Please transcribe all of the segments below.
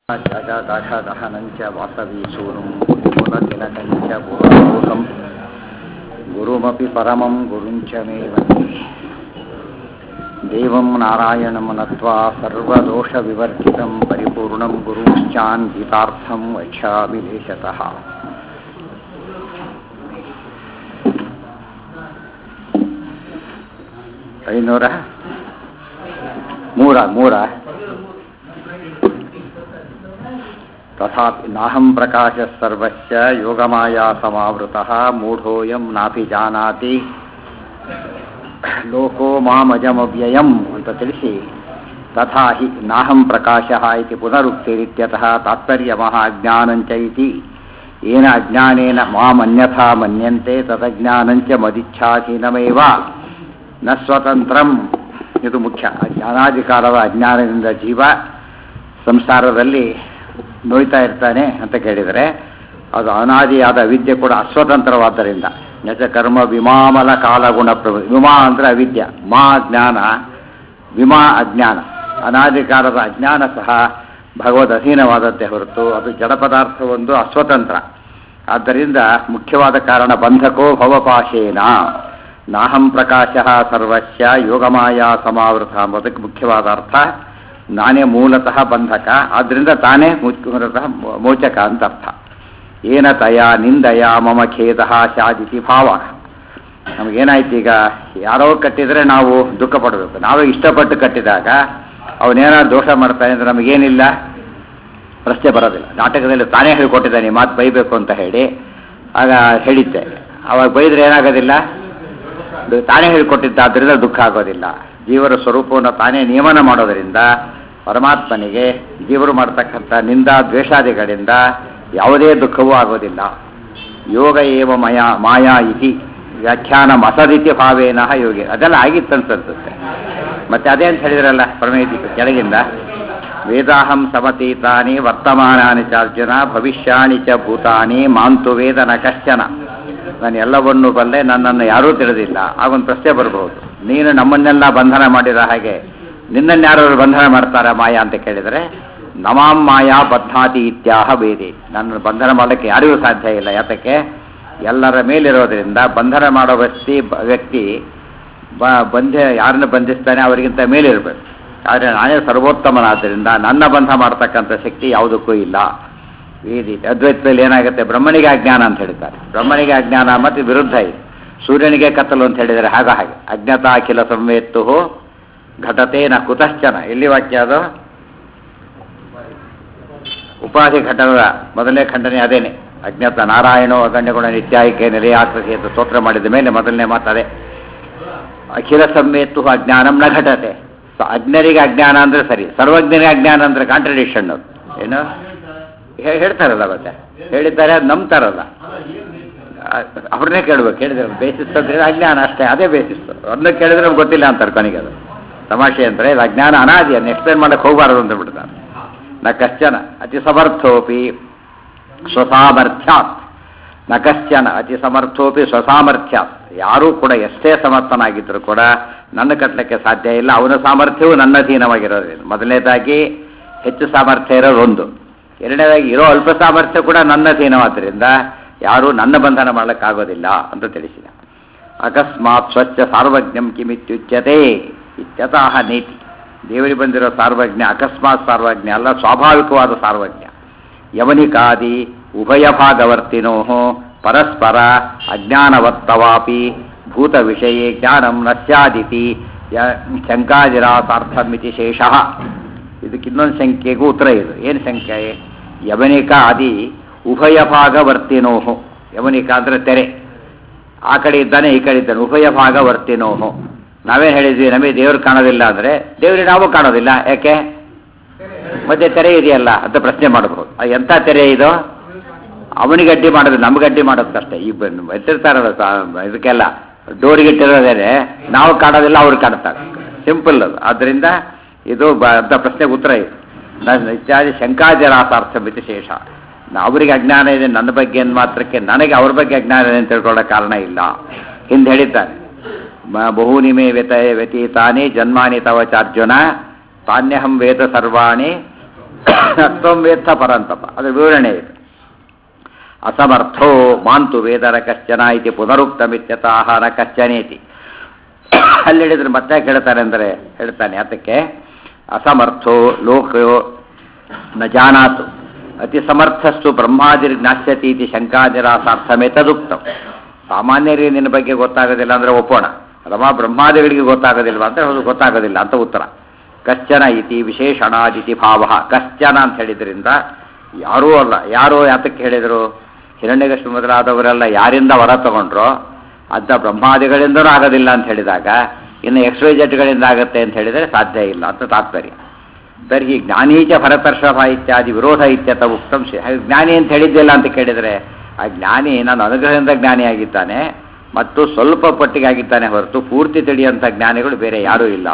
दशदहनञ्च वासवीसूनुं मूलतिलकञ्च पूर्णमोहं गुरुमपि परमं गुरुञ्च मे वन्दे देवं नारायणं नत्वा सर्वदोषविवर्जितं परिपूर्णं गुरुश्चान्वितार्थं वक्ष्यामि देशतः ಐನೂರ ಮೂರ ಮೂರ तथापि नाहं प्रकाशः सर्वस्य योगमाया समावृतः मूढोऽयं नापि ಜಾನಾತಿ ಲೋಕೋ ಮಾಮಜಮವ್ಯಯಂ ಅಂತ ತಿಳಿಸಿ ತಥಾ ಹಿ ನಾಹಂ ಪ್ರಕಾಶಃ ಇತಿ ಪುನರುಕ್ತಿರಿತ್ಯತಃ ತಾತ್ಪರ್ಯಮಃ ಅಜ್ಞಾನಂಚ ಇತಿ ಏನ ಅಜ್ಞಾನೇನ ಮಾಮನ್ಯಥಾ ಮನ್ಯಂತೆ ತದಜ್ಞಾನಂಚ ಮದಿಚ್ಛಾಧೀನಮೇವ ನ ಸ್ವತಂತ್ರಂ ಇದು ಮುಖ್ಯ ಜ್ಞಾನಾಧಿಕಾರದ ಅಜ್ಞಾನದಿಂದ ಜೀವ ಸಂಸಾರದಲ್ಲಿ ನೋಯ್ತಾ ಇರ್ತಾನೆ ಅಂತ ಕೇಳಿದರೆ ಅದು ಅನಾದಿಯಾದ ವಿದ್ಯೆ ಕೂಡ ಅಸ್ವತಂತ್ರವಾದ್ದರಿಂದ ನಚ ಕರ್ಮ ವಿಮಾಮಲ ಕಾಲಗುಣ ಪ್ರಭು ವಿಮಾ ಅಂದರೆ ಅವಿದ್ಯ ಮಾ ಜ್ಞಾನ ವಿಮಾ ಅಜ್ಞಾನ ಅನಾದಿಕಾರದ ಅಜ್ಞಾನ ಸಹ ಭಗವದ್ ಅಧೀನವಾದದ್ದೇ ಹೊರತು ಅದು ಜಡ ಪದಾರ್ಥವೊಂದು ಅಸ್ವತಂತ್ರ ಆದ್ದರಿಂದ ಮುಖ್ಯವಾದ ಕಾರಣ ಬಂಧಕೋ ಭವಪಾಶೇನ ನಾಹಂ ಪ್ರಕಾಶ ಸರ್ವಸ್ಯ ಯೋಗಮಾಯ ಸಮಾವೃತ ಎಂಬುದಕ್ಕೆ ಮುಖ್ಯವಾದ ಅರ್ಥ ನಾನೇ ಮೂಲತಃ ಬಂಧಕ ಆದ್ದರಿಂದ ತಾನೇ ಮೂಲತಃ ಮೋಚಕ ಅಂತ ಅರ್ಥ ಏನ ತಯ ನಿಂದಯ ಮಮ ಖೇದ ಶಾದಿತಿ ಭಾವ ನಮಗೇನಾಯ್ತು ಈಗ ಯಾರೋ ಕಟ್ಟಿದರೆ ನಾವು ದುಃಖ ಪಡಬೇಕು ನಾವೇ ಇಷ್ಟಪಟ್ಟು ಕಟ್ಟಿದಾಗ ಅವನೇನಾದ್ರು ದೋಷ ಮಾಡ್ತಾನೆ ಅಂದರೆ ನಮಗೇನಿಲ್ಲ ಪ್ರಶ್ನೆ ಬರೋದಿಲ್ಲ ನಾಟಕದಲ್ಲಿ ತಾನೇ ಹೇಳಿಕೊಟ್ಟಿದ್ದಾನೆ ಮಾತು ಬೈಬೇಕು ಅಂತ ಹೇಳಿ ಆಗ ಹೇಳಿದ್ದೆ ಅವಾಗ ಬೈದ್ರೆ ಏನಾಗೋದಿಲ್ಲ ತಾನೇ ಹೇಳಿಕೊಟ್ಟಿದ್ದಾದ್ರಿಂದ ದುಃಖ ಆಗೋದಿಲ್ಲ ಜೀವರ ಸ್ವರೂಪವನ್ನು ತಾನೇ ನಿಯಮನ ಮಾಡೋದರಿಂದ ಪರಮಾತ್ಮನಿಗೆ ಜೀವರು ಮಾಡ್ತಕ್ಕಂಥ ನಿಂದ ದ್ವೇಷಾದಿಗಳಿಂದ ಯಾವುದೇ ದುಃಖವೂ ಆಗೋದಿಲ್ಲ ಯೋಗ ಏವ ಮಯ ಮಾಯಾ ಇತಿ ವ್ಯಾಖ್ಯಾನ ಮಸದಿತಿ ಭಾವೇನ ಯೋಗಿ ಅದೆಲ್ಲ ಆಗಿತ್ತು ಅನ್ಸುತ್ತೆ ಮತ್ತೆ ಅದೇ ಅಂತ ಹೇಳಿದ್ರಲ್ಲ ಪ್ರಮೇದಿ ಕೆಳಗಿಂದ ವೇದಾಹಂ ಸಮತೀತಾನಿ ವರ್ತಮಾನಾನಿ ಚ ಅರ್ಜುನ ಭವಿಷ್ಯಾಣಿ ಚ ಭೂತಾನಿ ಮಾಂತು ವೇದ ನ ಕಶ್ಚನ ನಾನು ಎಲ್ಲವನ್ನೂ ಬಲ್ಲೆ ನನ್ನನ್ನು ಯಾರೂ ತಿಳಿದಿಲ್ಲ ಆಗೊಂದು ಪ್ರಶ್ನೆ ಬರಬಹುದು ನೀನು ನಮ್ಮನ್ನೆಲ್ಲ ಬಂಧನ ಮಾಡಿದ ಹಾಗೆ ನಿನ್ನನ್ನು ಯಾರು ಬಂಧನ ಮಾಡ್ತಾರ ಮಾಯಾ ಅಂತ ಕೇಳಿದರೆ ನಮಾಂ ಮಾಯಾ ಬದ್ಧಾತಿ ಇತ್ಯಾಹ ಬೇದಿ ನನ್ನ ಬಂಧನ ಮಾಡಲಿಕ್ಕೆ ಯಾರಿಗೂ ಸಾಧ್ಯ ಇಲ್ಲ ಯಾತಕ್ಕೆ ಎಲ್ಲರ ಮೇಲಿರೋದ್ರಿಂದ ಬಂಧನ ಮಾಡೋ ವ್ಯಕ್ತಿ ವ್ಯಕ್ತಿ ಬ ಬಂಧ ಯಾರನ್ನು ಬಂಧಿಸ್ತಾನೆ ಅವರಿಗಿಂತ ಮೇಲಿರಬೇಕು ಆದರೆ ನಾನೇ ಸರ್ವೋತ್ತಮನಾದ್ದರಿಂದ ನನ್ನ ಬಂಧ ಮಾಡ್ತಕ್ಕಂಥ ಶಕ್ತಿ ಯಾವುದಕ್ಕೂ ಇಲ್ಲ ಈ ರೀತಿ ಅದ್ವೈತದಲ್ಲಿ ಏನಾಗುತ್ತೆ ಬ್ರಹ್ಮನಿಗೆ ಅಜ್ಞಾನ ಅಂತ ಹೇಳ್ತಾರೆ ಬ್ರಹ್ಮನಿಗೆ ಅಜ್ಞಾನ ಮತ್ತು ವಿರುದ್ಧ ಇದೆ ಸೂರ್ಯನಿಗೆ ಕತ್ತಲು ಅಂತ ಹೇಳಿದರೆ ಹಾಗ ಹಾಗೆ ಅಜ್ಞತಾ ಅಖಿಲ ಸಂವೇತ್ತು ಘಟತೇನ ಕುತಶ್ಚನ ಎಲ್ಲಿ ವಾಕ್ಯ ಅದು ಉಪಾಧಿ ಘಟನದ ಮೊದಲನೇ ಖಂಡನೆ ಅದೇನೆ ಅಜ್ಞಾತ ನಾರಾಯಣೋ ಅಗಣ್ಯಗುಣ ನಿತ್ಯಾಯಿಕೆ ನಿಲಯಾಕೃತಿ ಅಂತ ಸ್ತೋತ್ರ ಮಾಡಿದ ಮೇಲೆ ಮೊದಲನೇ ಮಾತದೆ ಅಖಿಲ ಸಂವೇತ್ತು ಅಜ್ಞಾನಂ ನ ಘಟತೆ ಸೊ ಅಜ್ಞರಿಗೆ ಅಜ್ಞಾನ ಅಂದರೆ ಸರಿ ಸರ್ವಜ್ಞರಿಗೆ ಅಜ್ಞಾನ ಅಂದರೆ ಕಾಂಟ್ರಡಿಕ್ಷನ್ ಏನು ಹೇಳ್ತಾರಲ್ಲ ಮತ್ತೆ ಹೇಳಿದ್ದಾರೆ ಅದು ನಂಬ್ತಾರಲ್ಲ ಅವ್ರನ್ನೇ ಕೇಳ್ಬೇಕು ಕೇಳಿದ್ರೆ ಬೇಸಿಸ್ ಅಂದ್ರೆ ಅಜ್ಞಾನ ಅಷ್ಟೇ ಅದೇ ಬೇಸಿಸ್ ಅದನ್ನ ಕೇಳಿದ್ರೆ ನಮ್ಗೆ ಗೊತ್ತಿಲ್ಲ ಅಂತಾರೆ ಕೊನೆಗೆ ಅದು ತಮಾಷೆ ಅಂದರೆ ಇದು ಅಜ್ಞಾನ ಅನಾದಿ ಅದನ್ನ ಎಕ್ಸ್ಪ್ಲೇನ್ ಮಾಡಕ್ಕೆ ಹೋಗಬಾರದು ಅಂತ ಬಿಡ್ತಾರೆ ನ ಕಶ್ಚನ ಅತಿ ಸಮರ್ಥೋಪಿ ಸ್ವಸಾಮರ್ಥ್ಯಾತ್ ನ ಕಶ್ಚನ ಅತಿ ಸಮರ್ಥೋಪಿ ಸ್ವಸಾಮರ್ಥ್ಯಾತ್ ಯಾರೂ ಕೂಡ ಎಷ್ಟೇ ಸಮರ್ಥನಾಗಿದ್ದರೂ ಕೂಡ ನನ್ನ ಕಟ್ಟಲಿಕ್ಕೆ ಸಾಧ್ಯ ಇಲ್ಲ ಅವನ ಸಾಮರ್ಥ್ಯವು ನನ್ನ ಅಧೀನವಾಗಿರೋದ್ರಿಂದ ಮೊದಲನೇದಾಗಿ ಹೆಚ್ಚು ಸಾಮರ್ಥ್ಯ ಇರೋದು ಒಂದು ಎರಡನೇದಾಗಿ ಇರೋ ಅಲ್ಪ ಸಾಮರ್ಥ್ಯ ಕೂಡ ನನ್ನ ಅಧೀನವಾದ್ದರಿಂದ ಯಾರೂ ನನ್ನ ಬಂಧನ ಮಾಡಲಿಕ್ಕಾಗೋದಿಲ್ಲ ಅಂತ ತಿಳಿಸಿದ ಅಕಸ್ಮಾತ್ ಸ್ವಚ್ಛ ಸಾರ್ವಜ್ಞಂ ಕಿಮಿತ್ಯುಚ್ಯತೆ ಇತ್ಯತಃ ನೀತಿ ದೇವರಿಗೆ ಬಂದಿರೋ ಸಾರ್ವಜ್ಞ ಅಕಸ್ಮಾತ್ ಸಾರ್ವಜ್ಞ ಅಲ್ಲ ಸ್ವಾಭಾವಿಕವಾದ ಸಾರ್ವಜ್ಞ ಯವನಿಕಾದಿ ಉಭಯ ಭಾಗವರ್ತಿನೋ ಪರಸ್ಪರ ಅಜ್ಞಾನವತ್ತವಾಪಿ ಭೂತ ವಿಷಯೇ ಜ್ಞಾನಂ ನ ಸ್ಯಾದಿತಿ ಶಂಕಾಜಿರಾಸಾರ್ಥಮಿತಿ ಶೇಷ ಇದಕ್ಕೆ ಇನ್ನೊಂದು ಸಂಖ್ಯೆಗೂ ಉತ್ತರ ಇದು ಏನು ಸಂಖ್ಯೆ ಯವನಿಕ ಆದಿ ಉಭಯ ಭಾಗವರ್ತಿನೋಹು ಯವನಿಕ ಅಂದರೆ ತೆರೆ ಆ ಕಡೆ ಇದ್ದಾನೆ ಈ ಕಡೆ ಇದ್ದಾನೆ ಉಭಯ ಭಾಗವರ್ತಿನೋಹು ನಾವೇನು ಹೇಳಿದ್ವಿ ನಮಗೆ ದೇವ್ರು ಕಾಣೋದಿಲ್ಲ ಅಂದರೆ ದೇವ್ರಿಗೆ ನಾವು ಕಾಣೋದಿಲ್ಲ ಯಾಕೆ ಮತ್ತೆ ತೆರೆ ಇದೆಯಲ್ಲ ಅಂತ ಪ್ರಶ್ನೆ ಮಾಡಬಹುದು ಎಂಥ ತೆರೆ ಇದು ಅವನಿಗೆ ಅಡ್ಡಿ ಮಾಡೋದು ನಮ್ಗೆ ಅಡ್ಡಿ ಮಾಡೋದಷ್ಟೇ ಈಗ ಎತ್ತಿರ್ತಾರಲ್ಲ ಇದಕ್ಕೆಲ್ಲ ಡೋರಿಗೆ ಇಟ್ಟಿರೋದೇನೆ ನಾವು ಕಾಣೋದಿಲ್ಲ ಅವ್ರು ಕಾಣ್ತಾರೆ ಸಿಂಪಲ್ ಅದು ಆದ್ದರಿಂದ ಇದು ಅಂತ ಪ್ರಶ್ನೆಗೆ ಉತ್ತರ ಇದೆ ಇತ್ಯಾದಿ ಶಂಕಾಜರಾಸಾರ್ಥ ಮಿತಿ ಶೇಷ ಅವರಿಗೆ ಅಜ್ಞಾನ ಇದೆ ನನ್ನ ಬಗ್ಗೆ ಮಾತ್ರಕ್ಕೆ ನನಗೆ ಅವ್ರ ಬಗ್ಗೆ ಅಜ್ಞಾನ ಇದೆ ಅಂತ ತಿಳ್ಕೊಳ್ಳೋ ಕಾರಣ ಇಲ್ಲ ಹಿಂದೆ ಹೇಳಿದ್ದಾನೆ ಬಹೂನಿ ಮೇ ವ್ಯತ ವ್ಯತೀತಾನಿ ಜನ್ಮಾನಿ ತವ ಚಾರ್ಜುನ ತಾನ್ಯಹಂ ವೇದ ಸರ್ವಾಣಿ ತ್ವಂ ಪರಂತಪ ಅದರ ವಿವರಣೆ ಇದೆ ಅಸಮರ್ಥೋ ಮಾಂತು ವೇದರ ಕಶ್ಚನ ಇತಿ ಪುನರುಕ್ತಮಿತ್ಯತಃ ನ ಕಶ್ಚನೇತಿ ಅಲ್ಲಿ ಹೇಳಿದ್ರೆ ಮತ್ತೆ ಹೇಳ್ತಾರೆ ಅಂದರೆ ಹೇಳ್ತಾನೆ ಅದಕ್ಕೆ ಅಸಮರ್ಥೋ ಲೋಕೋ ನ ಜಾನಾತು ಅತಿ ಸಮರ್ಥಸ್ತು ಬ್ರಹ್ಮಾದಿರ್ಜ್ಞಾಸ್ಯತಿ ಇತಿ ಶಂಕಾದಿರಾಸಾರ್ಥಮೇ ತದುಕ್ತಂ ಸಾಮಾನ್ಯರಿಗೆ ನಿನ್ನ ಬಗ್ಗೆ ಗೊತ್ತಾಗೋದಿಲ್ಲ ಅಂದರೆ ಒಪ್ಪೋಣ ರಮಾ ಬ್ರಹ್ಮಾದಿಗಳಿಗೆ ಗೊತ್ತಾಗೋದಿಲ್ವಾ ಅಂತ ಹೌದು ಗೊತ್ತಾಗೋದಿಲ್ಲ ಅಂತ ಉತ್ತರ ಕಶ್ಚನ ಇತಿ ವಿಶೇಷಣಾದಿತಿ ಭಾವ ಕಶ್ಚನ ಅಂತ ಹೇಳಿದ್ರಿಂದ ಯಾರೂ ಅಲ್ಲ ಯಾರೋ ಯಾತಕ್ಕೆ ಹೇಳಿದರು ಹಿರಣ್ಯಕೃಷ್ಣ ಮೊದಲಾದವರೆಲ್ಲ ಯಾರಿಂದ ವರ ತಗೊಂಡ್ರೋ ಅಂತ ಬ್ರಹ್ಮಾದಿಗಳಿಂದನೂ ಆಗೋದಿಲ್ಲ ಅಂತ ಹೇಳಿದಾಗ ಇನ್ನು ಎಕ್ಸ್ವೈ ಜೆಟ್ಗಳಿಂದ ಆಗುತ್ತೆ ಅಂತ ಹೇಳಿದರೆ ಸಾಧ್ಯ ಇಲ್ಲ ಅಂತ ತಾತ್ಪರ್ಯ ತರ್ಹಿ ಜ್ಞಾನೀಚ ಭರತರ್ಷಭ ಇತ್ಯಾದಿ ವಿರೋಧ ಇತ್ಯತ ಉಕ್ತಂ ಶೇ- ಹಾಗೆ ಜ್ಞಾನಿ ಅಂತ ಹೇಳಿದ್ದಿಲ್ಲ ಅಂತ ಕೇಳಿದರೆ ಆ ಜ್ಞಾನಿ ನಾನು ಅನುಗ್ರಹದಿಂದ ಜ್ಞಾನಿಯಾಗಿದ್ದಾನೆ ಮತ್ತು ಸ್ವಲ್ಪ ಪಟ್ಟಿಗೆ ಆಗಿದ್ದಾನೆ ಹೊರತು ಪೂರ್ತಿ ತಿಳಿಯುವಂಥ ಜ್ಞಾನಿಗಳು ಬೇರೆ ಯಾರೂ ಇಲ್ಲ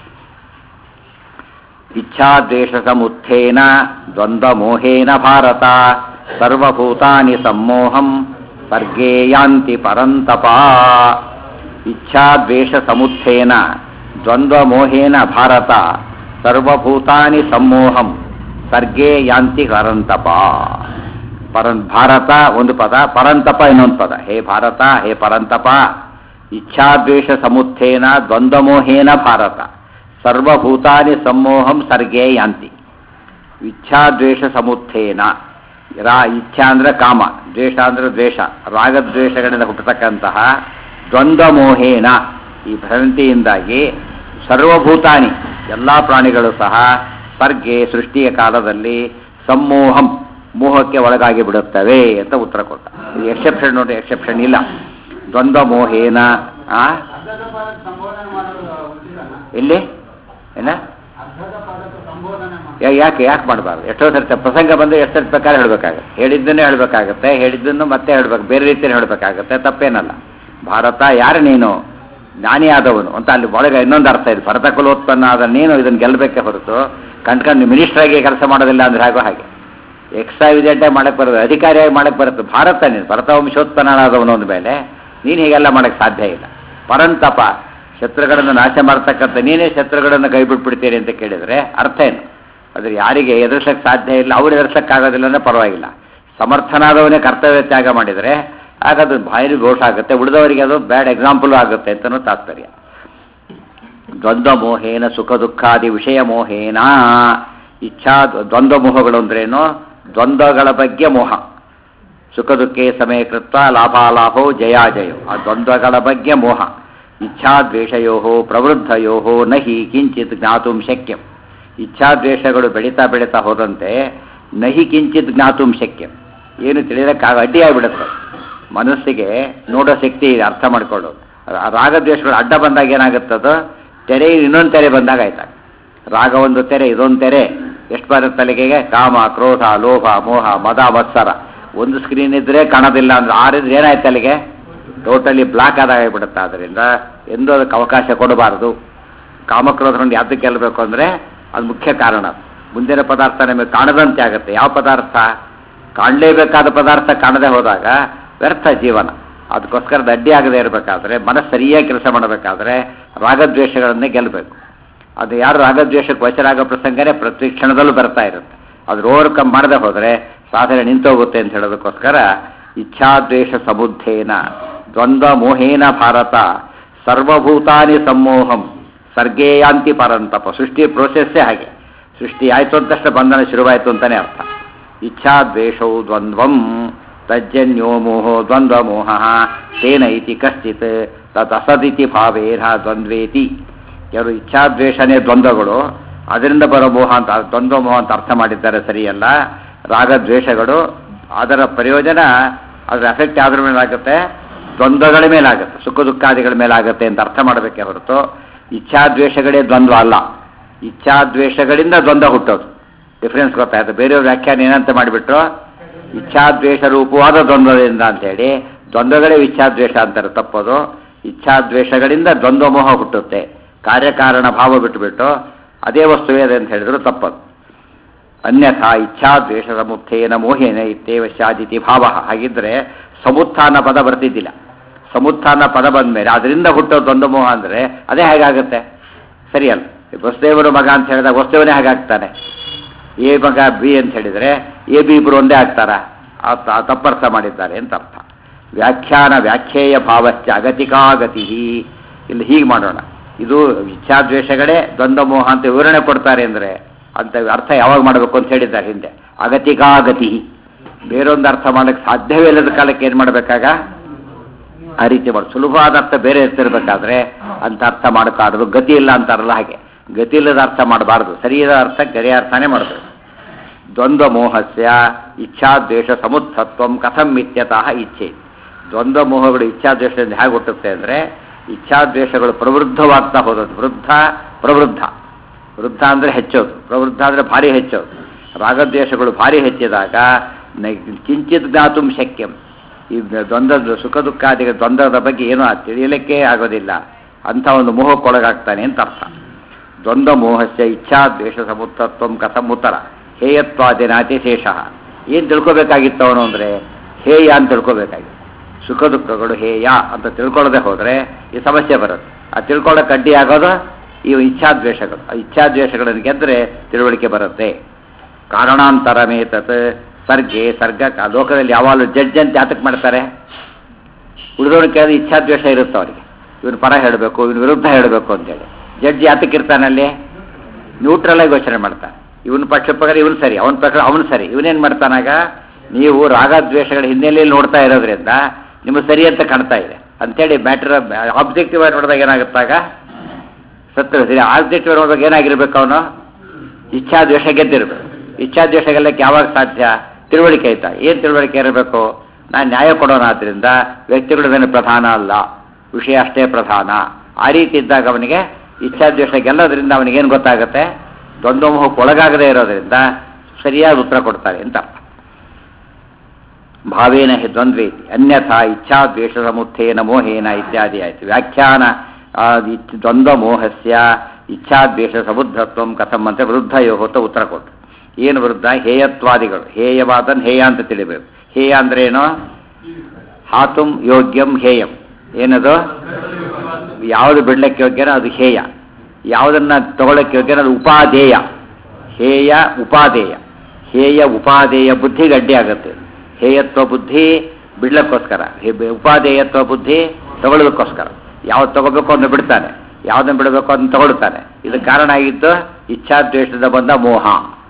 ಇಚ್ಛಾದ್ವೇಷ ಸಮುತ್ಥೇನ ದ್ವಂದ್ವ ಮೋಹೇನ ಭಾರತ ಸರ್ವಭೂತಾನಿ ಸಮ್ಮೋಹಂ ಸರ್ಗೇ ಯಾಂತಿ ಪರಂತಪ ಇಚ್ಛಾದ್ವೇಷ ಸಮುತ್ಥೇನ ದ್ವಂದ್ವ ಮೋಹೇನ ಭಾರತ ಸರ್ವಭೂತಾನಿ ಸಮ್ಮೋಹಂ ಸರ್ಗೇ ಯಾಂತಿ ಪರಂತಪ ಪರಂ ಭಾರತ ಒಂದು ಪದ ಪರಂತಪ ಇನ್ನೊಂದು ಪದ ಹೇ ಭಾರತ ಹೇ ಪರಂತಪ ಇಚ್ಛಾದ್ವೇಷ ಸಮುತ್ಥೇನ ದ್ವಂದ್ವಮೋಹೇನ ಭಾರತ ಸರ್ವಭೂತಾನಿ ಸಮ್ಮೋಹಂ ಸರ್ಗೇ ಯಾಂತಿ ಇಚ್ಛಾದ್ವೇಷ ಸಮುತ್ಥೇನ ರಾ ಇಚ್ಛಾ ಅಂದ್ರೆ ಕಾಮ ದ್ವೇಷ ಅಂದ್ರೆ ದ್ವೇಷ ರಾಗದ್ವೇಷಗಳಿಂದ ಹುಟ್ಟತಕ್ಕಂತಹ ದ್ವಂದ್ವಮೋಹೇನ ಈ ಭ್ರಾಂತಿಯಿಂದಾಗಿ ಸರ್ವಭೂತಾನಿ ಎಲ್ಲ ಪ್ರಾಣಿಗಳು ಸಹ ಸರ್ಗೆ ಸೃಷ್ಟಿಯ ಕಾಲದಲ್ಲಿ ಸಮ್ಮೋಹಂ ಮೋಹಕ್ಕೆ ಒಳಗಾಗಿ ಬಿಡುತ್ತವೆ ಅಂತ ಉತ್ತರ ಕೊಟ್ಟ ಇದು ಎಕ್ಸೆಪ್ಷನ್ ನೋಡಿ ಎಕ್ಸೆಪ್ಷನ್ ಇಲ್ಲ ದ್ವಂದ್ವ ಮೋಹೇನ ಆ ಅರ್ಧದ ಪದಕ್ಕೆ ಸಂಬೋಧನೆ ಮಾಡೋದು ಉಚಿತನಾ? ಎಲ್ಲಿ ಏನ ಅರ್ಧದ ಪದಕ್ಕೆ ಸಂಬೋಧನೆ ಮಾಡೋದು ಯಾ- ಯಾಕೆ ಯಾಕೆ ಮಾಡಬಾರ್ದು ಎಷ್ಟೋ ಸರ್ತಿ ಪ್ರಸಂಗ ಬಂದು ಎಷ್ಟು ಸರ್ತಿ ಬೇಕಾದ್ರೆ ಹೇಳಬೇಕಾಗುತ್ತೆ ಹೇಳಿದ್ದನ್ನೇ ಹೇಳಬೇಕಾಗತ್ತೆ ಹೇಳಿದ್ದನ್ನು ಮತ್ತೆ ಹೇಳಬೇಕು ಬೇರೆ ರೀತಿಯಲ್ಲಿ ಹೇಳಬೇಕಾಗತ್ತೆ ತಪ್ಪೇನಲ್ಲ ಭಾರತ ಯಾರು ನೀನು ಜ್ಞಾನಿ ಆದವನು ಅಂತ ಅಲ್ಲಿ ಒಳಗೆ ಇನ್ನೊಂದು ಅರ್ಥ ಇದೆ ಭರತ ಕುಲೋತ್ಪನ್ನ ಆದ ನೀನು ಇದನ್ನು ಗೆಲ್ಲಬೇಕೆ ಹೊರತು ಕಂಡ್ಕೊಂಡು ಮಿನಿಸ್ಟರ್ ಆಗಿ ಕೆಲಸ ಮಾಡೋದಿಲ್ಲ ಅಂದ್ರೆ ಹಾಗೋ ಹಾಗೆ ಎಕ್ಸ್ಟ್ರಾ ವಿಜೆಂಟಾಗಿ ಮಾಡಕ್ಕೆ ಬರೋದು ಅಧಿಕಾರಿಯಾಗಿ ಮಾಡಕ್ಕೆ ಬರುತ್ತೆ ಭಾರತ ನೀನು ಭರತ ವಂಶೋತ್ಪನ್ನನಾದವನು ಅಂದ ಮೇಲೆ ನೀನು ಹೀಗೆಲ್ಲ ಮಾಡಕ್ಕೆ ಸಾಧ್ಯ ಇಲ್ಲ ಪರಂತಪ ಶತ್ರುಗಳನ್ನು ನಾಶ ಮಾಡ್ತಕ್ಕಂಥ ನೀನೇ ಶತ್ರುಗಳನ್ನು ಕೈ ಬಿಟ್ಬಿಡ್ತೀರಿ ಅಂತ ಕೇಳಿದರೆ ಅರ್ಥ ಏನು ಅದ್ರ ಯಾರಿಗೆ ಎದುರಿಸಕ್ಕೆ ಸಾಧ್ಯ ಇಲ್ಲ ಅವ್ರು ಎದುರಿಸಕ್ಕಾಗೋದಿಲ್ಲ ಅಂದ್ರೆ ಪರವಾಗಿಲ್ಲ ಸಮರ್ಥನಾದವನೇ ಕರ್ತವ್ಯ ತ್ಯಾಗ ಮಾಡಿದರೆ ಆಗ ಅದು ಭಾರಿ ದೋಷ ಆಗುತ್ತೆ ಉಳಿದವರಿಗೆ ಅದು ಬ್ಯಾಡ್ ಎಕ್ಸಾಂಪಲ್ ಆಗುತ್ತೆ ಅಂತಲೂ ತಾತ್ಪರ್ಯ ದ್ವಂದ್ವ ಮೋಹೇನ ಸುಖ ದುಃಖಾದಿ ವಿಷಯ ಮೋಹೇನ ಇಚ್ಛಾ ದ್ವಂದ್ವ ಮೋಹಗಳು ಅಂದ್ರೇನು ದ್ವಂದ್ವಗಳ ಬಗ್ಗೆ ಮೋಹ ಸುಖ ದುಃಖೇ ಸಮಯ ಕೃತ್ವ ಲಾಭಾಲಾಭೋ ಜಯಾಜಯೋ ಆ ದ್ವಂದ್ವಗಳ ಬಗ್ಗೆ ಮೋಹ ಇಚ್ಛಾದ್ವೇಷಯೋ ಪ್ರವೃದ್ಧಯೋ ನಹಿ ಕಿಂಚಿತ್ ಜ್ಞಾತು ಶಕ್ಯಂ ಇಚ್ಛಾದ್ವೇಷಗಳು ಬೆಳೀತಾ ಬೆಳೀತಾ ಹೋದಂತೆ ನಹಿ ಕಿಂಚಿತ್ ಜ್ಞಾತು ಶಕ್ಯಂ ಏನು ತಿಳಿಯೋಕ್ಕಾಗ ಅಡ್ಡಿಯಾಗ್ಬಿಡುತ್ತೆ ಮನಸ್ಸಿಗೆ ನೋಡೋ ಶಕ್ತಿ ಇದೆ ಅರ್ಥ ಮಾಡ್ಕೊಳ್ಳೋದು ಆ ರಾಗದ್ವೇಷಗಳು ಅಡ್ಡ ಬಂದಾಗ ಏನಾಗುತ್ತದೋ ತೆರೆ ಇನ್ನೊಂದು ತೆರೆ ಬಂದಾಗ ಆಯ್ತಾಗ ರಾಗ ಒಂದು ತೆರೆ ಇದೊಂದು ತೆರೆ ಎಷ್ಟು ಬರುತ್ತೆ ತಲೆಗೆ ಕಾಮ ಕ್ರೋಧ ಲೋಭ ಮೋಹ ಮದ ಮತ್ಸರ ಒಂದು ಸ್ಕ್ರೀನ್ ಇದ್ರೆ ಕಾಣೋದಿಲ್ಲ ಅಂದ್ರೆ ಆರಿದ್ರೆ ಏನಾಯ್ತು ಅಲ್ಲಿಗೆ ಟೋಟಲಿ ಬ್ಲಾಕ್ ಆದಾಗ ಆಗ್ಬಿಡುತ್ತೆ ಆದ್ದರಿಂದ ಎಂದೂ ಅದಕ್ಕೆ ಅವಕಾಶ ಕೊಡಬಾರದು ಕಾಮಕ್ರೋಧವನ್ನು ಯಾವ್ದಕ್ಕೆ ಗೆಲ್ಲಬೇಕು ಅಂದರೆ ಅದು ಮುಖ್ಯ ಕಾರಣ ಮುಂದಿನ ಪದಾರ್ಥ ನಮಗೆ ಕಾಣದಂತೆ ಆಗುತ್ತೆ ಯಾವ ಪದಾರ್ಥ ಕಾಣಲೇಬೇಕಾದ ಪದಾರ್ಥ ಕಾಣದೆ ಹೋದಾಗ ವ್ಯರ್ಥ ಜೀವನ ಅದಕ್ಕೋಸ್ಕರ ಅದು ಅಡ್ಡಿ ಆಗದೆ ಇರಬೇಕಾದ್ರೆ ಮನಸ್ಸು ಸರಿಯಾಗಿ ಕೆಲಸ ಮಾಡಬೇಕಾದ್ರೆ ರಾಗದ್ವೇಷಗಳನ್ನೇ ಗೆಲ್ಲಬೇಕು ಅದು ಯಾರು ರಾಗದ್ವೇಷಕ್ಕೆ ವಶರಾಗೋ ಪ್ರಸಂಗನೇ ಪ್ರತಿ ಕ್ಷಣದಲ್ಲೂ ಬರ್ತಾ ಇರುತ್ತೆ ಅದ್ರ ಓವರ್ಕಮ್ ಮಾಡದೆ ಹೋದರೆ ಸಾಧನೆ ನಿಂತೋಗುತ್ತೆ ಅಂತ ಹೇಳೋದಕ್ಕೋಸ್ಕರ ಇಚ್ಛಾದ್ವೇಷ ಸಮುದ್ಧೇನ ದ್ವಂದ್ವ ಮೋಹೇನ ಭಾರತ ಸರ್ವಭೂತಾನಿ ಸಮ್ಮೋಹಂ ಸರ್ಗೇಯಾಂತಿ ಪರಂತಪ ಸೃಷ್ಟಿ ಪ್ರೋಸೆಸ್ಸೇ ಹಾಗೆ ಸೃಷ್ಟಿ ಆಯಿತು ಅಂತಷ್ಟು ಬಂಧನ ಶುರುವಾಯಿತು ಅಂತಲೇ ಅರ್ಥ ಇಚ್ಛಾದ್ವೇಷೌ ದ್ವಂದ್ವಂ ತಜ್ಜನ್ಯೋ ಮೋಹೋ ದ್ವಂದ್ವ ಮೋಹ ತೇನ ಇತಿ ಕಶ್ಚಿತ್ ತತ್ ಅಸದಿತಿ ಭಾವೇನ ದ್ವಂದ್ವೇತಿ ಕೆಲವು ಇಚ್ಛಾದ್ವೇಷನೇ ದ್ವಂದ್ವಗಳು ಅದರಿಂದ ಬರೋ ಮೋಹ ಅಂತ ದ್ವಂದ್ವ ಮೋಹ ಅಂತ ಅರ್ಥ ಮಾಡಿದ್ದಾರೆ ಸರಿಯಲ್ಲ ರಾಗದ್ವೇಷಗಳು ಅದರ ಪ್ರಯೋಜನ ಅದರ ಎಫೆಕ್ಟ್ ಯಾವ್ದ್ರ ಮೇಲಾಗುತ್ತೆ ದ್ವಂದ್ವಗಳ ಮೇಲಾಗುತ್ತೆ ಸುಖ ದುಃಖಾದಿಗಳ ಮೇಲಾಗುತ್ತೆ ಅಂತ ಅರ್ಥ ಮಾಡಬೇಕೇ ಹೊರತು ಇಚ್ಛಾದ್ವೇಷಗಳೇ ದ್ವಂದ್ವ ಅಲ್ಲ ಇಚ್ಛಾದ್ವೇಷಗಳಿಂದ ದ್ವಂದ್ವ ಹುಟ್ಟೋದು ಡಿಫ್ರೆನ್ಸ್ ಗೊತ್ತಾಯ್ತು ಬೇರೆಯವ್ರ ವ್ಯಾಖ್ಯಾನ ಏನಂತ ಮಾಡಿಬಿಟ್ರು ಇಚ್ಛಾದ್ವೇಷ ರೂಪವಾದ ದ್ವಂದ್ವದಿಂದ ಅಂತೇಳಿ ದ್ವಂದ್ವಗಳೇ ಇಚ್ಛಾದ್ವೇಷ ಅಂತಾರೆ ತಪ್ಪೋದು ಇಚ್ಛಾದ್ವೇಷಗಳಿಂದ ದ್ವಂದ್ವ ಮೋಹ ಹುಟ್ಟುತ್ತೆ ಕಾರ್ಯಕಾರಣ ಭಾವ ಬಿಟ್ಟುಬಿಟ್ಟು ಅದೇ ವಸ್ತುವೇ ಅದೇ ಅಂತ ಹೇಳಿದ್ರು ತಪ್ಪದು ಅನ್ಯಥಾ ಇಚ್ಛಾದ್ವೇಷ ಸಮುತ್ಥೇನ ಮೋಹೇನ ಇತ್ತೇವ ಶಾದಿತಿ ಭಾವ ಹಾಗಿದ್ರೆ ಸಮುತ್ಥಾನ ಪದ ಬರ್ತಿದ್ದಿಲ್ಲ ಸಮುತ್ಥಾನ ಪದ ಬಂದ ಮೇಲೆ ಅದರಿಂದ ಹುಟ್ಟೋ ದ್ವಂದ್ವ ಮೋಹ ಅಂದರೆ ಅದೇ ಹೇಗಾಗುತ್ತೆ ಸರಿಯಲ್ಲ ವಸುದೇವರ ಮಗ ಅಂತ ಹೇಳಿದಾಗ ವಸುದೇವನೇ ಹಾಗಾಗ್ತಾನೆ ಎ ಮಗ ಬಿ ಅಂತ ಹೇಳಿದರೆ ಎ ಬಿ ಇಬ್ಬರು ಒಂದೇ ಆಗ್ತಾರ ಆ ತ- ತಪ್ಪರ್ಥ ಮಾಡಿದ್ದಾರೆ ಅಂತ ಅರ್ಥ ವ್ಯಾಖ್ಯಾನ ವ್ಯಾಖ್ಯೇಯ ಭಾವಶ್ಚ ಅಗತಿಕಾಗತಿ ಇಲ್ಲಿ ಹೀಗೆ ಮಾಡೋಣ ಇದು ಇಚ್ಛಾದ್ವೇಷಗಳೇ ದ್ವಂದ್ವ ಮೋಹ ಅಂತ ವಿವರಣೆ ಕೊಡ್ತಾರೆ ಅಂದರೆ ಅಂತ ಅರ್ಥ ಯಾವಾಗ ಮಾಡಬೇಕು ಅಂತ ಹೇಳಿದ್ದಾರೆ ಹಿಂದೆ ಅಗತಿಕಾಗತಿ ಬೇರೊಂದು ಅರ್ಥ ಮಾಡಕ್ಕೆ ಸಾಧ್ಯವೇ ಇಲ್ಲದ ಕಾಲಕ್ಕೆ ಏನು ಮಾಡಬೇಕಾಗ ಆ ರೀತಿ ಮಾಡಿ ಸುಲಭವಾದ ಅರ್ಥ ಬೇರೆ ಇರ್ತಿರ್ಬೇಕಾದ್ರೆ ಅಂತ ಅರ್ಥ ಮಾಡೋಕ್ಕಾಗದು ಗತಿ ಇಲ್ಲ ಅಂತಾರಲ್ಲ ಹಾಗೆ ಗತಿ ಇಲ್ಲದ ಅರ್ಥ ಮಾಡಬಾರ್ದು ಸರಿಯಾದ ಅರ್ಥ ಗರಿಯ ಅರ್ಥನೇ ಮಾಡಬೇಕು ದ್ವಂದ್ವ ಮೋಹಸ್ಯ ಇಚ್ಛಾದ್ವೇಷ ಸಮುತ್ಥತ್ವಂ ಕಥಂ ಇತ್ಯತಃ ಇಚ್ಛೆ ದ್ವಂದ್ವ ಮೋಹಗಳು ಇಚ್ಛಾದ್ವೇಷದಿಂದ ಹೇಗೆ ಹುಟ್ಟುತ್ತೆ ಅಂದರೆ ಇಚ್ಛಾದ್ವೇಷಗಳು ಪ್ರವೃದ್ಧವಾಗ್ತಾ ಹೋದದ್ದು ವೃದ್ಧ ಪ್ರವೃದ್ಧ ವೃದ್ಧ ಅಂದರೆ ಹೆಚ್ಚೋದು ಪ್ರವೃದ್ಧ ಅಂದರೆ ಭಾರಿ ಹೆಚ್ಚೋದು ರಾಗದ್ವೇಷಗಳು ಭಾರಿ ಹೆಚ್ಚಿದಾಗ ನ- ಕಿಂಚಿತ್ ಜ್ಞಾತು ಶಕ್ಯಂ ಈ ದ್ವಂದ್ವದ ಸುಖ ದುಃಖಾದಿಗಳ ದ್ವಂದ್ವದ ಬಗ್ಗೆ ಏನೂ ಆ ತಿಳಿಯಲಿಕ್ಕೆ ಆಗೋದಿಲ್ಲ ಅಂಥ ಒಂದು ಮೋಹಕ್ಕೊಳಗಾಗ್ತಾನೆ ಅಂತ ಅರ್ಥ ದ್ವಂದ್ವ ಮೋಹಸ್ಯ ಇಚ್ಛಾದ್ವೇಷ ಸಮುತ್ತತ್ವಂ ಕಥಂ ಉತ್ತರ ಹೇಯತ್ವಾದಿನಾತಿ ಶೇಷ ಏನು ತಿಳ್ಕೊಬೇಕಾಗಿತ್ತು ಅವನು ಅಂದರೆ ಹೇಯ ಅಂತ ತಿಳ್ಕೊಬೇಕಾಗಿತ್ತು ಸುಖ ದುಃಖಗಳು ಹೇಯ ಅಂತ ತಿಳ್ಕೊಳ್ಳದೆ ಹೋದರೆ ಈ ಸಮಸ್ಯೆ ಬರುತ್ತೆ ಆ ತಿಳ್ಕೊಳ್ಳೋಕೆ ಅಡ್ಡಿ ಆಗೋದು ಈ ಇಚ್ಛಾದ್ವೇಷಗಳು ಆ ಇಚ್ಛಾದ್ವೇಷಗಳನ್ನು ಗೆದ್ದರೆ ತಿಳುವಳಿಕೆ ಬರುತ್ತೆ ಕಾರಣಾಂತರಮೇತತ್ ಸರ್ಗೆ ಸರ್ಗ ಕ- ಲೋಕದಲ್ಲಿ ಯಾವಾಗಲೂ ಜಡ್ಜ್ ಅಂತ ಯಾತಕ್ಕೆ ಮಾಡ್ತಾರೆ ಉಳಿದವ್ರಿಗೆ ಕೇಳಿದ್ರೆ ಇಚ್ಛಾದ್ವೇಷ ಇರುತ್ತೆ ಅವರಿಗೆ ಇವನು ಪರ ಹೇಳಬೇಕು ಇವನು ವಿರುದ್ಧ ಹೇಳಬೇಕು ಅಂತೇಳಿ ಜಡ್ಜ್ ಯಾತಕ್ಕೆ ಇರ್ತಾನಲ್ಲಿ ನ್ಯೂಟ್ರಲ್ ಆಗಿ ಯೋಚನೆ ಮಾಡ್ತಾನೆ ಇವನ ಪಕ್ಷ ಪ್ರಕಾರ ಇವನು ಸರಿ ಅವನ ಪ್ರಕಾರ ಅವನು ಸರಿ ಇವನೇನು ಮಾಡ್ತಾನಾಗ ನೀವು ರಾಗದ್ವೇಷಗಳ ಹಿನ್ನೆಲೆಯಲ್ಲಿ ನೋಡ್ತಾ ಇರೋದ್ರಿಂದ ನಿಮಗೆ ಸರಿ ಅಂತ ಕಾಣ್ತಾ ಇದೆ ಅಂತೇಳಿ ಮ್ಯಾಟರ್ ಆಬ್ಜೆಕ್ಟಿವ್ ಆಗಿ ನೋಡಿದಾಗ ಏನಾಗುತ್ತಾಗ ಸತ್ಯ ಸರಿ ಆಬ್ಜೆಕ್ಟಿವ್ ನೋಡಿದಾಗ ಏನಾಗಿರ್ಬೇಕು ಅವನು ಇಚ್ಛಾದ್ವೇಷ ಗೆದ್ದಿರ್ಬೇಕು ಇಚ್ಛಾದ್ವೇಷ ಗೆಲ್ಲಕ್ಕೆ ಯಾವಾಗ ಸಾಧ್ಯ ತಿಳುವಳಿಕೆ ಆಯ್ತಾ ಏನು ತಿಳುವಳಿಕೆ ಇರಬೇಕು ನಾನು ನ್ಯಾಯ ಕೊಡೋಣ ಆದ್ದರಿಂದ ವ್ಯಕ್ತಿಗಳು ಮೇಲೆ ಪ್ರಧಾನ ಅಲ್ಲ ವಿಷಯ ಅಷ್ಟೇ ಪ್ರಧಾನ ಆ ರೀತಿ ಇದ್ದಾಗ ಅವನಿಗೆ ಇಚ್ಛಾದ್ವೇಷ ಗೆಲ್ಲೋದ್ರಿಂದ ಅವನಿಗೇನು ಗೊತ್ತಾಗುತ್ತೆ ದ್ವಂದ್ವ ಮೋಹಕ್ಕೆ ಒಳಗಾಗದೇ ಇರೋದ್ರಿಂದ ಸರಿಯಾದ ಉತ್ತರ ಕೊಡ್ತಾರೆ ಅಂತ ಅರ್ಥ ಭಾವೇನ ಹಿ ದ್ವಂದ್ವೇ ಅನ್ಯಥಾ ಇಚ್ಛಾದ್ವೇಷ ಸಮುತ್ಥೇನ ಮೋಹೇನ ಇತ್ಯಾದಿ ಆಯಿತು ವ್ಯಾಖ್ಯಾನ ಆ, ಇಚ್- ದ್ವಂದ್ವ ಮೋಹಸ್ಯ ಇಚ್ಛಾದ್ವೇಷ ಸಮುದ್ಧತ್ವ ಕಥಂ ಅಂತ ವೃದ್ಧಯೋ ಹೊತ್ತ ಉತ್ತರ ಕೊಟ್ಟು ಏನು ವೃದ್ಧ ಹೇಯತ್ವಾದಿಗಳು ಹೇಯವಾದನ್ ಹೇಯ ಅಂತ ತಿಳಿಬೇಕು ಹೇಯ ಅಂದ್ರೆ ಏನು ಹಾತುಂ ಯೋಗ್ಯಂ ಹೇಯಂ ಏನದು ಯಾವುದು ಬಿಡ್ಲಿಕ್ಕೆ ಯೋಗ್ಯನೋ ಅದು ಹೇಯ ಯಾವುದನ್ನ ತಗೊಳ್ಳಕ್ಕೆ ಯೋಗ್ಯನೋ ಅದು ಉಪಾದೇಯ ಹೇಯ ಉಪಾದೇಯ ಹೇಯ ಉಪಾದೇಯ ಬುದ್ಧಿ ಗಡ್ಡಿ ಆಗುತ್ತೆ ಹೇಯತ್ವ ಬುದ್ಧಿ ಬಿಡ್ಲಕ್ಕೋಸ್ಕರ ಹೇ- ಬೆ- ಉಪಾದೇಯತ್ವ ಬುದ್ಧಿ ತಗೊಳ್ಳೋದಕ್ಕೋಸ್ಕರ ಯಾವ್ದು ತಗೋಬೇಕು ಅದನ್ನು ಬಿಡ್ತಾನೆ ಯಾವುದನ್ನು ಬಿಡಬೇಕು ಅದನ್ನು ತಗೊಳ್ತಾನೆ ಇದಕ್ಕೆ ಕಾರಣ ಆಗಿದ್ದು ಇಚ್ಛಾದ್ವೇಷದ ಬಂದ ಮೋಹ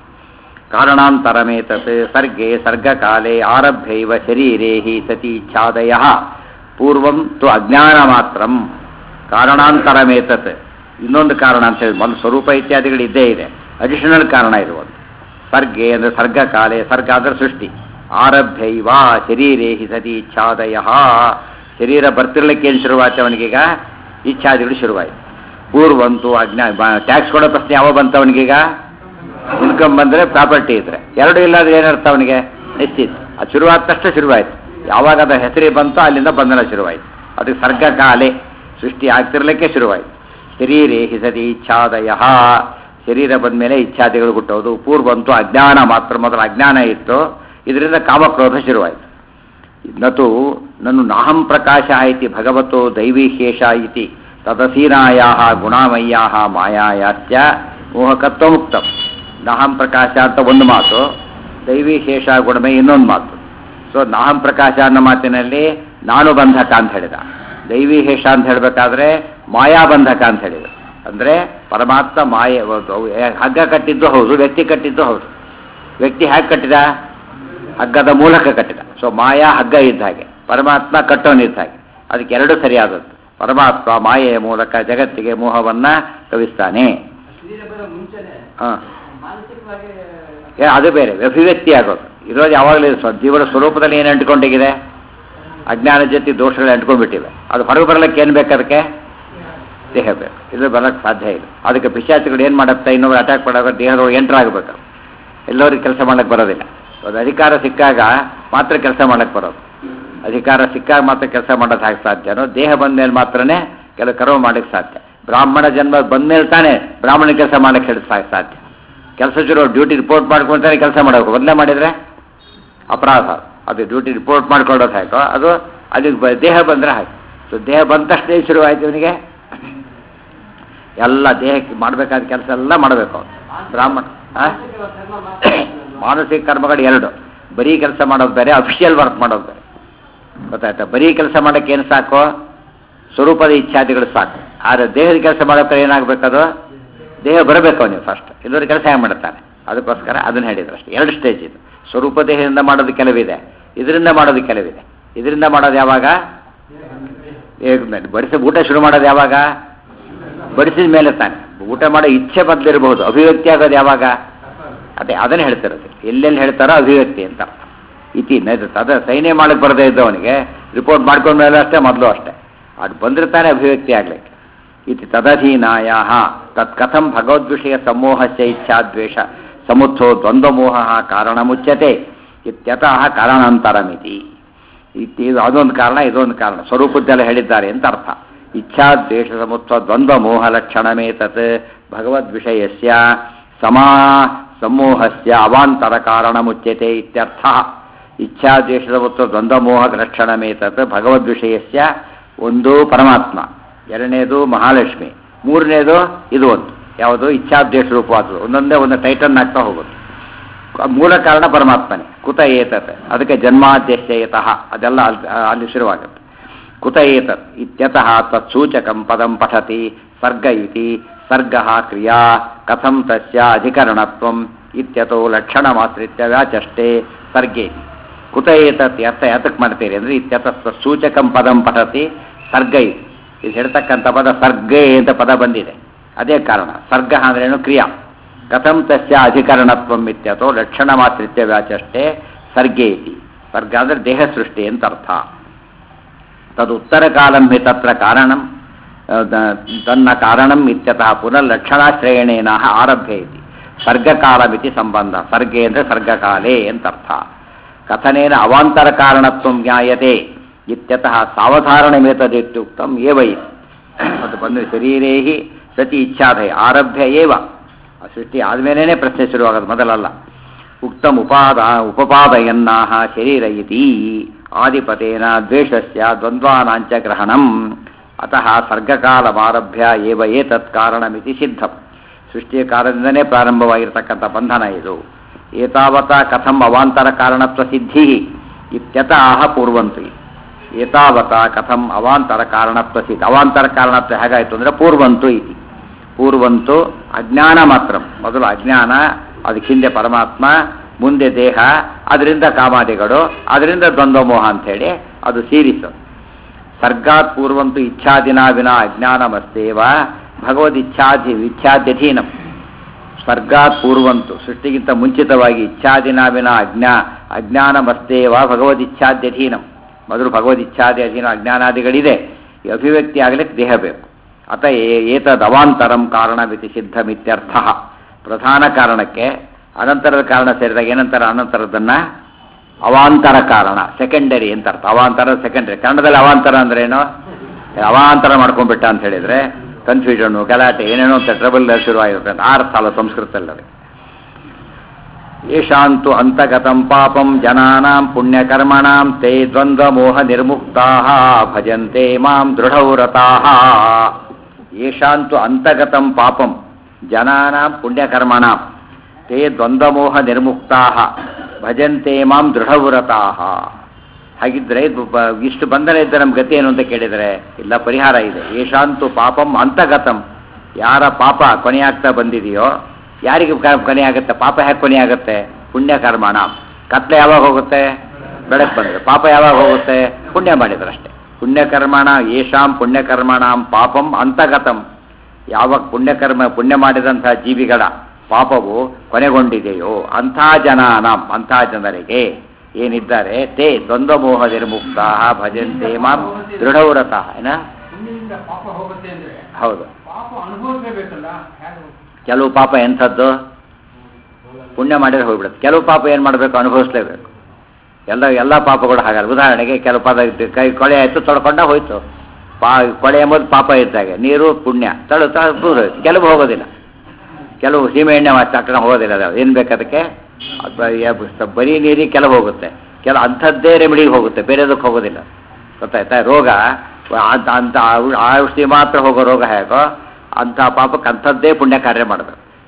ಕಾರಣಾಂತರಮೇತತ್ ಸರ್ಗೆ ಸರ್ಗಕಾಲೆ ಆರಭ್ಯೈವ ಶರೀರೇ ಹಿ ಸತಿ ಇಚ್ಛಾದಯ ಪೂರ್ವಂ ತು ಅಜ್ಞಾನ ಮಾತ್ರಂ ಕಾರಣಾಂತರಮೇತತ್ ಇನ್ನೊಂದು ಕಾರಣ ಅಂತ ಹೇಳಿ ಒಂದು ಸ್ವರೂಪ ಇತ್ಯಾದಿಗಳು ಇದ್ದೇ ಇದೆ ಅಡಿಷನಲ್ ಕಾರಣ ಇರುವುದು ಸರ್ಗೆ ಅಂದರೆ ಸರ್ಗಕಾಲೆ ಸರ್ಗ ಅಂದರೆ ಸೃಷ್ಟಿ ಆರಭ್ಯೈವ ಶರೀರೇ ಹಿ ಸತಿ ಇಚ್ಛಾದಯ ಶರೀರ ಬರ್ತಿರ್ಲಿಕ್ಕೆ ಏನು ಶುರುವಾಯ್ತು ಅವನಿಗೀಗ ಇಚ್ಛಾದಿಗಳು ಶುರುವಾಯಿತು ಪೂರ್ವಂತು ಅಜ್ಞಾ ಟ್ಯಾಕ್ಸ್ ಕೊಡೋ ಪ್ರಶ್ನೆ ಯಾವ ಬಂತು ಅವನಿಗೀಗ ಇನ್ಕಮ್ ಬಂದರೆ ಪ್ರಾಪರ್ಟಿ ಇದ್ರೆ ಎರಡು ಇಲ್ಲಾದ್ರೆ ಏನರ್ಥ ಅವನಿಗೆ ನಿಶ್ಚಿತ ಅದು ಶುರುವಾದ ತಕ್ಷಣ ಶುರುವಾಯಿತು ಯಾವಾಗ ಅದರ ಹೆಸರಿ ಬಂತೋ ಅಲ್ಲಿಂದ ಬಂಧನ ಶುರುವಾಯಿತು ಅದಕ್ಕೆ ಸರ್ಗ ಕಾಲೆ ಸೃಷ್ಟಿ ಆಗ್ತಿರ್ಲಿಕ್ಕೆ ಶುರುವಾಯಿತು ಶರೀರೇ ಹಿಸದಿ ಇಚ್ಛಾದಯ ಶರೀರ ಬಂದ ಮೇಲೆ ಇಚ್ಛಾದಿಗಳು ಹುಟ್ಟೋದು ಪೂರ್ವಂತು ಅಜ್ಞಾನ ಮಾತ್ರ ಮೊದಲು ಅಜ್ಞಾನ ಇತ್ತು ಇದರಿಂದ ಕಾಮಕ್ರೋಧ ಶುರುವಾಯಿತು ನತು ನನ್ನು ನಾಹಂ ಪ್ರಕಾಶ ಇತಿ ಭಗವತೋ ದೈವೀಶೇಷ ಇತಿ ತದಸೀನಾಯಾ ಗುಣಾಮಯ್ಯಾ ಮಾಯಾಯಾಶ್ಚ ಮೋಹಕತ್ವ ಮುಕ್ತಂ ನಾಹಂ ಪ್ರಕಾಶ ಅಂತ ಒಂದು ಮಾತು ದೈವೀಶೇಷ ಗುಣಮಯ ಇನ್ನೊಂದು ಮಾತು ಸೊ ನಾಹಂ ಪ್ರಕಾಶ ಅನ್ನೋ ಮಾತಿನಲ್ಲಿ ನಾನು ಬಂಧಕ ಅಂತ ಹೇಳಿದ ದೈವೀಶೇಷ ಅಂತ ಹೇಳಬೇಕಾದ್ರೆ ಮಾಯಾಬಂಧಕ ಅಂತ ಹೇಳಿದ ಅಂದರೆ ಪರಮಾತ್ಮ ಮಾಯೆ ಹಗ್ಗ ಕಟ್ಟಿದ್ದು ಹೌದು ವ್ಯಕ್ತಿ ಕಟ್ಟಿದ್ದು ಹೌದು ವ್ಯಕ್ತಿ ಹೇಗೆ ಕಟ್ಟಿದ ಹಗ್ಗದ ಮೂಲಕ ಕಟ್ಟಿದ ಸೊ ಮಾಯಾ ಹಗ್ಗ ಇದ್ದ ಹಾಗೆ ಪರಮಾತ್ಮ ಕಟ್ಟೋನಿದ್ದ ಹಾಗೆ ಅದಕ್ಕೆ ಎರಡು ಸರಿಯಾದದ್ದು ಪರಮಾತ್ಮ ಮಾಯೆಯ ಮೂಲಕ ಜಗತ್ತಿಗೆ ಮೋಹವನ್ನ ಕವಿಸ್ತಾನೆ ಶರೀರ ಬರೋ ಮುಂಚೆನೆ ಹಾಂ ಮಾನಸಿಕವಾಗಿ ಏ ಅದು ಬೇರೆ ಅಭಿವ್ಯಕ್ತಿ ಆಗೋದು ಇರೋದು ಯಾವಾಗಲೂ ಸ್ವ ಜೀವನ ಸ್ವರೂಪದಲ್ಲಿ ಏನು ಅಂಟ್ಕೊಂಡಿಗಿದೆ ಅಜ್ಞಾನ ಜೊತೆ ದೋಷಗಳು ಅಂಟ್ಕೊಂಡ್ಬಿಟ್ಟಿವೆ ಅದು ಹೊರಗೆ ಬರಲಿಕ್ಕೆ ಏನು ಬೇಕು ಅದಕ್ಕೆ ದೇಹ ಬೇಕು ಇದು ಬರಕ್ಕೆ ಸಾಧ್ಯ ಇಲ್ಲ ಅದಕ್ಕೆ ಪಿಶಾಚಿಗಳು ಏನು ಮಾಡುತ್ತೆ ಇನ್ನೊಬ್ರು ಅಟ್ಯಾಕ್ ಮಾಡಾಗ ದೇಹದೊಳಗೆ ಎಂಟ್ರ್ ಆಗಬೇಕು ಎಲ್ಲರಿಗೆ ಕೆಲಸ ಮಾಡಕ್ಕೆ ಬರೋದಿಲ್ಲ ಅದು ಅಧಿಕಾರ ಸಿಕ್ಕಾಗ ಮಾತ್ರ ಕೆಲಸ ಮಾಡಕ್ಕೆ ಬರೋದು ಅಧಿಕಾರ ಸಿಕ್ಕಾಗ ಮಾತ್ರ ಕೆಲಸ ಮಾಡೋದು ಹಾಗೆ ಸಾಧ್ಯನೋ ದೇಹ ಬಂದ ಮೇಲೆ ಮಾತ್ರನೇ ಕೆಲವು ಕರ್ಮ ಮಾಡಕ್ಕೆ ಸಾಧ್ಯ ಬ್ರಾಹ್ಮಣ ಜನ್ಮ ಬಂದ ಮೇಲೆ ತಾನೇ ಬ್ರಾಹ್ಮಣ ಕೆಲಸ ಮಾಡಕ್ಕೆ ಹೇಳಿ ಸಾಧ್ಯ ಕೆಲಸ ಶುರು ಡ್ಯೂಟಿ ರಿಪೋರ್ಟ್ ಮಾಡ್ಕೊಂತಾನೆ ಕೆಲಸ ಮಾಡಬೇಕು ಮೊದಲೇ ಮಾಡಿದರೆ ಅಪರಾಧ ಅದು ಡ್ಯೂಟಿ ರಿಪೋರ್ಟ್ ಮಾಡ್ಕೊಳ್ಳೋದು ಹಾಕೋ ಅದು ಅದಕ್ಕೆ ಬ- ದೇಹ ಬಂದರೆ ಹಾಗೆ ಸೊ ದೇಹ ಬಂದ ತಕ್ಷಣ ಏನ್ ಶುರುವಾಯ್ತು ಇವನಿಗೆ ಎಲ್ಲ ದೇಹಕ್ಕೆ ಮಾಡಬೇಕಾದ ಕೆಲಸ ಎಲ್ಲ ಮಾಡಬೇಕು ಅವನು ಬ್ರಾಹ್ಮಣ ಆ? ಕರ್ಮ ಮಾತ್ರ ಮಾನಸಿಕ ಕರ್ಮಗಳು ಎರಡು ಬರೀ ಕೆಲಸ ಮಾಡೋದು ಬೇರೆ ಅಫಿಷಿಯಲ್ ವರ್ಕ್ ಮಾಡೋದು ಬೇರೆ ಗೊತ್ತಾಯ್ತಾ ಬರೀ ಕೆಲಸ ಮಾಡೋಕ್ಕೆ ಏನು ಸಾಕು ಸ್ವರೂಪದ ಇಚ್ಛಾದಿಗಳು ಸಾಕು ಆದರೆ ದೇಹದ ಕೆಲಸ ಮಾಡೋಕೆ ಏನಾಗಬೇಕದು ದೇಹ ಬರಬೇಕು ಅವನಿಗೆ ಫಸ್ಟ್ ಇಲ್ಲದ್ರೆ ಕೆಲಸ ಹೇಗೆ ಮಾಡ್ತಾನೆ ಅದಕ್ಕೋಸ್ಕರ ಅದನ್ನು ಹೇಳಿದ್ರು ಅಷ್ಟೇ ಎರಡು ಸ್ಟೇಜ್ ಇದು ಸ್ವರೂಪ ದೇಹದಿಂದ ಮಾಡೋದು ಕೆಲವಿದೆ ಇದರಿಂದ ಮಾಡೋದು ಕೆಲವಿದೆ ಇದರಿಂದ ಮಾಡೋದು ಯಾವಾಗ ಏ- ಬಡಿಸಿ ಊಟ ಶುರು ಮಾಡೋದು ಯಾವಾಗ ಬಡಿಸಿದ ಮೇಲೆ ತಾನೆ ಊಟ ಮಾಡೋ ಇಚ್ಛೆ ಬದಲಿರಬಹುದು ಅಭಿವ್ಯಕ್ತಿ ಆಗೋದು ಯಾವಾಗ ಅದೇ ಅದನ್ನು ಹೇಳ್ತಿರೋದು ಎಲ್ಲೆಲ್ಲಿ ಹೇಳ್ತಾರೋ ಅಭಿವ್ಯಕ್ತಿ ಅಂತ ಅರ್ಥ ಇತಿ ನೈತ ಅದ ಸೈನ್ಯ ಮಾಡಕ್ಕೆ ಬರದೇ ಇದ್ದವನಿಗೆ ರಿಪೋರ್ಟ್ ಮಾಡ್ಕೊಂಡ ಮೇಲೆ ಅಷ್ಟೇ ಮೊದಲು ಅಷ್ಟೇ ಅದು ಬಂದಿರ್ತಾನೆ ಅಭಿವ್ಯಕ್ತಿ ಆಗ್ಲಿಕ್ಕೆ ಇತಿ ತದಧೀನಾಯ ತತ್ ಕಥಂ ಭಗವದ್ವಿಷಯ ಸಮೂಹಸ್ಯ ಇಚ್ಛಾದ್ವೇಷ ಸಮುತ್ಥೋ ದ್ವಂದ್ವಮೋಹ ಕಾರಣಮುಚ್ಯತೆ ಇತ್ಯತಃ ಕಾರಣಾಂತರಮಿತಿ ಇತಿ ಇದು ಅದೊಂದು ಕಾರಣ ಇದೊಂದು ಕಾರಣ ಸ್ವರೂಪದ್ದೆಲ್ಲ ಹೇಳಿದ್ದಾರೆ ಅಂತ ಅರ್ಥ ಇಚ್ಛಾದ್ವೇಷ ಸಮುತ್ವ ದ್ವಂದ್ವ ಮೋಹ ಲಕ್ಷಣಮೇತತ್ ಭಗವದ್ವಿಷಯಸ್ಯ ಸಮಾ ಸಮೂಹಸ್ಯ ಅವಾಂತರ ಕಾರಣಮುಚ್ಯತೆ ಇತ್ಯರ್ಥ ಇಚ್ಛಾದ್ವೇಷದ ಮತ್ತು ದ್ವಂದ್ವ ಮೋಹ ಲಕ್ಷಣಮೇತತ್ ಭಗವದ್ವಿಷಯಸ್ಯ ಒಂದು ಪರಮಾತ್ಮ ಎರಡನೇದು ಮಹಾಲಕ್ಷ್ಮಿ ಮೂರನೇದು ಇದು ಒಂದು ಯಾವುದು ಇಚ್ಛಾದ್ವೇಷ ರೂಪವಾದದ್ದು ಒಂದೊಂದೇ ಒಂದು ಟೈಟನ್ ಆಗ್ತಾ ಹೋಗುತ್ತೆ ಮೂಲ ಕಾರಣ ಪರಮಾತ್ಮನೇ ಕುತ ಏತತ್ ಅದಕ್ಕೆ ಜನ್ಮಾದ್ಯಶ್ಯಯತಃ ಅದೆಲ್ಲ ಅಲ್ಲಿ ಅಲ್ಲಿ ಶುರುವಾಗುತ್ತೆ ಕುತ ಏತತ್ ಇತ್ಯತಃ ತತ್ಸೂಚಕಂ ಪದಂ ಪಠತಿ ಸರ್ಗ ಇತಿ ಸರ್ಗ ಕ್ರಿಯಾ ಕಥಂ ತಸ್ಯ ಅಧಿಕರಣತ್ವಂ ಇತ್ಯತೋ ಲಕ್ಷಣಮಾಶ್ರಿತ್ಯ ವ್ಯಾಚಷ್ಟೇ ಸರ್ಗೆ ಕುತ ಏತತ್ ಅರ್ಥ ಯಾತಕ್ಕೆ ಮಾಡ್ತೀರಿ ಅಂದರೆ ಇತ್ಯತಃ ಸೂಚಕಂ ಪದಂ ಪಠತಿ ಸರ್ಗ ಇತಿ ಇದು ಹೇಳ್ತಕ್ಕಂಥ ಪದ ಸರ್ಗೆ ಅಂತ ಪದ ಬಂದಿದೆ ಅದೇ ಕಾರಣ ಸರ್ಗ ಅಂದ್ರೇನು ಕ್ರಿಯಾ ಕಥಂ ತಸ್ಯ ಅಧಿಕರಣತ್ವಂ ಇತ್ಯತೋ ಲಕ್ಷಣ ಮಾತ್ರಿತ್ಯ ವ್ಯಾಚಷ್ಟೇ ಸರ್ಗೆ ಇತಿ ಸರ್ಗ ಅಂದರೆ ದೇಹ ಸೃಷ್ಟಿ ಅಂತ ಅರ್ಥ ತದುತ್ತರ ಕಾಲಂ ಹಿ ತತ್ರ ಕಾರಣಂ ಆ, ದ- ತನ್ನ ಕಾರಣಂ ಇತ್ಯತಃ ಪುನರ್ಲಕ್ಷಣಾಶ್ರಯಣೇನ ಆರಭ್ಯ ಇತಿ ಸರ್ಗಕಾಲಮಿತಿ ಸಂಬಂಧ ಸರ್ಗೆ ಅಂದರೆ ಸರ್ಗಕಾಲೇ ಅಂತ ಅರ್ಥ ಕಥನೇನ ಅವಾಂತರ ಕಾರಣತ್ವ ಜ್ಞಾಯತೆ ಇತ್ಯತಃ ಸಾವಧಾರಣಮೇತದಿತ್ಯುಕ್ತಂ ಏವ ಇತಿ ಅದು ಬಂದು ಶರೀರೇ ಹಿ ಸತಿ ಇಚ್ಛಾದಯ ಆರಭ್ಯ ಏವ ಆ ಸೃಷ್ಟಿ ಆದಮೇಲೆ ಪ್ರಶ್ನೆ ಶುರುವಾಗೋದು ಮೊದಲಲ್ಲ ಉಕ್ತಂ ಉಪಾದ ಉಪಪಾದಯನ್ನಾಹ ಶರೀರ ಇತಿ ಆದಿಪತೇನ ದ್ವೇಷಸ್ಯ ದ್ವಂದ್ವಾನಾಂಚ ಗ್ರಹಣಂ ಅತಃ ಸರ್ಗಕಾಲಮಾರಭ್ಯ ಏವ ಏತತ್ ಕಾರಣಮಿತಿ ಸಿದ್ಧಂ ಸೃಷ್ಟಿಯ ಕಾರಣದಿಂದನೇ ಪ್ರಾರಂಭವಾಗಿರ್ತಕ್ಕಂಥ ಬಂಧನ ಇದು ಏತಾವತ ಕಥಂ ಅವಾಂತರ ಕಾರಣತ್ವ ಸಿದ್ಧಿ ಇತ್ಯತಃ ಪೂರ್ವಂತು ಏತಾವತ ಕಥಂ ಅವಾಂತರ ಕಾರಣತ್ವ ಸಿದ್ಧ ಅವಾಂತರ ಕಾರಣತ್ವ ಹೇಗಾಯಿತು ಅಂದರೆ ಪೂರ್ವಂತು ಇತಿ ಪೂರ್ವಂತು ಅಜ್ಞಾನ ಮಾತ್ರ ಮೊದಲು ಅಜ್ಞಾನ ಅದಕ್ಕೆ ಹಿಂದೆ ಪರಮಾತ್ಮ ಮುಂದೆ ದೇಹ ಅದರಿಂದ ಕಾಮಾದಿಗಳು ಅದರಿಂದ ದ್ವಂದ್ವಮೋಹ ಅಂಥೇಳಿ ಅದು ಸೀರೀಸ್ ಸರ್ಗಾತ್ ಪೂರ್ವಂತು ಇಚ್ಛಾದಿನ ವಿನ ಅಜ್ಞಾನಮಸ್ತೇವ ಭಗವದ್ ಇಚ್ಛಾಧಿ ಇಚ್ಛಾದ್ಯಧೀನಂ ಸರ್ಗಾತ್ ಪೂರ್ವಂತು ಸೃಷ್ಟಿಗಿಂತ ಮುಂಚಿತವಾಗಿ ಇಚ್ಛಾದಿನ ವಿನ ಅಜ್ಞಾ ಅಜ್ಞಾನಮಸ್ತೇವ ಭಗವದ್ ಇಚ್ಛಾದ್ಯಧೀನಂ ಮೊದಲು ಭಗವದ್ ಇಚ್ಛಾದಿ ಅಧೀನ ಅಜ್ಞಾನಾದಿಗಳಿದೆ ಈ ಅಭಿವ್ಯಕ್ತಿ ಆಗಲಿಕ್ಕೆ ದೇಹ ಬೇಕು ಅತ ಏ- ಏತದ್ ಅವಾಂತರಂ ಕಾರಣವಿತಿ ಸಿದ್ಧಮಿತ್ಯರ್ಥ ಪ್ರಧಾನ ಕಾರಣಕ್ಕೆ ಅನಂತರದ ಕಾರಣ ಸೇರಿದಾಗ ಏನಂತಾರೆ ಅನಂತರದನ್ನ ಅವಾಂತರ ಕಾರಣ ಸೆಕೆಂಡರಿ ಅಂತ ಅರ್ಥ ಅವಾಂತರ ಸೆಕೆಂಡರಿ ಕನ್ನಡದಲ್ಲಿ ಅವಾಂತರ ಅಂದ್ರೆ ಏನು ಅವಾಂತರ ಮಾಡ್ಕೊಂಡ್ಬಿಟ್ಟ ಅಂತ ಹೇಳಿದ್ರೆ ಕನ್ಫ್ಯೂಷನು ಗಲಾಟೆ ಏನೇನೋ ಅಂತ ಟ್ರಬಲ್ ಶುರುವಾಗಿರುತ್ತೆ ಅಂತ ಆ ಅರ್ಥ ಅಲ್ಲ ಸಂಸ್ಕೃತದಲ್ಲಿ ಅದಕ್ಕೆ ಯಶಾಂತು ಅಂತಗತಂ ಪಾಪಂ ಜನಾನಾಂ ಪುಣ್ಯಕರ್ಮಣಾಂ ತೇ ದ್ವಂದ್ವ ಮೋಹ ನಿರ್ಮುಕ್ತಾ ಭಜಂತೆ ಮಾಂ ದೃಢವ್ರತಾಃ ಯಶಾಂತು ಅಂತಗತಂ ಪಾಪಂ ಜನಾನಾಂ ಪುಣ್ಯಕರ್ಮಣಾಂ ತೇ ದ್ವಂದ್ವಮೋಹ ನಿರ್ಮುಕ್ತಾ ಭಜಂತೆ ಮಾಂ ದೃಢವ್ರತಾಃ ಹಾಗಿದ್ರೆ ಇದು ಬ- ಇಷ್ಟು ಬಂಧನ ಇದ್ದ ನಮ್ಮ ಗತಿ ಏನು ಅಂತ ಕೇಳಿದರೆ ಇಲ್ಲ ಪರಿಹಾರ ಇದೆ ಯಶಾಂತು ಪಾಪಂ ಅಂತಗತಂ ಯಾರ ಪಾಪ ಕೊನೆಯಾಗ್ತಾ ಬಂದಿದೆಯೋ ಯಾರಿಗೆ ಕ- ಕೊನೆಯಾಗುತ್ತೆ ಪಾಪ ಹೇಗೆ ಕೊನೆಯಾಗುತ್ತೆ ಪುಣ್ಯ ಕರ್ಮಣ ಕತ್ಲೆ ಯಾವಾಗ ಹೋಗುತ್ತೆ ಬೆಳಕು ಬಂದರೆ ಪಾಪ ಯಾವಾಗ ಹೋಗುತ್ತೆ ಪುಣ್ಯ ಮಾಡಿದ್ರೆ ಅಷ್ಟೇ ಪುಣ್ಯಕರ್ಮಣ ಯೇಷಾಂ ಪುಣ್ಯಕರ್ಮಣಾಂ ಪಾಪಂ ಅಂತಗತಂ ಯಾವಾಗ ಪುಣ್ಯಕರ್ಮ ಪುಣ್ಯ ಮಾಡಿದಂಥ ಜೀವಿಗಳ ಪಾಪವು ಕೊನೆಗೊಂಡಿದೆಯೋ ಅಂಥ ಜನಾನಾಂ ಅಂಥ ಜನರಿಗೆ ಏನಿದ್ದಾರೆ ತೇ ದ್ವಂದ್ವ ಮೋಹ ನಿರ್ಮುಕ್ತ ಭಜಂತೆ ಮಾಂ ದೃಢವ್ರತಃ ಏನ ಪುಣ್ಯದಿಂದ ಪಾಪ ಹೋಗುತ್ತೆ ಅಂದ್ರೆ ಹೌದು ಪಾಪ ಅನುಭವಿಸಲೇಬೇಕಲ್ಲ ಹೇಗೆ ಕೆಲವು ಪಾಪ ಎಂಥದ್ದು ಪುಣ್ಯ ಮಾಡಿದ್ರೆ ಹೋಗ್ಬಿಡುತ್ತೆ ಕೆಲವು ಪಾಪ ಏನು ಮಾಡಬೇಕು ಅನುಭವಿಸ್ಲೇಬೇಕು ಎಲ್ಲ ಎಲ್ಲ ಪಾಪಗಳು ಹಾಗಲ್ಲ ಉದಾಹರಣೆಗೆ ಕೆಲವು ಪದ ಇದ್ದು ಕೈ ಕೊಳೆ ಆಯಿತು ತೊಳ್ಕೊಂಡ ಹೋಯ್ತು ಪಾ ಕೊಳೆ ಎಂಬುದು ಪಾಪ ಇದ್ದಾಗೆ ನೀರು ಪುಣ್ಯ ತಳು ತಳು ದೂರ ಹೋಯ್ತು ಕೆಲವು ಹೋಗೋದಿಲ್ಲ ಕೆಲವು ಸೀಮೆ ಎಣ್ಣೆ ತಕ್ಷಣ ಹೋಗೋದಿಲ್ಲ ಅದು ಏನು ಬೇಕು ಅದಕ್ಕೆ ಅಥವಾ ಯ- ಬರೀ ನೀರಿಗೆ ಕೆಲವು ಹೋಗುತ್ತೆ ಕೆಲವು ಅಂಥದ್ದೇ ರೆಮಿಡಿಗೆ ಹೋಗುತ್ತೆ ಬೇರೆದಕ್ಕೆ ಹೋಗೋದಿಲ್ಲ ಗೊತ್ತಾಯ್ತಾ ರೋಗ ಅಂತ ಅಂಥ ಔ- ಔಷಧಿ ಮಾತ್ರ ಹೋಗೋ ರೋಗ ಹೇಗೋ ಅಂಥ ಪಾಪಕ್ಕೆ ಅಂಥದ್ದೇ ಪುಣ್ಯ ಕಾರ್ಯ ಮಾಡಬೇಕು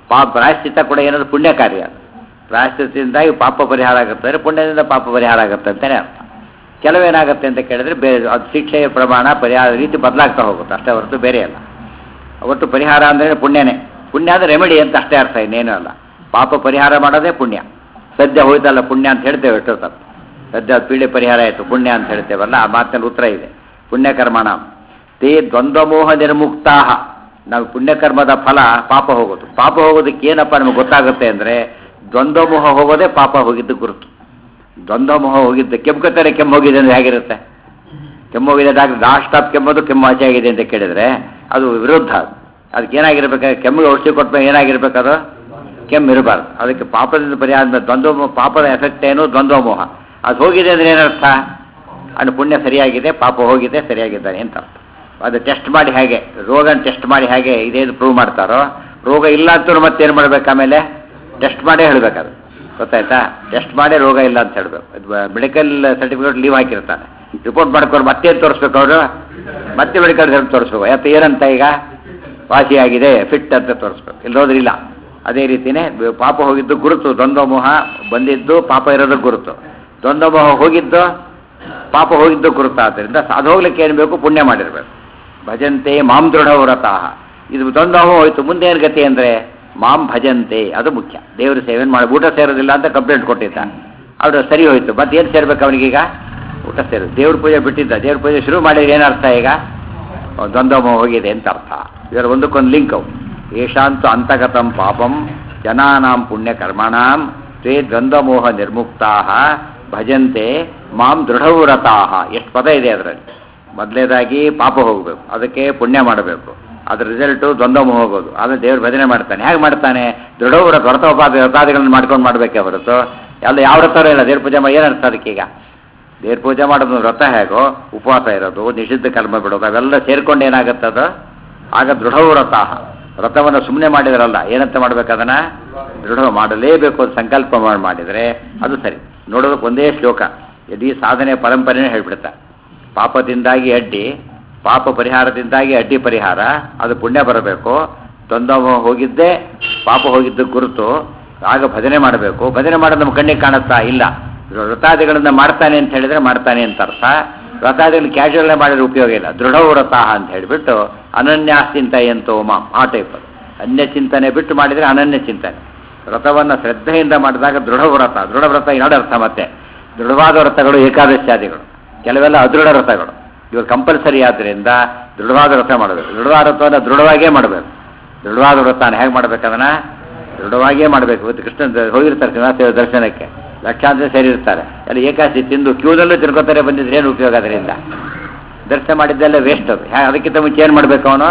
ಪಾಪ ಪ್ರಾಯಶ್ಚಿತ್ತ ಕೂಡ ಏನಾದ್ರು ಪುಣ್ಯ ಕಾರ್ಯ ಪ್ರಾಯಶ್ಚಿತ್ತದಿಂದಾಗಿ ಪಾಪ ಪರಿಹಾರ ಆಗುತ್ತೆ ಅಂದರೆ ಪುಣ್ಯದಿಂದ ಪಾಪ ಪರಿಹಾರ ಆಗುತ್ತೆ ಅಂತಲೇ ಅರ್ಥ ಕೆಲವೇನಾಗುತ್ತೆ ಅಂತ ಕೇಳಿದ್ರೆ ಬೇರೆ ಅದು ಶಿಕ್ಷೆಯ ಪ್ರಮಾಣ ಪರಿಹಾರ ರೀತಿ ಬದಲಾಗ್ತಾ ಹೋಗುತ್ತೆ ಅಷ್ಟೇ ಹೊರತು ಬೇರೆ ಅಲ್ಲ ಒಟ್ಟು ಪರಿಹಾರ ಅಂದರೆ ಪುಣ್ಯನೇ ಪುಣ್ಯ ಅಂದರೆ ರೆಮಿಡಿ ಅಂತ ಅಷ್ಟೇ ಅರ್ಥ ಇನ್ನೇನೂ ಅಲ್ಲ ಪಾಪ ಪರಿಹಾರ ಮಾಡೋದೇ ಪುಣ್ಯ ಸದ್ಯ ಹೋಯ್ತಲ್ಲ ಪುಣ್ಯ ಅಂತ ಹೇಳ್ತೇವೆ ಎಷ್ಟೋ ತಪ್ಪು ಸದ್ಯ ಅದು ಪೀಡೆ ಪರಿಹಾರ ಆಯಿತು ಪುಣ್ಯ ಅಂತ ಹೇಳ್ತೇವಲ್ಲ ಆ ಮಾತಿನಲ್ಲಿ ಉತ್ತರ ಇದೆ ಪುಣ್ಯಕರ್ಮಣ ತೇ ದ್ವಂದ್ವಮೋಹ ನಿರ್ಮುಕ್ತಾಹ ನಾವು ಪುಣ್ಯಕರ್ಮದ ಫಲ ಪಾಪ ಹೋಗೋದು ಪಾಪ ಹೋಗೋದಕ್ಕೆ ಏನಪ್ಪ ನಮಗೆ ಗೊತ್ತಾಗುತ್ತೆ ಅಂದರೆ ದ್ವಂದ್ವಮೋಹ ಹೋಗೋದೇ ಪಾಪ ಹೋಗಿದ್ದು ಗುರುತು ದ್ವಂದ್ವಮೋಹ ಹೋಗಿದ್ದು ಕೆಮ್ಮುಕತ್ತಾರೆ ಕೆಮ್ಮು ಹೋಗಿದೆ ಅಂದರೆ ಹೇಗಿರುತ್ತೆ ಕೆಮ್ಮು ಹೋಗಿದೆ ಡಾಕ್ಟರ್ ಲಾಸ್ಟ್ ಸ್ಟಾಪ್ ಕೆಮ್ಮೋದು ಕೆಮ್ಮು ಆಚೆ ಆಗಿದೆ ಅಂತ ಕೇಳಿದ್ರೆ ಅದು ವಿರುದ್ಧ ಅದು ಅದಕ್ಕೆ ಏನಾಗಿರ್ಬೇಕು ಕೆಮ್ಮಿಗೆ ಔಷಧಿ ಕೊಟ್ಟ ಏನಾಗಿರ್ಬೇಕು ಅದು ಕೆಮ್ಮು ಇರಬಾರ್ದು ಅದಕ್ಕೆ ಪಾಪದಿಂದ ಪರಿಹಾರ ಅಂದ್ರೆ ದ್ವಂದ್ವ ಮೋಹ- ಪಾಪದ ಎಫೆಕ್ಟ್ ಏನು ದ್ವಂದ್ವ ಮೋಹ ಅದು ಹೋಗಿದೆ ಅಂದ್ರೆ ಏನರ್ಥ ಅದು ಪುಣ್ಯ ಸರಿಯಾಗಿದೆ ಪಾಪ ಹೋಗಿದೆ ಸರಿಯಾಗಿದ್ದಾನೆ ಅಂತ ಅರ್ಥ ಅದು ಟೆಸ್ಟ್ ಮಾಡಿ ಹೇಗೆ ರೋಗನ ಟೆಸ್ಟ್ ಮಾಡಿ ಹೇಗೆ ಇದೇನು ಪ್ರೂವ್ ಮಾಡ್ತಾರೋ ರೋಗ ಇಲ್ಲ ಅಂತೂ ಮತ್ತೇನು ಮಾಡ್ಬೇಕು ಆಮೇಲೆ ಟೆಸ್ಟ್ ಮಾಡೇ ಹೇಳ್ಬೇಕದು ಗೊತ್ತಾಯ್ತಾ ಟೆಸ್ಟ್ ಮಾಡೇ ರೋಗ ಇಲ್ಲ ಅಂತ ಹೇಳ್ಬೇಕು ಮೆಡಿಕಲ್ ಸರ್ಟಿಫಿಕೇಟ್ ಲೀವ್ ಹಾಕಿರ್ತಾನೆ ರಿಪೋರ್ಟ್ ಮಾಡ್ಕೊಂಡು ಮತ್ತೆ ತೋರಿಸ್ಬೇಕು ಅವರು ಮತ್ತೆ ಮೆಡಿಕಲ್ ಹೆಲ್ಪ್ ತೋರಿಸ್ಬೇಕು ಯಾಕೆ ಏನಂತ ಈಗ ವಾಸಿಯಾಗಿದೆ ಫಿಟ್ ಅಂತ ತೋರಿಸ್ಬೇಕು ಇಲ್ಲೋದ್ರೆ ಇಲ್ಲ ಅದೇ ರೀತಿನೇ ಬ- ಪಾಪ ಹೋಗಿದ್ದು ಗುರುತು ದ್ವಂದ್ವಮೋಹ ಬಂದಿದ್ದು ಪಾಪ ಇರೋದು ಗುರುತು ದ್ವಂದ್ವಮೋಹ ಹೋಗಿದ್ದು ಪಾಪ ಹೋಗಿದ್ದು ಗುರುತು ಆದ್ದರಿಂದ ಅದು ಹೋಗ್ಲಿಕ್ಕೆ ಏನು ಬೇಕು ಪುಣ್ಯ ಮಾಡಿರ್ಬೇಕು ಭಜಂತೆ ಮಾಂ ದೃಢವ್ರತಾಹ ಇದು ದ್ವಂದ್ವಮೋಹ ಹೋಯ್ತು ಮುಂದೆ ಏನು ಗತಿ ಅಂದರೆ ಮಾಂ ಭಜಂತೆ ಅದು ಮುಖ್ಯ ದೇವರು ಸೇವೆ ಮಾಡಿ ಊಟ ಸೇರೋದಿಲ್ಲ ಅಂತ ಕಂಪ್ಲೇಂಟ್ ಕೊಟ್ಟಿದ್ದ ಅವ್ರು ಸರಿ ಹೋಯ್ತು ಮತ್ತೆ ಏನು ಸೇರ್ಬೇಕು ಅವನಿಗೀಗ ಊಟ ಸೇರೋದು ದೇವ್ರ ಪೂಜೆ ಬಿಟ್ಟಿದ್ದ ದೇವ್ರ ಪೂಜೆ ಶುರು ಮಾಡಿದ್ರೆ ಏನರ್ಥ ಈಗ ದ್ವಂದ್ವಮೋಹ ಹೋಗಿದೆ ಅಂತ ಅರ್ಥ ಇದರ ಒಂದಕ್ಕೊಂದು ಲಿಂಕ್ ಅವು ಏಷಾಂತು ಅಂತಗತಂ ಪಾಪಂ ಜನಾನಾಂ ಪುಣ್ಯಕರ್ಮಣಾಂ ತೇ ದ್ವಂದ್ವಮೋಹ ನಿರ್ಮುಕ್ತಾ ಭಜಂತೆ ಮಾಂ ದೃಢವ್ರತಾಹ ಎಷ್ಟು ಪದ ಇದೆ ಅದರಲ್ಲಿ ಮೊದಲೇದಾಗಿ ಪಾಪ ಹೋಗಬೇಕು ಅದಕ್ಕೆ ಪುಣ್ಯ ಮಾಡಬೇಕು ಅದ್ರ ರಿಸಲ್ಟು ದ್ವಂದ್ವಮೋಹ ಹೋಗೋದು ಆದರೆ ದೇವ್ರ ಭಜನೆ ಮಾಡ್ತಾನೆ ಹೇಗೆ ಮಾಡ್ತಾನೆ ದೃಢವ್ರತ ವ್ರತೋಪಾದ ವ್ರತಾದಿಗಳನ್ನು ಮಾಡ್ಕೊಂಡು ಮಾಡಬೇಕೇ ಹೊರತು ಎಲ್ಲ ಯಾವ ವ್ರತವೂ ಇಲ್ಲ ದೇವ್ರ ಪೂಜೆ ಮಾಡಿ ಏನರ್ಥ ಅದಕ್ಕೀಗ ದೇವ್ರ ಪೂಜೆ ಮಾಡೋದು ವ್ರತ ಹೇಗೋ ಉಪವಾಸ ಇರೋದು ನಿಷಿದ್ಧ ಕರ್ಮ ಬಿಡೋದು ಅವೆಲ್ಲ ಸೇರ್ಕೊಂಡು ಏನಾಗುತ್ತದ ಆಗ ದೃಢವ್ರತ ವ್ರತವನ್ನು ಸುಮ್ಮನೆ ಮಾಡಿದ್ರಲ್ಲ ಏನಂತ ಮಾಡ್ಬೇಕದನ್ನ ದೃಢ ಮಾಡಲೇಬೇಕು ಅಂತ ಸಂಕಲ್ಪ ಮಾಡಿ ಮಾಡಿದರೆ ಅದು ಸರಿ ನೋಡೋದಕ್ಕೆ ಒಂದೇ ಶ್ಲೋಕ ಇಡೀ ಸಾಧನೆ ಪರಂಪರೆನೇ ಹೇಳ್ಬಿಡ್ತಾ ಪಾಪದಿಂದಾಗಿ ಅಡ್ಡಿ ಪಾಪ ಪರಿಹಾರದಿಂದಾಗಿ ಅಡ್ಡಿ ಪರಿಹಾರ ಅದು ಪುಣ್ಯ ಬರಬೇಕು ದ್ವಂದ್ವ ಹೋಗಿದ್ದೇ ಪಾಪ ಹೋಗಿದ್ದು ಗುರುತು ಆಗ ಭಜನೆ ಮಾಡಬೇಕು ಭಜನೆ ಮಾಡೋದು ನಮ್ಮ ಕಣ್ಣಿಗೆ ಕಾಣುತ್ತಾ ಇಲ್ಲ ವ್ರತಾದಿಗಳನ್ನ ಮಾಡ್ತಾನೆ ಅಂತ ಹೇಳಿದ್ರೆ ಮಾಡ್ತಾನೆ ಅಂತ ಅರ್ಥ ವ್ರತಾದಿಗಳು ಕ್ಯಾಶುವಲ್ ಮಾಡಿದ್ರೆ ಉಪಯೋಗ ಇಲ್ಲ ದೃಢ ವ್ರತ ಅಂತ ಹೇಳಿಬಿಟ್ಟು ಅನನ್ಯಾಸ್ತಿಂತ ಎಂತೋ ಮಾಂ ಆ ಟೈಪ್ ಅದು ಅನ್ಯ ಚಿಂತನೆ ಬಿಟ್ಟು ಮಾಡಿದರೆ ಅನನ್ಯ ಚಿಂತನೆ ವ್ರತವನ್ನು ಶ್ರದ್ಧೆಯಿಂದ ಮಾಡಿದಾಗ ದೃಢ ವ್ರತ ದೃಢ ವ್ರತ ಎರಡು ಅರ್ಥ ಮತ್ತೆ ದೃಢವಾದ ವ್ರತಗಳು ಏಕಾದಶಾದಿಗಳು ಕೆಲವೆಲ್ಲ ಅದೃಢ ವ್ರತಗಳು ಇವರು ಕಂಪಲ್ಸರಿ ಆದ್ದರಿಂದ ದೃಢವಾದ ವ್ರತ ಮಾಡಬೇಕು ದೃಢವಾದ ವ್ರತವನ್ನು ದೃಢವಾಗೇ ಮಾಡಬೇಕು ದೃಢವಾದ ವ್ರತನ ಹೇಗೆ ಮಾಡ್ಬೇಕು ಅದನ್ನ ದೃಢವಾಗಿಯೇ ಮಾಡಬೇಕು ಇವತ್ತು ಕೃಷ್ಣ ದ- ಹೋಗಿರ್ತಾರೆ ಶ್ರೀನಿವಾಸ ದರ್ಶನಕ್ಕೆ ಲಕ್ಷಾಂತರ ಸೇರಿರ್ತಾರೆ ಅಲ್ಲಿ ಏಕಾಸಿ ತಿಂದು ಕ್ಯೂದಲ್ಲೂ ತಿರ್ಕೋತಾರೆ ಬಂದಿದ್ರೆ ಏನು ಉಪಯೋಗ ಅದರಿಂದ ದರ್ಶನ ಮಾಡಿದ್ದೆಲ್ಲ ವೇಸ್ಟ್ ಅದು ಹ್ಯಾ ಅದಕ್ಕಿಂತ ಮುಂಚೆ ಏನು ಮಾಡಬೇಕು ಅವನು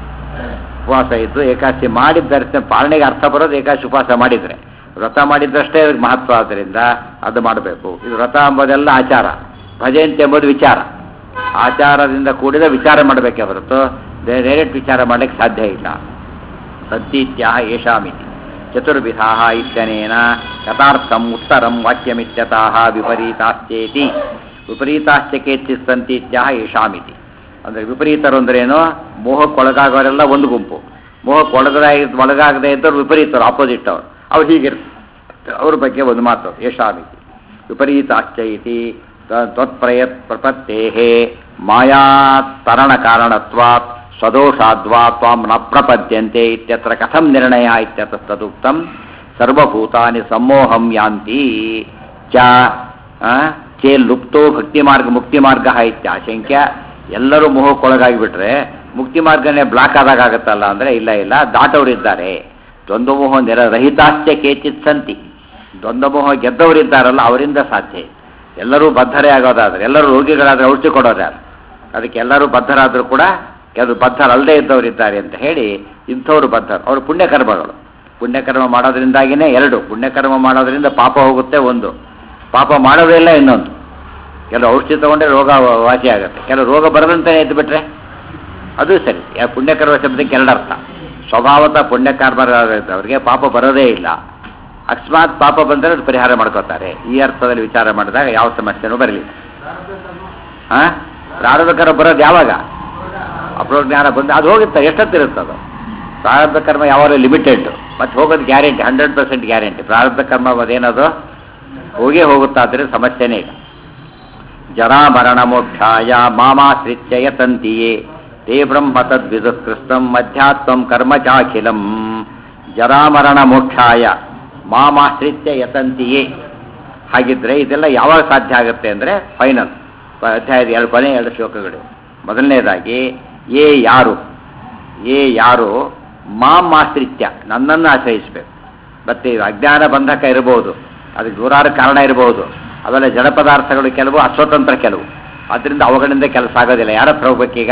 ಉಪವಾಸ ಇದ್ದು ಏಕಾದಶಿ ಮಾಡಿದ ದರ್ಶನ ಪಾಲನೆಗೆ ಅರ್ಥ ಬರೋದು ಏಕಾದಶಿ ಉಪವಾಸ ಮಾಡಿದರೆ ವ್ರತ ಮಾಡಿದ್ದಷ್ಟೇ ಅದಕ್ಕೆ ಮಹತ್ವ ಆದ್ದರಿಂದ ಅದು ಮಾಡಬೇಕು ಇದು ವ್ರತ ಎಂಬುದೆಲ್ಲ ಆಚಾರ ಭಜಂತಿ ಎಂಬುದು ವಿಚಾರ ಆಚಾರದಿಂದ ಕೂಡಿದ ವಿಚಾರ ಮಾಡಬೇಕೇ ಹೊರತು ಡೈರೆಕ್ಟ್ ವಿಚಾರ ಮಾಡಲಿಕ್ಕೆ ಸಾಧ್ಯ ಇಲ್ಲ ಸದ್ಯತ್ಯಾಹ ಯೇಷಾಮಿತಿ ಚತುರ್ವಿಧಾ ಇತ್ಯನೇನ ಯಥಾರ್ಥಂ ಉತ್ತರಂ ವಾಕ್ಯಮಿತ್ಯತಃ ವಿಪರೀತಾಶ್ಚೇತಿ ವಿಪರೀತಾಶ್ಚ ಕೇಚಿತ್ ಸಂತೀತ್ಯಾಹ ಯೇಷಾಮಿತಿ ಅಂದರೆ ವಿಪರೀತರು ಅಂದ್ರೇನು ಮೋಹಕ್ಕೊಳಗಾಗೋರೆಲ್ಲ ಒಂದು ಗುಂಪು ಮೋಹಕ್ಕೆ ಒಳಗದಾಗಿ ಒಳಗಾಗದೇ ಇದ್ದವ್ರು ವಿಪರೀತರು ಆಪೋಸಿಟ್ ಅವರು ಅವ್ರು ಹೀಗಿರ್ತಾರೆ ಅವ್ರ ಬಗ್ಗೆ ಒಂದು ಮಾತು ಯಶಾಮಿತಿ ವಿಪರೀತಾಶ್ಚ ಇತಿ ತ- ತ್ವತ್ಪ್ರಯತ್ ಪ್ರಪತ್ತೇಹೇ ಮಾಯಾತರಣ ಕಾರಣತ್ವಾತ್ ಸ್ವದೋಷಾದ್ವಾ ತ್ವಾಂ ನ ಪ್ರಪದ್ಯಂತೆ ಇತ್ಯತ್ರ ಕಥಂ ನಿರ್ಣಯ ಇತ್ಯತಸ್ತದುಕ್ತಂ ಸರ್ವಭೂತಾನಿ ಸಮ್ಮೋಹಂ ಯಾಂತಿ ಚ ಆ, ಚೇ ಲುಪ್ತೋ ಭಕ್ತಿ ಮಾರ್ಗ ಮುಕ್ತಿ ಮಾರ್ಗ ಇತ್ಯಾಶಂಕ್ಯ ಎಲ್ಲರೂ ಮೋಹಕ್ಕೊಳಗಾಗಿಬಿಟ್ರೆ ಮುಕ್ತಿ ಮಾರ್ಗನೇ ಬ್ಲಾಕ್ ಆದಾಗ ಆಗುತ್ತಲ್ಲ ಅಂದರೆ ಇಲ್ಲ ಇಲ್ಲ ದಾಟವರಿದ್ದಾರೆ ದ್ವಂದ್ವಮೋಹ ನಿರರಹಿತಾಶ್ಚ ಕೇಚಿತ್ ಸಂತಿ ದ್ವಂದ್ವಮೋಹ ಗೆದ್ದವರಿದ್ದಾರಲ್ಲ ಅವರಿಂದ ಸಾಧ್ಯ ಎಲ್ಲರೂ ಬದ್ಧರೇ ಆಗೋದಾದ್ರೆ ಎಲ್ಲರೂ ರೋಗಿಗಳಾದ್ರೆ ಔಷಧಿ ಕೊಡೋದಾದ್ರೆ ಅದಕ್ಕೆ ಎಲ್ಲರೂ ಬದ್ಧರಾದರೂ ಕೂಡ ಕೆಲವು ಬದ್ಧರಲ್ಲದೆ ಇದ್ದವರಿದ್ದಾರೆ ಅಂತ ಹೇಳಿ ಇಂಥವ್ರು ಬದ್ಧರು ಅವರು ಪುಣ್ಯಕರ್ಮಗಳು ಪುಣ್ಯಕರ್ಮ ಮಾಡೋದ್ರಿಂದಾಗಿನೇ ಎರಡು ಪುಣ್ಯಕರ್ಮ ಮಾಡೋದ್ರಿಂದ ಪಾಪ ಹೋಗುತ್ತೆ ಒಂದು ಪಾಪ ಮಾಡೋದೇ ಇಲ್ಲ ಇನ್ನೊಂದು ಕೆಲವು ಔಷಧಿ ತಗೊಂಡ್ರೆ ರೋಗ ವ- ವಾಸಿ ಆಗುತ್ತೆ ಕೆಲವು ರೋಗ ಬರದಂತೆಯೇ ಎದ್ದು ಬಿಟ್ರೆ ಅದು ಸರಿ ಯಾ- ಪುಣ್ಯಕರ್ಮ ಶಬ್ದಕ್ಕೆ ಎರಡು ಅರ್ಥ ಸ್ವಭಾವತಃ ಪುಣ್ಯಕರ್ಮರಾದವರಿಗೆ ಪಾಪ ಬರೋದೇ ಇಲ್ಲ ಅಕಸ್ಮಾತ್ ಪಾಪ ಬಂದರೆ ಅದು ಪರಿಹಾರ ಮಾಡ್ಕೋತಾರೆ ಈ ಅರ್ಥದಲ್ಲಿ ವಿಚಾರ ಮಾಡಿದಾಗ ಯಾವ ಸಮಸ್ಯೆನೂ ಬರಲಿಲ್ಲ ಹಾಂ ಪ್ರಾರಂಭಕರ ಬರೋದು ಯಾವಾಗ ಅಪ್ರೋಜ್ಞಾನ ಬಂದು ಅದು ಹೋಗುತ್ತೆ ಎಷ್ಟೊತ್ತಿರುತ್ತೆ ಅದು ಪ್ರಾರಬ್ಧ ಕರ್ಮ ಯಾವಾಗಲೂ ಲಿಮಿಟೆಡ್ ಮತ್ತು ಹೋಗೋದು ಗ್ಯಾರಂಟಿ ಹಂಡ್ರೆಡ್ ಪರ್ಸೆಂಟ್ ಗ್ಯಾರಂಟಿ ಪ್ರಾರಬ್ಧ ಕರ್ಮ ಅದೇನದು ಹೋಗೇ ಹೋಗುತ್ತಾದ್ರೆ ಸಮಸ್ಯೆನೇ ಇಲ್ಲ ಜರಾ ಮರಣ ಮೋಕ್ಷಾಯ ಮಾಮಾಶ್ರಿತ್ಯ ಯತಂತಿಯೇ ತೇ ಬ್ರಹ್ಮ ತದ್ವಿದುತ್ಕೃಷ್ಟಂ ಅಧ್ಯಾತ್ಮಂ ಕರ್ಮ ಚಾಖಿಲಂ ಜರಾಮರಣ ಮೋಕ್ಷಾಯ ಮಾಮಾಶ್ರಿತ್ಯ ಯತಂತಿಯೇ ಹಾಗಿದ್ರೆ ಇದೆಲ್ಲ ಯಾವಾಗ ಸಾಧ್ಯ ಆಗುತ್ತೆ ಅಂದರೆ ಫೈನಲ್ ಅಧ್ಯಾಯದ ಎರಡು ಕೊನೆ ಎರಡು ಶ್ಲೋಕಗಳು ಮೊದಲನೇದಾಗಿ ಏ ಯಾರು ಏ ಯಾರು ಮಾಂ ಆಶ್ರಿತ್ಯ ನನ್ನನ್ನು ಆಶ್ರಯಿಸಬೇಕು ಮತ್ತೆ ಇದು ಅಜ್ಞಾನ ಬಂಧಕ ಇರಬಹುದು ಅದಕ್ಕೆ ನೂರಾರು ಕಾರಣ ಇರಬಹುದು ಅವೆಲ್ಲ ಜಡ ಪದಾರ್ಥಗಳು ಕೆಲವು ಅಸ್ವತಂತ್ರ ಕೆಲವು ಅದರಿಂದ ಅವುಗಳಿಂದ ಕೆಲಸ ಆಗೋದಿಲ್ಲ ಯಾರ ಹತ್ರ ಹೋಗ್ಬೇಕೀಗ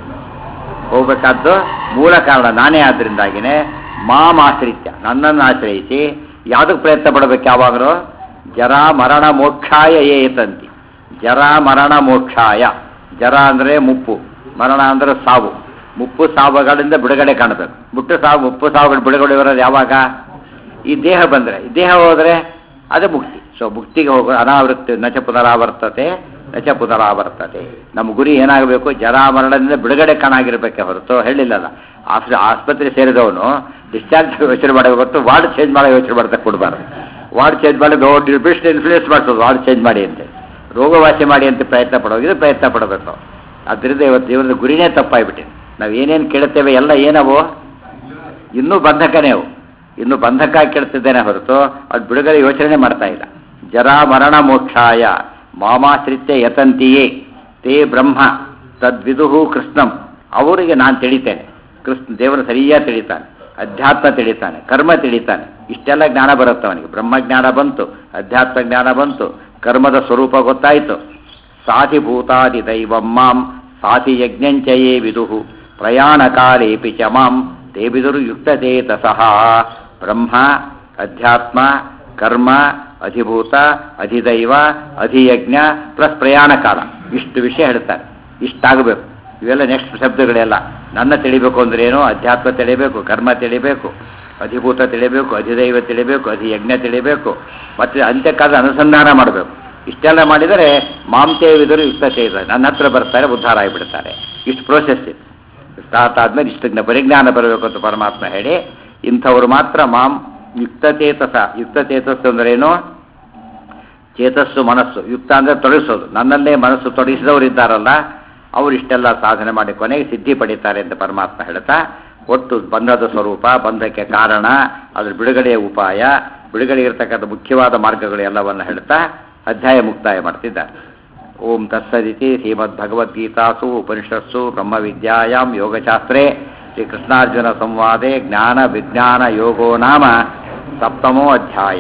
ಹೋಗ್ಬೇಕಾದ್ದು ಮೂಲ ಕಾರಣ ನಾನೇ ಆದ್ದರಿಂದಾಗಿನೇ ಮಾಂ ಆಶ್ರಿತ್ಯ ನನ್ನನ್ನು ಆಶ್ರಯಿಸಿ ಯಾವುದಕ್ಕೆ ಪ್ರಯತ್ನ ಪಡಬೇಕು ಯಾವಾಗಲೂ ಜರ ಮರಣ ಮೋಕ್ಷಾಯ ಏತಂತಿ ಜರ ಮರಣ ಮೋಕ್ಷಾಯ ಜರ ಅಂದರೆ ಮುಪ್ಪು ಮರಣ ಅಂದರೆ ಸಾವು ಮುಪ್ಪು ಸಾವುಗಳಿಂದ ಬಿಡುಗಡೆ ಕಾಣಬೇಕು ಮುಟ್ಟು ಸಾವು ಮುಪ್ಪು ಸಾವುಗಳು ಬಿಡುಗಡೆ ಬರೋದು ಯಾವಾಗ ಈ ದೇಹ ಬಂದರೆ ಈ ದೇಹ ಹೋದರೆ ಅದೇ ಮುಕ್ತಿ ಸೊ ಮುಕ್ತಿಗೆ ಹೋಗೋ ಅನಾವೃತ್ತಿ ನಚ ಪುನರಾವರ್ತತೆ ನಚ ಪುನರಾವರ್ತತೆ ನಮ್ಮ ಗುರಿ ಏನಾಗಬೇಕು ಜರ ಮರಣದಿಂದ ಬಿಡುಗಡೆ ಕಾಣಾಗಿರ್ಬೇಕೆ ಹೊರತು ಹೇಳಿಲ್ಲಲ್ಲ ಆಸ್ಪ ಆಸ್ಪತ್ರೆ ಸೇರಿದವನು ಡಿಸ್ಚಾರ್ಜ್ ಯೋಚನೆ ಮಾಡಬೇಕು ಹೊರತು ವಾರ್ಡ್ ಚೇಂಜ್ ಮಾಡೋ ಯೋಚನೆ ಮಾಡ್ತಾ ಕೊಡಬಾರ್ದು ವಾರ್ಡ್ ಚೇಂಜ್ ಮಾಡಿ ದೊಡ್ಡ ರಿಪಿಸ್ಟ್ ಇನ್ಫ್ಲೂಯೆನ್ಸ್ ಮಾಡ್ತದೆ ವಾರ್ಡ್ ಚೇಂಜ್ ಮಾಡಿ ಅಂತ ರೋಗವಾಸಿ ಮಾಡಿ ಅಂತ ಪ್ರಯತ್ನ ಪಡೋದು ಪ್ರಯತ್ನ ಪಡಬೇಕು ಅದರಿಂದ ಇವತ್ತು ಜೀವನದ ಗುರಿನೇ ತಪ್ಪಾಗ್ಬಿಟ್ಟಿದೆ ನಾವು ಏನೇನು ಕೇಳುತ್ತೇವೆ ಎಲ್ಲ ಏನವು ಇನ್ನೂ ಬಂಧಕನೇ ಅವು ಇನ್ನು ಬಂಧಕ ಕೇಳ್ತಿದ್ದೇನೆ ಹೊರತು ಅದು ಬಿಡುಗಡೆ ಯೋಚನೆ ಮಾಡ್ತಾ ಇಲ್ಲ ಜರ ಮರಣ ಮೋಕ್ಷಾಯ ಮಾಮಾಶ್ರಿತ್ಯ ಯತಂತಿಯೇ ತೇ ಬ್ರಹ್ಮ ತದ್ವಿದುಹು ಕೃಷ್ಣಂ ಅವರಿಗೆ ನಾನು ತಿಳಿತೇನೆ ಕೃಷ್ಣ ದೇವರು ಸರಿಯಾಗಿ ತಿಳಿತಾನೆ ಅಧ್ಯಾತ್ಮ ತಿಳಿತಾನೆ ಕರ್ಮ ತಿಳಿತಾನೆ ಇಷ್ಟೆಲ್ಲ ಜ್ಞಾನ ಬರುತ್ತೆ ಅವನಿಗೆ ಬ್ರಹ್ಮಜ್ಞಾನ ಬಂತು ಅಧ್ಯಾತ್ಮ ಜ್ಞಾನ ಬಂತು ಕರ್ಮದ ಸ್ವರೂಪ ಗೊತ್ತಾಯಿತು ಸಾಧಿಭೂತಾದಿ ದೈವಂ ಮಾಂ ಸಾತಿ ಯಜ್ಞಂಚಯೇ ವಿದುಹು ಪ್ರಯಾಣ ಕಾಲೇಪಿ ಚ ಮಾಂ ತೇ ಬಿದುರು ಯುಕ್ತಚೇತಸಃ ಬ್ರಹ್ಮ ಅಧ್ಯಾತ್ಮ ಕರ್ಮ ಅಧಿಭೂತ ಅಧಿದೈವ ಅಧಿಯಜ್ಞ ಪ್ಲಸ್ ಪ್ರಯಾಣ ಕಾಲ ಇಷ್ಟು ವಿಷಯ ಹೇಳ್ತಾರೆ ಇಷ್ಟಾಗಬೇಕು ಇವೆಲ್ಲ ನೆಕ್ಸ್ಟ್ ಶಬ್ದಗಳೆಲ್ಲ ನನ್ನ ತಿಳಿಬೇಕು ಅಂದ್ರೆ ಏನು ಅಧ್ಯಾತ್ಮ ತಿಳಿಬೇಕು ಕರ್ಮ ತಿಳಿಬೇಕು ಅಧಿಭೂತ ತಿಳಿಬೇಕು ಅಧಿದೈವ ತಿಳಿಬೇಕು ಅಧಿಯಜ್ಞ ತಿಳಿಬೇಕು ಮತ್ತು ಅಂತ್ಯಕಾಲ ಅನುಸಂಧಾನ ಮಾಡಬೇಕು ಇಷ್ಟೆಲ್ಲ ಮಾಡಿದರೆ ಮಾಂತೆ ವಿದರು ಯುಕ್ತತೆ ಇದೆ ನನ್ನ ಹತ್ರ ಬರ್ತಾರೆ ಉದ್ಧಾರ ಆಗಿಬಿಡ್ತಾರೆ ಇಷ್ಟು ಪ್ರೋಸೆಸ್ ಇದೆ ಸ್ಟಾರ್ಟ್ ಆದ್ಮೇಲೆ ಇಷ್ಟು ಪರಿಜ್ಞಾನ ಬರಬೇಕು ಅಂತ ಪರಮಾತ್ಮ ಹೇಳಿ ಇಂಥವ್ರು ಮಾತ್ರ ಮಾಂ ಯುಕ್ತಚೇತಸ ಯುಕ್ತಚೇತಸ್ಸು ಅಂದ್ರೇನು ಚೇತಸ್ಸು ಮನಸ್ಸು ಯುಕ್ತ ಅಂದರೆ ತೊಡಗಿಸೋದು ನನ್ನಲ್ಲೇ ಮನಸ್ಸು ತೊಡಗಿಸಿದವರು ಇದ್ದಾರಲ್ಲ ಅವರು ಇಷ್ಟೆಲ್ಲ ಸಾಧನೆ ಮಾಡಿ ಕೊನೆಗೆ ಸಿದ್ಧಿ ಪಡೀತಾರೆ ಅಂತ ಪರಮಾತ್ಮ ಹೇಳ್ತಾ ಒಟ್ಟು ಬಂಧದ ಸ್ವರೂಪ ಬಂಧಕ್ಕೆ ಕಾರಣ ಅದ್ರ ಬಿಡುಗಡೆಯ ಉಪಾಯ ಬಿಡುಗಡೆ ಇರತಕ್ಕಂಥ ಮುಖ್ಯವಾದ ಮಾರ್ಗಗಳು ಎಲ್ಲವನ್ನು ಹೇಳ್ತಾ ಅಧ್ಯಾಯ ಮುಕ್ತಾಯ ಮಾಡ್ತಿದ್ದಾರೆ ಓಂ ತತ್ಸದಿತಿ ಶ್ರೀಮದ್ಭಗವದ್ಗೀತಾಸು ಉಪನಿಷತ್ಸು ಬ್ರಹ್ಮವಿದ್ಯಾಯಾಂ ಯೋಗಶಾಸ್ತ್ರೇ ಶ್ರೀಕೃಷ್ಣಾರ್ಜುನ ಸಂವಾದೆ ಜ್ಞಾನ ವಿಜ್ಞಾನ ಯೋಗೋ ನಾಮ ಸಪ್ತಮೋ ಅಧ್ಯಾಯ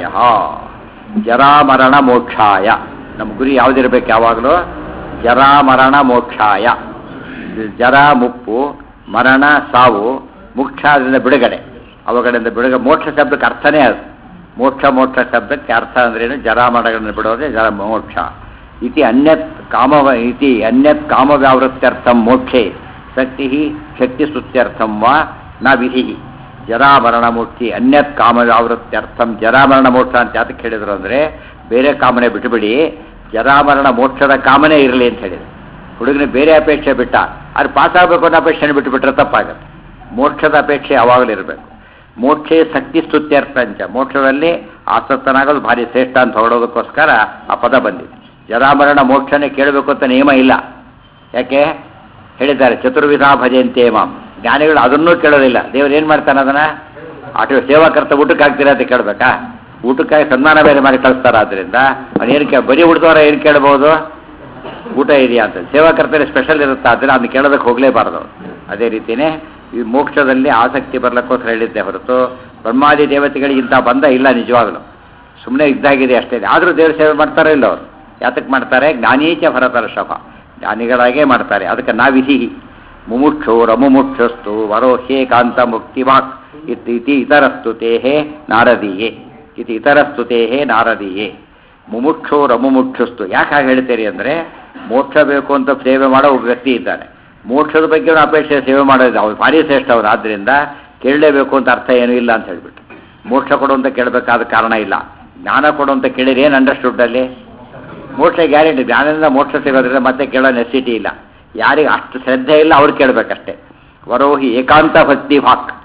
ಜರಾಮರಣ ಮೋಕ್ಷಾಯ ನಮ್ಮ ಗುರಿ ಯಾವುದಿರಬೇಕು ಯಾವಾಗಲೂ ಜರಾಮರಣ ಮೋಕ್ಷಾಯ ಜರ ಮುಪ್ಪು ಮರಣ ಸಾವು ಮೋಕ್ಷ ಅದರಿಂದ ಬಿಡುಗಡೆ ಅವುಗಳಿಂದ ಬಿಡುಗಡೆ ಮೋಕ್ಷ ಶಬ್ದಕ್ಕೆ ಅರ್ಥನೇ ಅದು ಮೋಕ್ಷ ಮೋಕ್ಷ ಶಬ್ದಕ್ಕೆ ಅರ್ಥ ಅಂದ್ರೇನು ಜರಾಮರಣಗಳನ್ನು ಬಿಡೋದೇ ಜರ ಮೋಕ್ಷ ಇತಿ ಅನ್ಯತ್ ಕಾಮ ಇತಿ ಅನ್ಯತ್ ಕಾಮವ್ಯಾವೃತ್ಯರ್ಥಂ ಮೋಕ್ಷೆ ಶಕ್ತಿ ಶಕ್ತಿ ಸ್ತುತ್ಯರ್ಥಂ ವಾ ನ ವಿಧಿ ಜರಾಮರಣ ಮುಕ್ತಿ ಅನ್ಯತ್ ಕಾಮವ್ಯಾವೃತ್ಯರ್ಥಂ ಜರಾಮರಣ ಮೋಕ್ಷ ಅಂತ ಯಾತಕ್ಕೆ ಹೇಳಿದ್ರು ಅಂದರೆ ಬೇರೆ ಕಾಮನೆ ಬಿಟ್ಟುಬಿಡಿ ಜರಾಮರಣ ಮೋಕ್ಷದ ಕಾಮನೆ ಇರಲಿ ಅಂತ ಹೇಳಿದ್ರು ಹುಡುಗನ ಬೇರೆ ಅಪೇಕ್ಷೆ ಬಿಟ್ಟ ಅದು ಪಾಸ್ ಆಗಬೇಕು ಅನ್ನೋ ಅಪೇಕ್ಷೆನ ಬಿಟ್ಟು ಬಿಟ್ರೆ ತಪ್ಪಾಗುತ್ತೆ ಮೋಕ್ಷದ ಅಪೇಕ್ಷೆ ಯಾವಾಗಲೂ ಇರಬೇಕು ಮೋಕ್ಷೇ ಶಕ್ತಿ ಸ್ತುತ್ಯರ್ಥಂಚ ಮೋಕ್ಷದಲ್ಲಿ ಆಸಕ್ತನಾಗೋದು ಭಾರಿ ಶ್ರೇಷ್ಠ ಅಂತ ಹೊರಡೋದಕ್ಕೋಸ್ಕರ ಆ ಪದ ಬಂದಿದೆ ಜರಾಮರಣ ಮೋಕ್ಷನೇ ಕೇಳಬೇಕು ಅಂತ ನಿಯಮ ಇಲ್ಲ ಯಾಕೆ ಹೇಳಿದ್ದಾರೆ ಚತುರ್ವಿಧ ಭಜಂತೆ ಮಾಂ ಜ್ಞಾನಿಗಳು ಅದನ್ನೂ ಕೇಳೋದಿಲ್ಲ ದೇವ್ರು ಏನು ಮಾಡ್ತಾನೆ ಅದನ್ನ ಆಟೋ ಸೇವಾಕರ್ತ ಊಟಕ್ಕೆ ಹಾಕ್ತೀರಾ ಅಂತ ಕೇಳಬೇಕಾ ಊಟಕ್ಕಾಗಿ ಸನ್ಮಾನ ಬೇರೆ ಮಾಡಿ ಕಳಿಸ್ತಾರೆ ಆದ್ದರಿಂದ ಏನು ಕೇ ಬರೀ ಉಳಿದವರ ಏನು ಕೇಳ್ಬೋದು ಊಟ ಇದೆಯಾ ಅಂತ ಸೇವಾಕರ್ತನೇ ಸ್ಪೆಷಲ್ ಇರುತ್ತೆ ಆದರೆ ಅದನ್ನ ಕೇಳೋದಕ್ಕೆ ಹೋಗಲೇಬಾರ್ದು ಅದೇ ರೀತಿಯೇ ಈ ಮೋಕ್ಷದಲ್ಲಿ ಆಸಕ್ತಿ ಬರ್ಲಿಕ್ಕೋಸ್ಕರ ಹೇಳಿದ್ದೆ ಹೊರತು ಬ್ರಹ್ಮಾದಿ ದೇವತೆಗಳಿಗೆ ಇಂಥ ಬಂಧ ಇಲ್ಲ ನಿಜವಾಗಲು ಸುಮ್ಮನೆ ಇದ್ದಾಗಿದೆ ಅಷ್ಟೇ ಆದರೂ ದೇವ್ರ ಸೇವೆ ಮಾಡ್ತಾರೋ ಇಲ್ಲ ಅವರು ಯಾತಕ್ಕೆ ಮಾಡ್ತಾರೆ ಜ್ಞಾನೀಚ ಭರತರ ಶಭ ಜ್ಞಾನಿಗಳಾಗೇ ಮಾಡ್ತಾರೆ ಅದಕ್ಕೆ ನಾವಿಧಿ ಮುಮುಕ್ಷು ರಮುಮುಕ್ಷಸ್ತು ವರೋಹ್ಯೇಕಾಂತ ಮುಕ್ತಿ ವಾಕ್ ಇತ್ ಇತಿ ಇತರಸ್ತು ತೇಹೇ ನಾರದೀಯೇ ಇತಿ ಇತರಸ್ತು ತೇಹೇ ನಾರದೀಯೇ ಮುಮುಕ್ಷು ರಮುಮುಕ್ಷಸ್ತು ಯಾಕೆ ಹಾಗೆ ಹೇಳ್ತೀರಿ ಅಂದರೆ ಮೋಕ್ಷ ಬೇಕು ಅಂತ ಸೇವೆ ಮಾಡೋ ಒಬ್ಬ ವ್ಯಕ್ತಿ ಇದ್ದಾನೆ ಮೋಕ್ಷದ ಬಗ್ಗೆ ಅವ್ನು ಅಪೇಕ್ಷೆ ಸೇವೆ ಮಾಡೋದು ಅವ್ರು ಭಾರಿ ಶ್ರೇಷ್ಠ ಅವ್ರು ಆದ್ದರಿಂದ ಕೇಳಲೇಬೇಕು ಅಂತ ಅರ್ಥ ಏನೂ ಇಲ್ಲ ಅಂತ ಹೇಳ್ಬಿಟ್ಟು ಮೋಕ್ಷ ಕೊಡು ಅಂತ ಕೇಳಬೇಕಾದ ಕಾರಣ ಇಲ್ಲ ಜ್ಞಾನ ಕೊಡು ಅಂತ ಕೇಳಿದ್ರೆ ಏನು ಅಂಡರ್ಸ್ಟುಡ್ ಅಲ್ಲಿ ಮೋಕ್ಷ ಗ್ಯಾರಂಟಿ ಜ್ಞಾನದಿಂದ ಮೋಕ್ಷ ಸಿಗೋದ್ರಿಂದ ಮತ್ತೆ ಕೇಳೋ ನೆಸಿಟಿ ಇಲ್ಲ ಯಾರಿಗೆ ಅಷ್ಟು ಶ್ರದ್ಧೆ ಇಲ್ಲ ಅವ್ರು ಕೇಳಬೇಕಷ್ಟೇ ವರೋಹಿ ಏಕಾಂತ ಭಕ್ತಿ ಭಾಕ್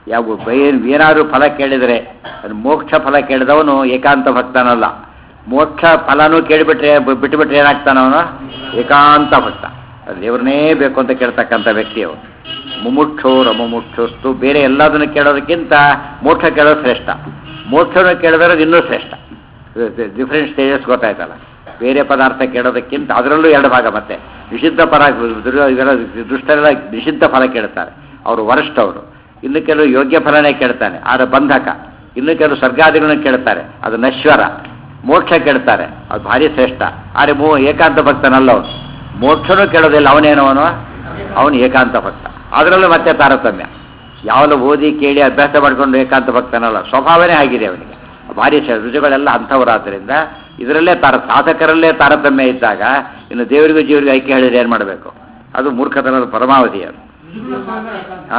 ಯಾವ ಬೈ- ಏನಾದರೂ ಫಲ ಕೇಳಿದರೆ ಅದು ಮೋಕ್ಷ ಫಲ ಕೇಳಿದವನು ಏಕಾಂತ ಭಕ್ತನಲ್ಲ ಮೋಕ್ಷ ಫಲನೂ ಕೇಳಿಬಿಟ್ರೆ ಬ- ಬಿಟ್ಟುಬಿಟ್ರೆ ಏನಾಗ್ತಾನ ಅವನು ಏಕಾಂತ ಭಕ್ತ ಅದು ದೇವ್ರನ್ನೇ ಬೇಕು ಅಂತ ಕೇಳ್ತಕ್ಕಂಥ ವ್ಯಕ್ತಿ ಅವನು ಮುಮುಕ್ಷೋರ ಮುಮುಕ್ಷುಸ್ತು ಬೇರೆ ಎಲ್ಲದನ್ನು ಕೇಳೋದಕ್ಕಿಂತ ಮೋಕ್ಷ ಕೇಳೋದು ಶ್ರೇಷ್ಠ ಮೋಕ್ಷನ ಕೇಳಿದ್ರೆ ಇನ್ನೂ ಶ್ರೇಷ್ಠ ಡಿಫ್ರೆಂಟ್ ಸ್ಟೇಜಸ್ ಗೊತ್ತಾಯ್ತಲ್ಲ ಬೇರೆ ಪದಾರ್ಥ ಕೇಳೋದಕ್ಕಿಂತ ಅದರಲ್ಲೂ ಎರಡು ಭಾಗ ಮತ್ತೆ ನಿಷಿದ್ಧ ಫಲ ದುರ್ಯ- ಇವೆಲ್ಲ ದುಷ್ಟರೆಲ್ಲ ನಿಷಿದ್ಧ ಫಲ ಕೇಳ್ತಾರೆ ಅವರು ವರಿಷ್ಠ ಅವರು ಇನ್ನು ಕೆಲವು ಯೋಗ್ಯ ಫಲನೇ ಕೇಳ್ತಾನೆ ಆದರೆ ಬಂಧಕ ಇನ್ನು ಕೆಲವು ಸ್ವರ್ಗಾದಿಗಳನ್ನ ಕೇಳ್ತಾರೆ ಅದು ನಶ್ವರ ಮೋಕ್ಷ ಕೇಳ್ತಾರೆ ಅದು ಭಾರಿ ಶ್ರೇಷ್ಠ ಆದರೆ ಮೋ ಏಕಾಂತ ಭಕ್ತನಲ್ಲ ಅವನು ಮೋಕ್ಷನೂ ಕೇಳೋದಿಲ್ಲ ಅವನೇನವನು ಅವನು ಏಕಾಂತ ಭಕ್ತ ಅದರಲ್ಲೂ ಮತ್ತೆ ತಾರತಮ್ಯ ಯಾವಲ್ಲ ಓದಿ ಕೇಳಿ ಅಭ್ಯಾಸ ಮಾಡ್ಕೊಂಡು ಏಕಾಂತ ಭಕ್ತನಲ್ಲ ಸ್ವಭಾವನೇ ಆಗಿದೆ ಅವನಿಗೆ ಭಾರಿ ಶ- ರುಜುಗಳೆಲ್ಲ ಅಂಥವರಾದ್ದರಿಂದ ಇದರಲ್ಲೇ ತಾರ ಸಾಧಕರಲ್ಲೇ ತಾರತಮ್ಯ ಇದ್ದಾಗ ಇನ್ನು ದೇವರಿಗೂ ಜೀವರಿಗೂ ಐಕ್ಯ ಹೇಳಿದ್ರೆ ಏನು ಮಾಡಬೇಕು ಅದು ಮೂರ್ಖತನದ ಪರಮಾವಧಿ ಅದು ಆ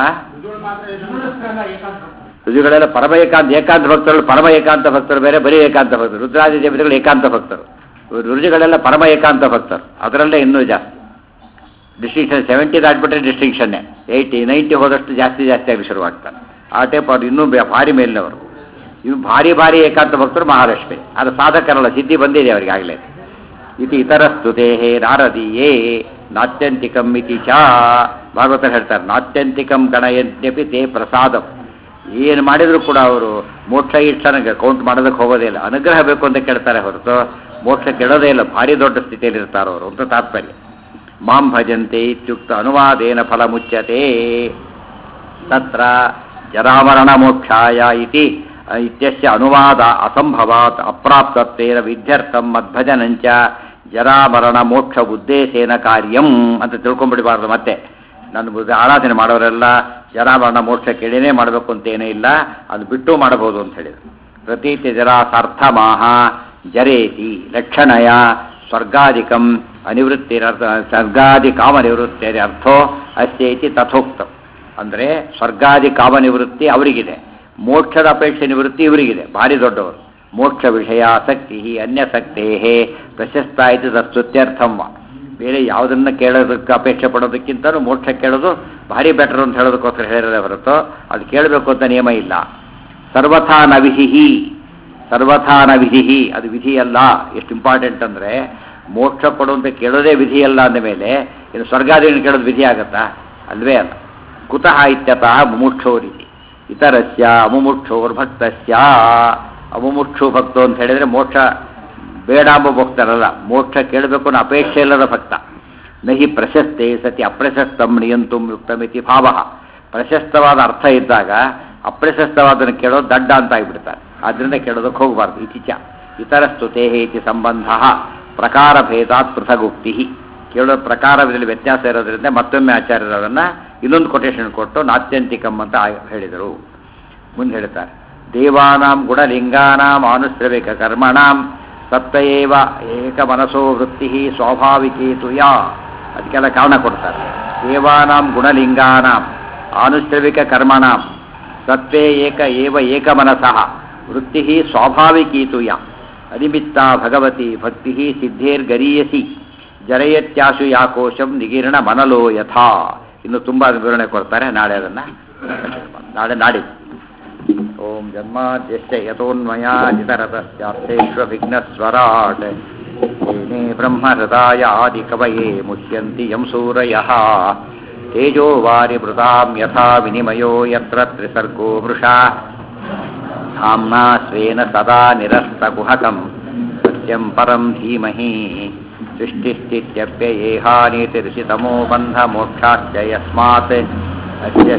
ರುಜುಗಳೆಲ್ಲ ಪರಮ ಏಕಾಂತ ಏಕಾಂತ ಭಕ್ತರು ಪರಮ ಏಕಾಂತ ಭಕ್ತರು ಬೇರೆ ಬರೀ ಏಕಾಂತ ಭಕ್ತರು ರುದ್ರಾದಿ ದೇವತೆಗಳು ಏಕಾಂತ ಭಕ್ತರು ರುಜುಗಳೆಲ್ಲ ಪರಮ ಏಕಾಂತ ಭಕ್ತರು ಅದರಲ್ಲೇ ಇನ್ನೂ ಜಾಸ್ತಿ ಡಿಸ್ಟಿಂಕ್ಷನ್ ಸೆವೆಂಟಿ ದಾಟ್ಬಿಟ್ರೆ ಡಿಸ್ಟಿಂಕ್ಷನ್ನೇ ಏಯ್ಟಿ ನೈಂಟಿ ಹೋದಷ್ಟು ಜಾಸ್ತಿ ಜಾಸ್ತಿ ಆಗಿ ಶುರುವಾಗ್ತಾರೆ ಆ ಟೈಪ್ ಅವ್ರು ಇನ್ನೂ ಬೆ- ಭಾರಿ ಮೇಲಿನವರು ಇನ್ನು ಭಾರಿ ಭಾರಿ ಏಕಾಂತ ಭಕ್ತರು ಮಹಾಲಕ್ಷ್ಮಿ ಅದು ಸಾಧಕರಲ್ಲ ಸಿದ್ಧಿ ಬಂದಿದೆ ಅವರಿಗೆ ಆಗಲೇ ಇತಿ ಇತರ ಸ್ತುತೇ ನಾರದೀಯೇ ನಾತ್ಯಂತಿಕಂ ಇತಿ ಚ ಭಾಗವತರು ಹೇಳ್ತಾರೆ ನಾತ್ಯಂತಿಕಂ ಗಣಯಜ್ಞಪಿ ತೇ ಪ್ರಸಾದಂ ಏನು ಮಾಡಿದ್ರು ಕೂಡ ಅವರು ಮೋಕ್ಷ ಇಷ್ಟನ ಕೌಂಟ್ ಮಾಡೋದಕ್ಕೆ ಹೋಗೋದೇ ಇಲ್ಲ ಅನುಗ್ರಹ ಬೇಕು ಅಂತ ಕೇಳ್ತಾರೆ ಹೊರತು ಮೋಕ್ಷ ಕೆಡೋದೇ ಇಲ್ಲ ಭಾರಿ ದೊಡ್ಡ ಸ್ಥಿತಿಯಲ್ಲಿ ಇರ್ತಾರೆ ಅವರು ಅಂತ ತಾತ್ಪರ್ಯ ಮಾಂ ಭಜಂತೆ ಇತ್ಯುಕ್ತ ಅನುವಾದೇನ ಫಲ ಮುಚ್ಯತೆ ತತ್ರ ಜರಾಮರಣ ಮೋಕ್ಷಾಯ ಇತಿ ಇತ್ಯಸ್ಯ ಅನುವಾದ ಅಸಂಭವಾತ್ ಅಪ್ರಾಪ್ತತ್ವೇನ ವಿದ್ಯರ್ಥಂ ಮದ್ಭಜನಂಚ ಜರಾಮರಣ ಮೋಕ್ಷ ಉದ್ದೇಶೇನ ಕಾರ್ಯಂ ಅಂತ ತಿಳ್ಕೊಂಡ್ಬಿಡಬಾರ್ದು ಮತ್ತೆ ನನ್ನ ಬುದ್ಧಿ ಆರಾಧನೆ ಮಾಡೋರೆಲ್ಲ ಜರಾಮರಣ ಮೋಕ್ಷ ಕೇಳಿನೇ ಮಾಡಬೇಕು ಅಂತೇನೇ ಇಲ್ಲ ಅದು ಬಿಟ್ಟು ಮಾಡಬಹುದು ಅಂತ ಹೇಳಿದರು ಪ್ರತೀತಿ ಜರಾಸಾರ್ಥಮಾಹ ಜರೇತಿ ಲಕ್ಷಣಯ ಸ್ವರ್ಗಾದಿಕಂ ಅನಿವೃತ್ತಿರರ್ಥ ಸ್ವರ್ಗಾದಿ ಕಾಮನಿವೃತ್ತಿಯ ಅರ್ಥೋ ಅಸ್ಯೇತಿ ತಥೋಕ್ತಂ ಅಂದರೆ ಸ್ವರ್ಗಾದಿ ಕಾಮನಿವೃತ್ತಿ ಅವರಿಗಿದೆ ಮೋಕ್ಷದ ಅಪೇಕ್ಷೆ ನಿವೃತ್ತಿ ಇವರಿಗಿದೆ ಭಾರಿ ದೊಡ್ಡವರು ಮೋಕ್ಷ ವಿಷಯ ಆಸಕ್ತಿ ಅನ್ಯಸಕ್ತೇ ಪ್ರಶಸ್ತ ಆಯಿತು ತಸ್ತುತ್ಯರ್ಥಮ್ಮ ಬೇರೆ ಯಾವುದನ್ನು ಕೇಳೋದಕ್ಕೆ ಅಪೇಕ್ಷೆ ಪಡೋದಕ್ಕಿಂತಲೂ ಮೋಕ್ಷ ಕೇಳೋದು ಭಾರಿ ಬೆಟರ್ ಅಂತ ಹೇಳೋದಕ್ಕೋಸ್ಕರ ಹೇಳಿರೋದೇ ಹೊರತು ಅದು ಕೇಳಬೇಕು ಅಂತ ನಿಯಮ ಇಲ್ಲ ಸರ್ವಥಾ ನ ವಿಧಿ ಸರ್ವಥಾ ನ ವಿಧಿ ಅದು ವಿಧಿ ಅಲ್ಲ ಎಷ್ಟು ಇಂಪಾರ್ಟೆಂಟ್ ಅಂದರೆ ಮೋಕ್ಷ ಕೊಡುವಂತ ಕೇಳೋದೇ ವಿಧಿ ಅಲ್ಲ ಅಂದ ಮೇಲೆ ಇನ್ನು ಸ್ವರ್ಗಾದಿಗಳನ್ನು ಕೇಳೋದು ವಿಧಿ ಆಗತ್ತಾ ಅಲ್ವೇ ಅಲ್ಲ ಕುತಃ ಇತ್ಯತಃ ಮುಮುಕ್ಷೋರಿತಿ ಇತರಸ್ಯ ಅಮುಮುಕ್ಷೋರ್ಭಕ್ತಸ್ಯ ಅಮುಮುಕ್ಷು ಭಕ್ತೋ ಅಂತ ಹೇಳಿದರೆ ಮೋಕ್ಷ ಬೇಡ ಎಂಬ ಭಕ್ತರಲ್ಲ ಮೋಕ್ಷ ಕೇಳಬೇಕು ಅನ್ನೋ ಅಪೇಕ್ಷೆ ಇಲ್ಲದ ಭಕ್ತ ನಹಿ ಪ್ರಶಸ್ತೆ ಸತಿ ಅಪ್ರಶಸ್ತಂ ನಿಯಂತು ಯುಕ್ತಮಿತಿ ಭಾವ ಪ್ರಶಸ್ತವಾದ ಅರ್ಥ ಇದ್ದಾಗ ಅಪ್ರಶಸ್ತವಾದನ್ನು ಕೇಳೋದು ದಡ್ಡ ಅಂತ ಆಗಿಬಿಡ್ತಾರೆ ಆದ್ದರಿಂದ ಕೇಳೋದಕ್ಕೆ ಹೋಗಬಾರ್ದು ಇತಿಚ ಇತರ ಸ್ತುತೆ ಇತಿ ಸಂಬಂಧ ಪ್ರಕಾರ ಭೇದಾತ್ ಪೃಥಗುಕ್ತಿ ಕೇಳೋ ಪ್ರಕಾರದಲ್ಲಿ ವ್ಯತ್ಯಾಸ ಇರೋದ್ರಿಂದ ಮತ್ತೊಮ್ಮೆ ಆಚಾರ್ಯರು ಅದನ್ನು ಇನ್ನೊಂದು ಕೊಟೇಶನ್ ಕೊಟ್ಟು ನಾತ್ಯಂತಿಕಂ ಅಂತ ಆ- ಹೇಳಿದರು ಮುಂದೆ ಹೇಳ್ತಾರೆ ದೇವಾನಾಂ ಗುಣಲಿಂಗಾನಾಂ ಆನುಶ್ರವಿಕ ಕರ್ಮಣಾಂ ಸತ್ಯೇವ ಏಕ ಮನಸೋ ವೃತ್ತಿ ಸ್ವಾಭಾವಿಕೇತು ಯಾ ಅದಕ್ಕೆಲ್ಲ ಕಾರಣ ಕೊಡ್ತಾರೆ ದೇವಾನಾಂ ಗುಣಲಿಂಗಾನಾಂ ಆನುಶ್ರವಿಕ ಕರ್ಮಣಾಂ ಸತ್ವೇ ಏಕ ಏವ ಏಕ ಮನಸಃ ವೃತ್ತಿ ಸ್ವಾಭಾವಿಕೀತು ಯಾ ಅನಿಮಿತ್ತ ಭಗವತಿ ಭಕ್ತಿ ಸಿದ್ಧೇರ್ಗರೀಯಸಿ ಜರಯತ್ಯಾಶು ಯಾಕೋಶಂ ನಿಗೀರ್ಣ ಮನಲೋ ಯಥಾ ಇನ್ನು ತುಂಬ ವಿವರಣೆ ಕೊಡ್ತಾರೆ ನಾಳೆ ಅದನ್ನು ನಾಳೆ ನಾಡಿದ್ದು ಓಂ ಜನ್ಮಾದ್ಯಶ್ಚ ಯತೋನ್ಮಯಾಜಿತರತಶ್ಚಾರ್ಥೇಶ್ವವಿಘ್ನಸ್ವರಾಟ್ ಏನೇ ಬ್ರಹ್ಮಹೃದಾಯ ಆದಿಕವಯೇ ಮುಹ್ಯಂತಿ ಯಂ ಸೂರಯಃ ತೇಜೋ ವಾರಿಮೃತಾಂ ಯಥಾ ವಿನಿಮಯೋ ಯತ್ರ ತ್ರಿಸರ್ಗೋ ವೃಷಾ धाम्ना स्वेन सदा निरस्तकुहकं सत्यं परं धीमहि सृष्टिस्थित्यप्ययेहानीतिर्षितमो बन्धमोक्षाश्च यस्मात् अस्य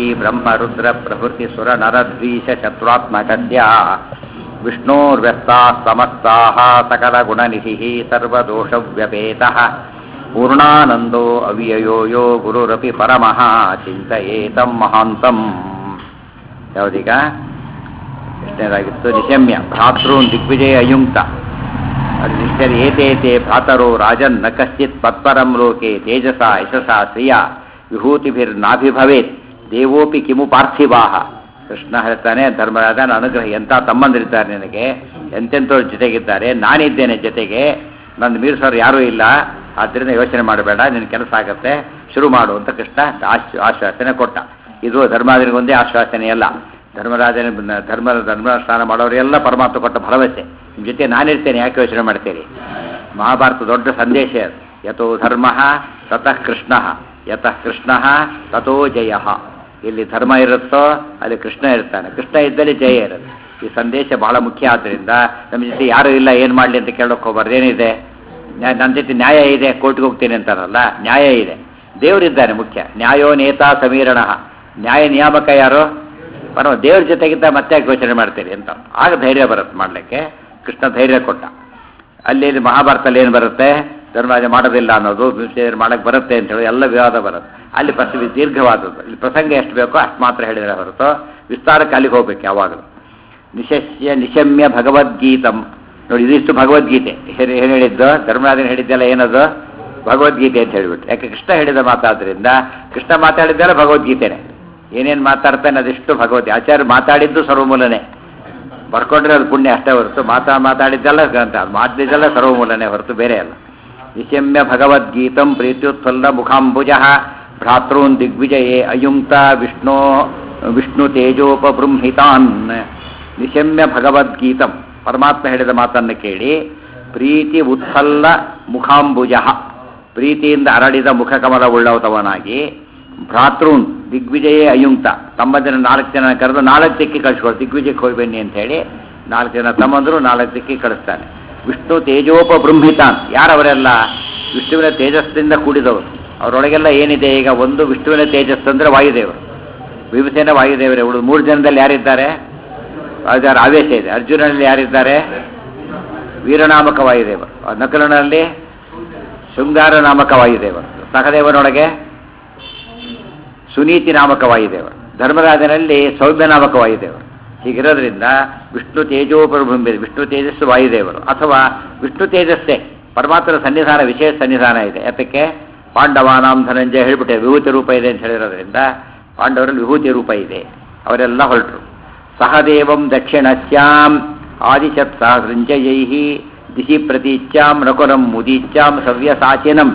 श्रीब्रह्मरुद्रप्रभृतिसुरनरद्वीषशत्रुत्मकस्य विष्णोर्व्यस्ताः समस्ताः सकलगुणनिधिः सर्वदोषव्यपेतः पूर्णानन्दो अव्ययो यो गुरुरपि परमः चिन्तयेतं महान्तम् ಯಾವುದೀಗ ಎಷ್ಟನೇದಾಗಿತ್ತು ನಿಶಮ್ಯ ಭ್ರಾತೃನ್ ದಿಗ್ವಿಜಯ ಅಯುಂಕ್ತ ಅದು ನಿಶ್ಚಯ ಏತೇತೆ ಭ್ರಾತರೋ ರಾಜನ್ ನ ಕಶ್ಚಿತ್ ಪತ್ಪರಂ ಲೋಕೆ ತೇಜಸ ಯಶಸ ಶ್ರಿಯ ವಿಭೂತಿಭಿರ್ನಾಭಿಭವೇತ್ ದೇವೋಪಿ ಕಿಮು ಪಾರ್ಥಿವಾಹ ಕೃಷ್ಣ ಹೇಳ್ತಾನೆ ಧರ್ಮರಾಜನ ಅನುಗ್ರಹ ಎಂಥ ತಮ್ಮಂದಿರಿದ್ದಾರೆ ನಿನಗೆ ಎಂತೆಂಥವ್ರ ಜೊತೆಗಿದ್ದಾರೆ ನಾನಿದ್ದೇನೆ ಜೊತೆಗೆ ನನ್ನ ಮೀರಿಸೋರು ಯಾರೂ ಇಲ್ಲ ಆದ್ದರಿಂದ ಯೋಚನೆ ಮಾಡಬೇಡ ನಿನ್ನ ಕೆಲಸ ಆಗತ್ತೆ ಶುರು ಮಾಡು ಅಂತ ಕೃಷ್ಣ ಆಶ್ ಆಶ್ವಾಸನೆ ಕೊಟ್ಟ ಇದು ಧರ್ಮಾದಿನಿಗೆ ಒಂದೇ ಆಶ್ವಾಸನೆ ಅಲ್ಲ ಧರ್ಮರಾಜನ ಧರ್ಮ ಧರ್ಮಸ್ನಾನ ಮಾಡೋರೆಲ್ಲ ಪರಮಾತ್ಮ ಕೊಟ್ಟ ಭರವಸೆ ನಿಮ್ಮ ಜೊತೆ ನಾನಿರ್ತೇನೆ ಯಾಕೆ ಯೋಚನೆ ಮಾಡ್ತೀರಿ ಮಹಾಭಾರತ ದೊಡ್ಡ ಸಂದೇಶ ಅದು ಯಥೋ ಧರ್ಮ ತತಃ ಕೃಷ್ಣ ಯತಃ ಕೃಷ್ಣ ತಥೋ ಜಯ ಎಲ್ಲಿ ಧರ್ಮ ಇರುತ್ತೋ ಅಲ್ಲಿ ಕೃಷ್ಣ ಇರ್ತಾನೆ ಕೃಷ್ಣ ಇದ್ದಲ್ಲಿ ಜಯ ಇರುತ್ತೆ ಈ ಸಂದೇಶ ಬಹಳ ಮುಖ್ಯ ಆದ್ದರಿಂದ ನಮ್ಮ ಜೊತೆ ಯಾರು ಇಲ್ಲ ಏನು ಮಾಡಲಿ ಅಂತ ಕೇಳೋಕೆ ಹೋಗ್ಬಾರ್ದು ಏನಿದೆ ನ್ಯಾ- ನನ್ನ ಜೊತೆ ನ್ಯಾಯ ಇದೆ ಕೋರ್ಟ್ಗೆ ಹೋಗ್ತೀನಿ ಅಂತಾರಲ್ಲ ನ್ಯಾಯ ಇದೆ ದೇವರಿದ್ದಾನೆ ಮುಖ್ಯ ನ್ಯಾಯೋ ನೇತಾ ಸಮೀರಣ ನ್ಯಾಯ ನಿಯಾಮಕ ಯಾರು ಪರಮ ದೇವ್ರ ಜೊತೆಗಿಂತ ಮತ್ತೆ ಯಾಕೆ ಯೋಚನೆ ಮಾಡ್ತೀರಿ ಅಂತ ಆಗ ಧೈರ್ಯ ಬರುತ್ತೆ ಮಾಡಲಿಕ್ಕೆ ಕೃಷ್ಣ ಧೈರ್ಯ ಕೊಟ್ಟ ಅಲ್ಲಿ ಇಲ್ಲಿ ಮಹಾಭಾರತದಲ್ಲಿ ಏನು ಬರುತ್ತೆ ಧರ್ಮರಾಜ ಮಾಡೋದಿಲ್ಲ ಅನ್ನೋದು ಭೀಮಸೇನರು ಮಾಡಕ್ಕೆ ಬರುತ್ತೆ ಅಂತ ಹೇಳಿ ಎಲ್ಲ ವಿವಾದ ಬರುತ್ತೆ ಅಲ್ಲಿ ಪ್ರಸ ದೀರ್ಘವಾದದ್ದು ಇಲ್ಲಿ ಪ್ರಸಂಗ ಎಷ್ಟು ಬೇಕೋ ಅಷ್ಟು ಮಾತ್ರ ಹೇಳಿದರೆ ಹೊರತು ವಿಸ್ತಾರಕ್ಕೆ ಅಲ್ಲಿಗೆ ಹೋಗ್ಬೇಕು ಯಾವಾಗಲೂ ನಿಶಸ್ಯ ನಿಶಮ್ಯ ಭಗವದ್ಗೀತಂ ನೋಡಿ ಇದಿಷ್ಟು ಭಗವದ್ಗೀತೆ ಏನು ಏನು ಹೇಳಿದ್ದು ಧರ್ಮರಾಜನ ಹೇಳಿದ್ದೆಲ್ಲ ಏನದು ಭಗವದ್ಗೀತೆ ಅಂತ ಹೇಳಿಬಿಟ್ಟು ಯಾಕೆ ಕೃಷ್ಣ ಹೇಳಿದ ಮಾತಾದ್ರಿಂದ ಕೃಷ್ಣ ಮಾತಾಡಿದ್ದೆಲ್ಲ ಭಗವದ್ಗೀತೆನೆ ಏನೇನು ಮಾತಾಡ್ತಾನೆ ಅದಿಷ್ಟು ಭಗವದ್ಗೀತೆ ಆಚಾರ್ಯ ಮಾತಾಡಿದ್ದು ಸರ್ವಮೂಲನೆ ಬರ್ಕೊಂಡ್ರೆ ಅದು ಪುಣ್ಯ ಅಷ್ಟೇ ಹೊರತು ಮಾತಾ ಮಾತಾಡಿದ್ದೆಲ್ಲ ಗ್ರಂಥ ಅದು ಮಾಡಿದ್ದೆಲ್ಲ ಸರ್ವಮೂಲನೆ ಹೊರತು ಬೇರೆ ಅಲ್ಲ ನಿಶಮ್ಯ ಭಗವದ್ಗೀತಂ ಪ್ರೀತ್ಯುತ್ಫುಲ್ಲ ಮುಖಾಂಬುಜ ಭ್ರಾತೃನ್ ದಿಗ್ವಿಜಯೇ ಅಯುಂಕ್ತ ವಿಷ್ಣು ವಿಷ್ಣು ತೇಜೋಪಬೃಂಹಿತಾನ್ ನಿಶಮ್ಯ ಭಗವದ್ಗೀತಂ ಪರಮಾತ್ಮ ಹೇಳಿದ ಮಾತನ್ನು ಕೇಳಿ ಪ್ರೀತಿ ಉತ್ಫಲ್ಲ ಮುಖಾಂಬುಜ ಪ್ರೀತಿಯಿಂದ ಅರಳಿದ ಮುಖಕಮಲವುಳ್ಳವತವನಾಗಿ ಭ್ರಾತೃನ್ ದಿಗ್ವಿಜಯೇ ಅಯುಂಕ್ತ ತಮ್ಮ ಜನ ನಾಲ್ಕು ಜನ ಕರೆದು ನಾಲ್ಕು ದಿಕ್ಕಿ ಕಳಿಸ್ಕೊಡು ದಿಗ್ವಿಜಯಕ್ಕೆ ಹೋಗಿ ಬನ್ನಿ ಅಂತ ಹೇಳಿ ನಾಲ್ಕು ಜನ ತಮ್ಮಂದರು ನಾಲ್ಕು ದಿಕ್ಕಿ ಕಳಿಸ್ತಾನೆ ವಿಷ್ಣು ತೇಜೋಪ ಬ್ರಹ್ಮಿತಾನ್ ಯಾರವರೆಲ್ಲ ವಿಷ್ಣುವಿನ ತೇಜಸ್ಸಿಂದ ಕೂಡಿದವರು ಅವರೊಳಗೆಲ್ಲ ಏನಿದೆ ಈಗ ಒಂದು ವಿಷ್ಣುವಿನ ತೇಜಸ್ಸು ಅಂದರೆ ವಾಯುದೇವರು ಭೀಮಸೇನ ವಾಯುದೇವರೇ ಉಳಿದು ಮೂರು ಜನದಲ್ಲಿ ಯಾರಿದ್ದಾರೆ ಅದರ ಆವೇಶ ಇದೆ ಅರ್ಜುನಲ್ಲಿ ಯಾರಿದ್ದಾರೆ ವೀರನಾಮಕ ವಾಯುದೇವರು ನಕಲನಲ್ಲಿ ಶೃಂಗಾರ ನಾಮಕ ವಾಯುದೇವರು ಸಹದೇವನೊಳಗೆ ಸುನೀತಿ ನಾಮಕ ವಾಯುದೇವರು ಧರ್ಮರಾಜನಲ್ಲಿ ಸೌಮ್ಯ ನಾಮಕ ವಾಯುದೇವರು ಹೀಗಿರೋದ್ರಿಂದ ವಿಷ್ಣು ತೇಜೋಪರಭೂಮಿ ವಿಷ್ಣು ತೇಜಸ್ಸು ವಾಯುದೇವರು ಅಥವಾ ವಿಷ್ಣು ತೇಜಸ್ಸೇ ಪರಮಾತ್ಮನ ಸನ್ನಿಧಾನ ವಿಶೇಷ ಸನ್ನಿಧಾನ ಇದೆ ಯಾತಕ್ಕೆ ಪಾಂಡವಾನಾಂ ಧನಂಜಯ ಹೇಳಿಬಿಟ್ಟೆ ವಿಭೂತಿ ರೂಪ ಇದೆ ಅಂತ ಹೇಳಿರೋದ್ರಿಂದ ಪಾಂಡವರಲ್ಲಿ ವಿಭೂತಿ ರೂಪ ಇದೆ ಅವರೆಲ್ಲ ಹೊರಟರು ಸಹದೇವಂ ದಕ್ಷಿಣಸ್ಯಾಂ ಆದಿಶತ್ ಸಹಸೃಂಜಯೈ ದಿಶಿ ಪ್ರತೀಚ್ಯಾಂ ನಕುಲಂ ಮುದೀಚ್ಯಾಂ ಸವ್ಯಸಾಚಿನಂ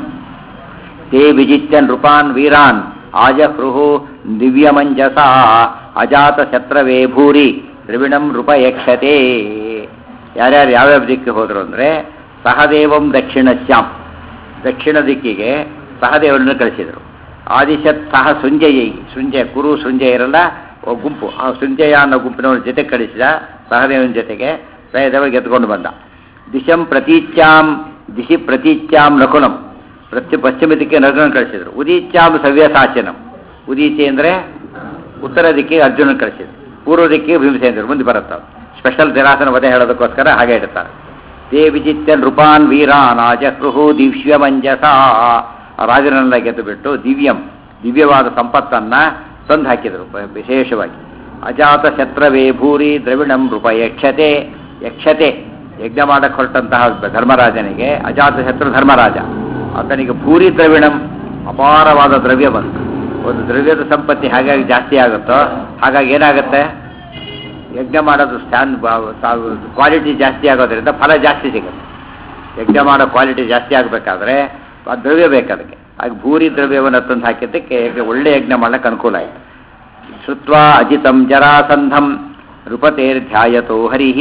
ತೇ ವಿಜಿತ್ಯ ನೃಪಾನ್ ವೀರಾನ್ ಆಜಹೃಹು ದಿವ್ಯಮಂಜಸ ಅಜಾತ ಶತ್ರವೇ ಭೂರಿ ದ್ರವಿಣಂ ನೃಪ ಯಕ್ಷತೆ ಯಾರ್ಯಾರು ಯಾವ್ಯಾವ ದಿಕ್ಕಿಗೆ ಹೋದರು ಅಂದರೆ ಸಹದೇವಂ ದಕ್ಷಿಣಶ್ಯಾಂ ದಕ್ಷಿಣ ದಿಕ್ಕಿಗೆ ಸಹದೇವರನ್ನು ಕಳಿಸಿದರು ಆದಿಶತ್ ಸಹ ಸುಂಜಯಿ ಸುಂಜಯ ಕುರು ಸುಂಜಯರಲ್ಲ ಒಬ್ಬ ಗುಂಪು ಆ ಸುಂಜಯ ಅನ್ನೋ ಗುಂಪಿನವ್ರ ಜೊತೆ ಕಳಿಸಿದ ಸಹದೇವನ ಜೊತೆಗೆ ಸಹದೇವ ಗೆದ್ಕೊಂಡು ಬಂದ ದಿಶಂ ಪ್ರತೀಚ್ಯಾಂ ದಿಶಿ ಪ್ರತೀಚ್ಯಾಂ ನಕುಲಂ ಪ್ರತಿ ಪಶ್ಚಿಮ ದಿಕ್ಕೆ ನಗರನ ಕಳಿಸಿದರು ಉದೀಚ್ಯಾಂ ಸವ್ಯಸಾಚನಂ ಉದೀಚೆ ಅಂದರೆ ಉತ್ತರ ದಿಕ್ಕಿಗೆ ಅರ್ಜುನನ ಕಳಿಸಿದ್ರು ಪೂರ್ವ ದಿಕ್ಕಿಗೆ ಭೀಮಸೇಂದ್ರ ಮುಂದೆ ಬರುತ್ತವೆ ಸ್ಪೆಷಲ್ ದಿರಾಸನ ವಧೆ ಹೇಳೋದಕ್ಕೋಸ್ಕರ ಹಾಗೆ ಇಡ್ತಾರೆ ತೇ ವಿಜಿತ್ಯ ನೃಪಾನ್ ವೀರಾನ್ ಆಜಹೃಹು ದಿವ್ಯಮಂಜಸ ಆ ರಾಜನೆಲ್ಲ ಗೆದ್ದು ಬಿಟ್ಟು ದಿವ್ಯಂ ದಿವ್ಯವಾದ ಸಂಪತ್ತನ್ನ ತಂದು ಹಾಕಿದರು ಬ- ವಿಶೇಷವಾಗಿ ಅಜಾತ ಶತ್ರವೇ ಭೂರಿ ದ್ರವಿಣಂ ನೃಪ ಯಕ್ಷತೆ ಯಕ್ಷತೆ ಯಜ್ಞ ಮಾಡಕ್ಕೆ ಹೊರಟಂತಹ ಧರ್ಮರಾಜನಿಗೆ ಅಜಾತ ಶತ್ರು ಧರ್ಮರಾಜ ಆತನಿಗೆ ಭೂರಿ ದ್ರವಿಣಂ ಅಪಾರವಾದ ದ್ರವ್ಯ ಬಂತು ಒಂದು ದ್ರವ್ಯದ ಸಂಪತ್ತಿ ಹಾಗಾಗಿ ಜಾಸ್ತಿ ಆಗುತ್ತೋ ಹಾಗಾಗಿ ಏನಾಗುತ್ತೆ ಯಜ್ಞ ಮಾಡೋದು ಸ್ಟ್ಯಾನ್ ಕ್ವಾಲಿಟಿ ಜಾಸ್ತಿ ಆಗೋದ್ರಿಂದ ಫಲ ಜಾಸ್ತಿ ಸಿಗುತ್ತೆ ಯಜ್ಞ ಮಾಡೋ ಕ್ವಾಲಿಟಿ ಜಾಸ್ತಿ ಆಗಬೇಕಾದ್ರೆ ಆ ದ್ರವ್ಯ ಬೇಕು ಅದಕ್ಕೆ ಹಾಗೆ ಭೂರಿ ದ್ರವ್ಯವನ್ನು ತಂದು ಹಾಕಿದ್ದಕ್ಕೆ ಯಜ್ಞ- ಒಳ್ಳೆ ಯಜ್ಞ ಮಾಡಕ್ಕೆ ಅನುಕೂಲ ಆಯಿತು ಶ್ರುತ್ವಾ ಅಜಿತಂ ಜರಾಸಂಧಂ ನೃಪತೇರ್ಧ್ಯಾಯತೋ ಹರಿ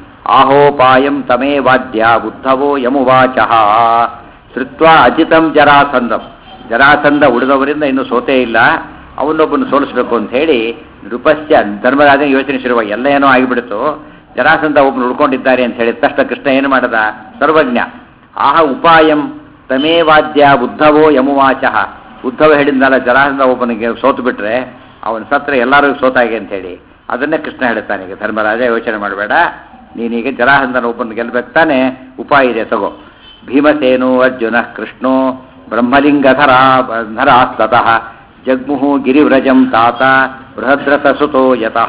ಆಹೋಪಾಯಂ ತಮೇ ವಾದ್ಯ ಬುದ್ಧವೋ ಯಮುವಾಚ ಶ್ರುತ್ವಾ ಅಜಿತಂ ಜರಾಸಂಧಂ ಜರಾಸಂಧ ಉಳಿದವರಿಂದ ಇನ್ನೂ ಸೋತೇ ಇಲ್ಲ ಅವನೊಬ್ಬನು ಸೋಲಿಸಬೇಕು ಅಂತ ಹೇಳಿ ನೃಪಸ್ಯ ಧರ್ಮರಾಜನ ಯೋಚನೆ ಶುರುವ ಎಲ್ಲ ಏನೋ ಆಗಿಬಿಡ್ತು ಜರಾಸಂಧ ಒಬ್ಬನು ಉಳ್ಕೊಂಡಿದ್ದಾರೆ ಅಂತ ಹೇಳಿದ ತಕ್ಷಣ ಕೃಷ್ಣ ಏನು ಮಾಡದ ಸರ್ವಜ್ಞ ಆಹ ಉಪಾಯಂ ತಮೇ ವಾದ್ಯ ಬುದ್ಧವೋ ಯಮುವಾಚ ಉದ್ಧವ ಹೇಳಿದ್ನಲ್ಲ ಜರಾಸಂಧ ಒಬ್ಬನಿಗೆ ಸೋತು ಬಿಟ್ರೆ ಅವನ ಸತ್ರ ಎಲ್ಲರೂ ಸೋತಾಗೆ ಅಂತ ಹೇಳಿ ಅದನ್ನೇ ಕೃಷ್ಣ ಹೇಳ್ತಾನೆ ಈಗ ಧರ್ಮರಾಜ ಯೋಚನೆ ಮಾಡಬೇಡ ನೀನೀಗ ಜರಾಸಂಧನ ಒಬ್ಬನ ಗೆಲ್ಬೇಕು ತಾನೆ ಉಪಾಯ ಇದೆ ತಗೋ ಭೀಮಸೇನು ಅರ್ಜುನ ಕೃಷ್ಣೋ ಬ್ರಹ್ಮಲಿಂಗಧರ ಧರಾಸ್ತತಃ ಜಗ್ಮುಹು ಗಿರಿವ್ರಜಂ ತಾತ ಬೃಹದ್ರಥಸುತೋ ಯತಃ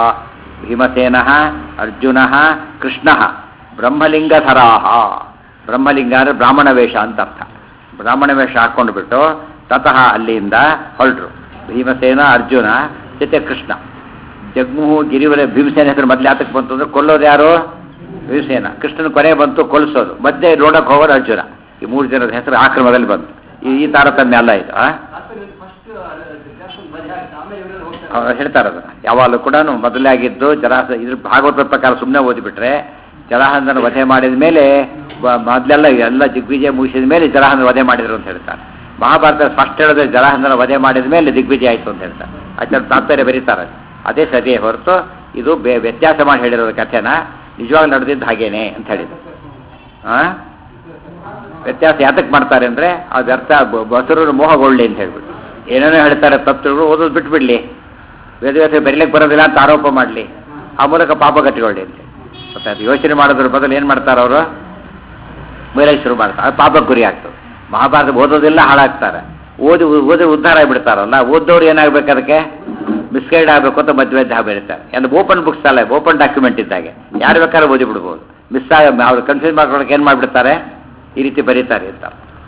ಭೀಮಸೇನ ಅರ್ಜುನ ಕೃಷ್ಣ ಬ್ರಹ್ಮಲಿಂಗಧರಾ ಬ್ರಹ್ಮಲಿಂಗ ಅಂದರೆ ಬ್ರಾಹ್ಮಣ ವೇಷ ಅಂತ ಅರ್ಥ ಬ್ರಾಹ್ಮಣ ವೇಷ ಹಾಕ್ಕೊಂಡು ಬಿಟ್ಟು ತತಃ ಅಲ್ಲಿಂದ ಹೊರಟರು ಭೀಮಸೇನ ಅರ್ಜುನ ಜೊತೆ ಕೃಷ್ಣ ಜಗ್ಮುಹು ಗಿರಿವರ ಭೀಮಸೇನ ಹೆಸರು ಮೊದಲು ಯಾತಕ್ಕೆ ಬಂತು ಅಂದ್ರೆ ಕೊಲ್ಲೋದು ಯಾರು ಭೀಮಸೇನ ಕೃಷ್ಣನ ಕೊನೆ ಬಂತು ಕೊಲಿಸೋದು ಮಧ್ಯೆ ನೋಡಕ್ಕೆ ಹೋಗೋದು ಅರ್ಜುನ ಈ ಮೂರು ಜನದ ಹೆಸರು ಆಕ್ರಮದಲ್ಲಿ ಬಂತು ಈ ಈ ತಾರತಮ್ಯ ಅಲ್ಲ ಇದು ಆ? ಫಸ್ಟ್ ಜಾಸ್ತಿ ಮಜಾ ಆಯ್ತು ಆಮೇಲೆ ಇವರೆಲ್ಲ ಅವ್ರು ಹೇಳ್ತಾರೆ ಅದನ್ನ ಯಾವಾಗಲೂ ಕೂಡ ಮೊದಲೇ ಆಗಿದ್ದು ಜರಾಸ ಇದ್ರ ಭಾಗವತದ ಪ್ರಕಾರ ಸುಮ್ಮನೆ ಓದಿಬಿಟ್ರೆ ಜರಾಸಂಧನ ವಧೆ ಮಾಡಿದ ಮೇಲೆ ಬ- ಮೊದಲೆಲ್ಲ ಎಲ್ಲ ದಿಗ್ವಿಜಯ ಮುಗಿಸಿದ ಮೇಲೆ ಜರಾಸಂಧನ ವಧೆ ಮಾಡಿದ್ರು ಅಂತ ಹೇಳ್ತಾರೆ ಮಹಾಭಾರತ ಫಸ್ಟ್ ಹೇಳಿದ್ರೆ ಜರಾಸಂಧನ ವಧೆ ಮಾಡಿದ ಮೇಲೆ ದಿಗ್ವಿಜಯ ಆಯಿತು ಅಂತ ಹೇಳ್ತಾರೆ ಆಚಾರ್ಯ ತಾತ್ಪರ್ಯ ಬರೀತಾರೆ ಅದೇ ಸರಿಯೇ ಹೊರತು ಇದು ಬೆ ವ್ಯತ್ಯಾಸ ಮಾಡಿ ಹೇಳಿರೋ ಕಥೆನ ನಿಜವಾಗ್ಲೂ ನಡೆದಿದ್ದು ಹಾಗೇನೆ ಅಂತ ಹೇಳಿದ್ರು ಆ ವ್ಯತ್ಯಾಸ ಯಾತಕ್ಕೆ ಮಾಡ್ತಾರೆ ಅಂದರೆ ಅದು ಅರ್ಥ ಬಸರರು ಮೋಹಗೊಳ್ಳಿ ಅಂತ ಹೇಳ್ಬಿಟ್ಟು ಏನೇನೋ ಹೇಳ್ತಾರೆ ತಪ್ಪು ಓದೋದು ಬಿಟ್ಬಿಡ್ಲಿ ವೇದವ್ಯಾಸ ಬರೀಲಿಕ್ಕೆ ಬರೋದಿಲ್ಲ ಅಂತ ಆರೋಪ ಮಾಡಲಿ ಆ ಮೂಲಕ ಪಾಪ ಕಟ್ಟಿಕೊಳ್ಳಿ ಅಂತ ಗೊತ್ತಾಯ್ತು ಯೋಚನೆ ಮಾಡೋದ್ರ ಬದಲು ಏನು ಮಾಡ್ತಾರೆ ಅವರು ಮೇಲೆ ಶುರು ಮಾಡ್ತಾರೆ ಅದು ಪಾಪಕ್ಕೆ ಗುರಿ ಆಗ್ತದೆ ಮಹಾಭಾರತ ಓದೋದಿಲ್ಲ ಹಾಳಾಗ್ತಾರೆ ಓದಿ ಓದಿ ಉದ್ಧಾರ ಆಗಿಬಿಡ್ತಾರಲ್ಲ ಓದೋರು ಏನಾಗಬೇಕು ಅದಕ್ಕೆ ಮಿಸ್ಗೈಡ್ ಆಗಬೇಕು ಅಂತ ಮಧ್ಯ ಮಧ್ಯ ಬೆಳಿತಾರೆ ಎಲ್ಲ ಓಪನ್ ಬುಕ್ಸ್ ಅಲ್ಲ ಓಪನ್ ಡಾಕ್ಯುಮೆಂಟ್ ಇದ್ದಾಗೆ ಯಾರು ಬೇಕಾದ್ರೂ ಓದಿ ಬಿಡ್ಬೋದು ಮಿಸ್ ಆಗ ಅವ್ರು ಕನ್ಫ್ಯೂಸ್ ಮಾಡ್ಕೊಳಕ್ಕೆ ಏನು ಮಾಡಿಬಿಡ್ತಾರೆ ಈ ರೀತಿ ಬರೀತಾರೆ ಅಂತ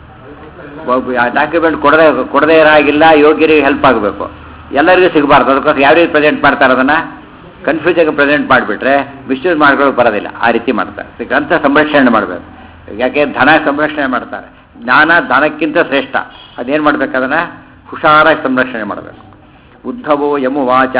ಡಾಕ್ಯುಮೆಂಟ್ ಕೊಡದೆ ಕೊಡದೇ ಇರೋ ಹಾಗಿಲ್ಲ ಯೋಗ್ಯರಿಗೆ ಹೆಲ್ಪ್ ಆಗಬೇಕು ಎಲ್ಲರಿಗೂ ಸಿಗಬಾರ್ದು ಅದಕ್ಕೋಸ್ಕರ ಯಾವ ರೀತಿ ಪ್ರೆಸೆಂಟ್ ಮಾಡ್ತಾರೆ ಅದನ್ನು ಕನ್ಫ್ಯೂಸ್ ಆಗಿ ಪ್ರೆಸೆಂಟ್ ಮಾಡಿಬಿಟ್ರೆ ಮಿಸ್ಯೂಸ್ ಮಾಡ್ಕೊಳ್ಳೋಕೆ ಬರೋದಿಲ್ಲ ಆ ರೀತಿ ಮಾಡ್ತಾರೆ ಈ ಗ್ರಂಥ ಸಂರಕ್ಷಣೆ ಮಾಡಬೇಕು ಯಾಕೆ ಧನ ಸಂರಕ್ಷಣೆ ಮಾಡ್ತಾರೆ ಜ್ಞಾನ ಧನಕ್ಕಿಂತ ಶ್ರೇಷ್ಠ ಅದೇನು ಮಾಡ್ಬೇಕು ಅದನ್ನು ಹುಷಾರಾಗಿ ಸಂರಕ್ಷಣೆ ಮಾಡಬೇಕು ಉದ್ಧವೋ ಯಮುವಾಚ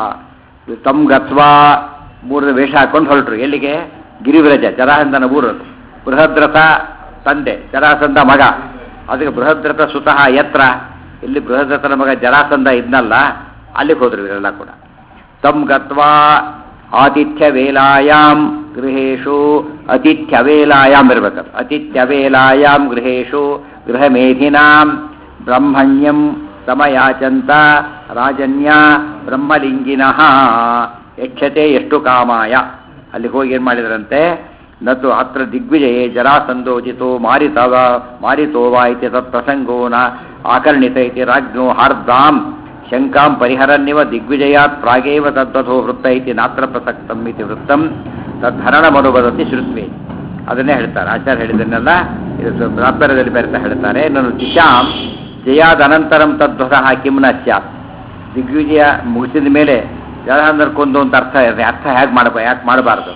ತಮ್ ಗತ್ವಾ ಮೂರು ವೇಷ ಹಾಕೊಂಡು ಹೊರಟ್ರು ಎಲ್ಲಿಗೆ ಗಿರಿವ್ರಜ ಜರಾಸಂದನ ಊರು ಬೃಹದ್ರಥ ತಂದೆ ಜರಾಸಂದ ಮಗ ಅದಕ್ಕೆ ಬೃಹದ್ರಥ ಸುತಃ ಯತ್ರ ಇಲ್ಲಿ ಬೃಹದ್ರಥನ ಮಗ ಜರಾಸಂದ ಇದ್ನಲ್ಲ ಅಲ್ಲಿಗೆ ಹೋದ್ರು ಇವರೆಲ್ಲ ಕೂಡ ತಮ್ ಗತ್ವಾ ಆತಿಥ್ಯ ವೇಲಾಯಾಮ್ ಗೃಹೇಶು ಅತಿಥ್ಯ ವೇಲಾಯಾಮ್ ಇರ್ಬೇಕದು ಅತಿಥ್ಯ ವೇಲಾಯಾಮ್ ಗೃಹೇಶು ಗೃಹಮೇಧಿನಾಂ ಬ್ರಹ್ಮಣ್ಯಂ ಸಮಯಾಚಂತ ರಾಜನ್ಯ ಬ್ರಹ್ಮಲಿಂಗಿನಃ ಯಕ್ಷತೆ ಎಷ್ಟು ಕಾಮಾಯ ಅಲ್ಲಿ ಹೋಗಿ ಏನು ಮಾಡಿದ್ರಂತೆ ನತು ಅತ್ರ ದಿಗ್ವಿಜಯೇ ಜರಾಸಂದೋಚಿತೋ ಮಾರಿತವ ಮಾರಿತೋ ವಾ ಇತಿ ತತ್ ಪ್ರಸಂಗೋ ನ ಆಕರ್ಣಿತ ಇತಿ ರಾಜ್ಞೋ ಹಾರ್ದಾಂ ಶಂಕಾಂ ಪರಿಹರನ್ನಿವ ದಿಗ್ವಿಜಯಾತ್ ಪ್ರಾಗೇವ ತದ್ವಥೋ ವೃತ್ತ ಇತಿ ನಾತ್ರ ಪ್ರಸಕ್ತಂ ಇತಿ ವೃತ್ತಂ ತದ್ಧರಣಮನುವದತಿ ಶ್ರುತ್ವೆ ಅದನ್ನೇ ಹೇಳ್ತಾರೆ ಆಚಾರ್ಯ ಹೇಳಿದ್ದನ್ನೆಲ್ಲ ಇದು ತಾತ್ಪರ್ಯದಲ್ಲಿ ಬೆರೆತ ಹೇಳ್ತಾರೆ ನಾನು ದಿಶಾಂ ಜಯಾದನಂತರಂ ತದ್ವತಃ ಕಿಮ್ನ ಸ್ಯಾತ್ ದಿಗ್ವಿಜಯ ಮುಗಿಸಿದ ಮೇಲೆ ಜರಾಸಂಧನ ಕೊಂದು ಅಂತ ಅರ್ಥ ಇದೆ ಅರ್ಥ ಹೇಗೆ ಮಾಡಬ ಯಾಕೆ ಮಾಡಬಾರ್ದು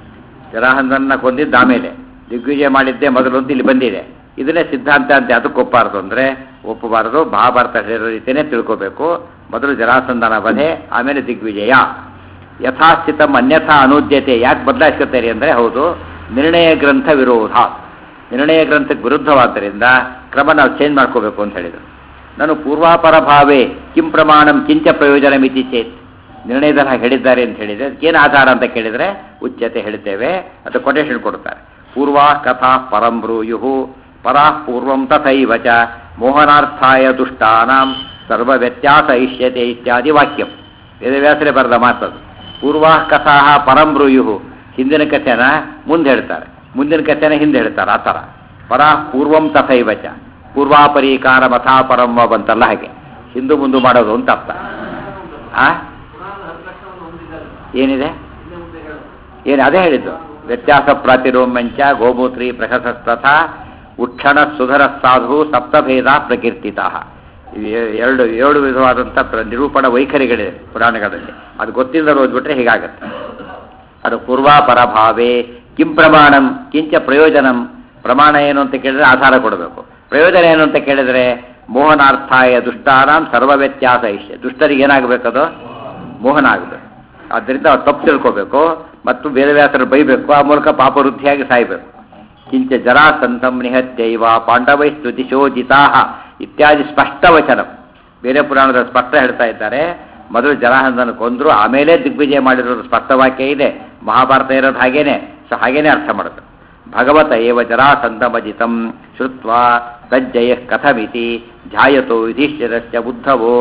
ಜರಾಸಂಧನ ಕೊಂದಿದ್ದು ಆಮೇಲೆ ದಿಗ್ವಿಜಯ ಮಾಡಿದ್ದೇ ಮೊದಲು ಅಂತ ಇಲ್ಲಿ ಬಂದಿದೆ ಇದನ್ನೇ ಸಿದ್ಧಾಂತ ಅಂತ ಅದಕ್ಕೆ ಒಪ್ಪಬಾರ್ದು ಅಂದರೆ ಒಪ್ಪಬಾರದು ಮಹಾಭಾರತ ಹೇಳಿರೋ ರೀತಿಯೇ ತಿಳ್ಕೋಬೇಕು ಮೊದಲು ಜರಾಸಂಧನ ವಧೆ ಆಮೇಲೆ ದಿಗ್ವಿಜಯ ಯಥಾಸ್ಥಿತಂ ಅನ್ಯಥಾ ಅನೂದ್ಯತೆ ಯಾಕೆ ಬದಲಾಯಿಸ್ಕೊತಾರೆ ಅಂದರೆ ಹೌದು ನಿರ್ಣಯ ಗ್ರಂಥ ವಿರೋಧ ನಿರ್ಣಯ ಗ್ರಂಥಕ್ಕೆ ವಿರುದ್ಧವಾದ್ದರಿಂದ ಕ್ರಮ ನಾವು ಚೇಂಜ್ ಮಾಡ್ಕೋಬೇಕು ಅಂತ ಹೇಳಿದರು ನಾನು ಪೂರ್ವಾಪರ ಭಾವೇ ಕಿಂ ಪ್ರಮಾಣಂ ಕಿಂಚ ಪ್ರಯೋಜನ ಮಿತಿ ಚೇತ್ ನಿರ್ಣಯದಲ್ಲಿ ಹಾಗೆ ಹೇಳಿದ್ದಾರೆ ಅಂತ ಹೇಳಿದರೆ ಏನು ಆಧಾರ ಅಂತ ಕೇಳಿದರೆ ಉಚ್ಯತೆ ಹೇಳಿದ್ದೇವೆ ಅದು ಕೊಟೇಶನ್ ಕೊಡ್ತಾರೆ ಪೂರ್ವಾ ಕಥಾ ಪರಂ ಬ್ರೂಯು ಪರಾ ಪೂರ್ವಂ ತಥೈವ ಚ ಮೋಹನಾರ್ಥಾಯ ದುಷ್ಟಾನಾಂ ಸರ್ವ ವ್ಯತ್ಯಾಸ ಇಷ್ಯತೆ ಇತ್ಯಾದಿ ವಾಕ್ಯಂ ವೇದವ್ಯಾಸರೇ ಬರೆದ ಮಾತದು ಪೂರ್ವಾ ಕಥಾ ಪರಂ ಬ್ರೂಯು ಹಿಂದಿನ ಕಥೆನ ಮುಂದೆ ಹೇಳ್ತಾರೆ ಮುಂದಿನ ಕಥೆನ ಹಿಂದೆ ಹೇಳ್ತಾರೆ ಆ ಥರ ಪರ ಪೂರ್ವಂ ತಥೈವ ಚ ಪೂರ್ವಾಪರೀಕಾರ ಮಥಾ ಪರಂ ವ ಬಂತಲ್ಲ ಹಾಗೆ ಹಿಂದು ಮುಂದು ಮಾಡೋದು ಅಂತ ಅರ್ಥ ಆ ಏನಿದೆ ಏನು ಅದೇ ಹೇಳಿದ್ದು ವ್ಯತ್ಯಾಸ ಪ್ರಾತಿರೋಮ್ಯಂಚ ಗೋಮೂತ್ರಿ ಪ್ರಕಸಸ್ತಥ ಉಕ್ಷಣ ಸುಧರ ಸಾಧು ಸಪ್ತಭೇದ ಪ್ರಕೀರ್ತಿತ ಎರಡು ಏಳು ವಿಧವಾದಂಥ ಪ್ರ ನಿರೂಪಣ ವೈಖರಿಗಳಿದೆ ಪುರಾಣಗಳಲ್ಲಿ ಅದು ಗೊತ್ತಿಲ್ಲದ ಓದ್ಬಿಟ್ರೆ ಹೀಗಾಗತ್ತೆ ಅದು ಪೂರ್ವಾಪರ ಭಾವೇ ಕಿಂ ಪ್ರಮಾಣಂ ಕಿಂಚ ಪ್ರಯೋಜನಂ ಪ್ರಮಾಣ ಏನು ಅಂತ ಕೇಳಿದ್ರೆ ಆಧಾರ ಕೊಡಬೇಕು ಪ್ರಯೋಜನ ಏನು ಅಂತ ಕೇಳಿದರೆ ಮೋಹನಾರ್ಥಾಯ ದುಷ್ಟಾನಾಂ ಸರ್ವ ವ್ಯತ್ಯಾಸ ಇಷ್ಟೆ ದುಷ್ಟರಿಗೆ ಏನಾಗಬೇಕದು ಮೋಹನ ಆಗಬೇಕು ಆದ್ದರಿಂದ ಅವ್ರು ತಪ್ಪು ತಿಳ್ಕೋಬೇಕು ಮತ್ತು ವೇದವ್ಯಾಸರು ಬೈಬೇಕು ಆ ಮೂಲಕ ಪಾಪವೃದ್ಧಿಯಾಗಿ ಸಾಯಬೇಕು ಕಿಂಚ ಜರಾಸಂತಂ ನಿಹತ್ಯೈವ ಪಾಂಡವೈಸ್ತು ದಿಶೋಜಿತಾ ಇತ್ಯಾದಿ ಸ್ಪಷ್ಟ ವಚನ ಬೇರೆ ಪುರಾಣದ ಸ್ಪಷ್ಟ ಹೇಳ್ತಾ ಇದ್ದಾರೆ ಮೊದಲು ಜರಾಸಂಧನ ಕೊಂದ್ರು ಆಮೇಲೆ ದಿಗ್ವಿಜಯ ಮಾಡಿರೋದು ಸ್ಪಷ್ಟ ವಾಕ್ಯ ಇದೆ ಮಹಾಭಾರತ ಇರೋದು ಹಾಗೇನೆ ಸೊ ಹಾಗೇನೆ ಅರ್ಥ ಮಾಡೋದು ಭಗವತ ಏವ ಜರಾಸಂಧಮಜಿತಂ ಶ್ರುತ್ವಾ ತಜ್ಜಯ ಕಥಮಿತಿ ಧ್ಯಾಯತೋ ಯುಧಿಷ್ಠಿರಸ್ಯ ಬುದ್ಧವೋ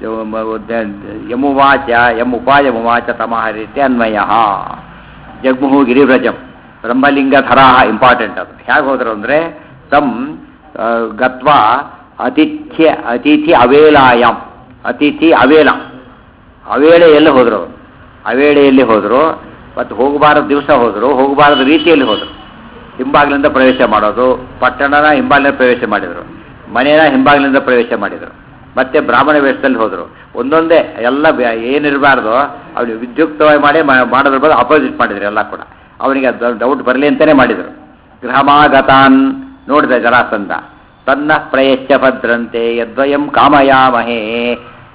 ಯಮುವಾಚ ಯಮುಪಾಯಮುವಾಚ ತಮಃ ರೀತಿ ಅನ್ವಯ ಜಗ್ಮುಹು ಗಿರಿವ್ರಜಂ ಬ್ರಹ್ಮಲಿಂಗಧರಾ ಇಂಪಾರ್ಟೆಂಟ್ ಅದು ಹೇಗೆ ಹೋದ್ರು ಅಂದರೆ ತಮ್ ಆ, ಗತ್ವಾ ಅತಿಥ್ಯ ಅತಿಥಿ ಅವೇಲಾಯಾಮ್ ಅತಿಥಿ ಅವೇಲ ಅವೇಳೆಯಲ್ಲಿ ಹೋದ್ರು ಅವರು ಅವೇಳೆಯಲ್ಲಿ ಹೋದರು ಮತ್ತು ಹೋಗಬಾರದ ದಿವಸ ಹೋದರು ಹೋಗಬಾರದ ರೀತಿಯಲ್ಲಿ ಹೋದರು ಹಿಂಬಾಗಿಲಿಂದ ಪ್ರವೇಶ ಮಾಡೋದು ಪಟ್ಟಣನ ಹಿಂಬಾಗಿಲಿಂದ ಪ್ರವೇಶ ಮಾಡಿದರು ಮನೆಯ ಹಿಂಬಾಗಿಲಿಂದ ಪ್ರವೇಶ ಮಾಡಿದರು ಮತ್ತೆ ಬ್ರಾಹ್ಮಣ ವೇಷದಲ್ಲಿ ಹೋದರು ಒಂದೊಂದೇ ಎಲ್ಲ ಬ್ಯಾ- ಏನಿರಬಾರ್ದು ಅವ್ರು ವಿದ್ಯುಕ್ತವಾಗಿ ಮಾಡಿ ಮಾ- ಮಾಡೋದ್ರ ಬದಲು ಅಪೋಸಿಟ್ ಮಾಡಿದ್ರು ಎಲ್ಲ ಕೂಡ ಅವನಿಗೆ ಡೌಟ್ ಬರಲಿ ಅಂತಲೇ ಮಾಡಿದರು ಗೃಹಮಾಗತಾನ್ ನೋಡಿದ ಜರಾಸಂಧ ತನ್ನ ಪ್ರಯಚ್ಛ ಭದ್ರಂತೆ ಯದ್ವಯಂ ಕಾಮಯಾಮಹೇ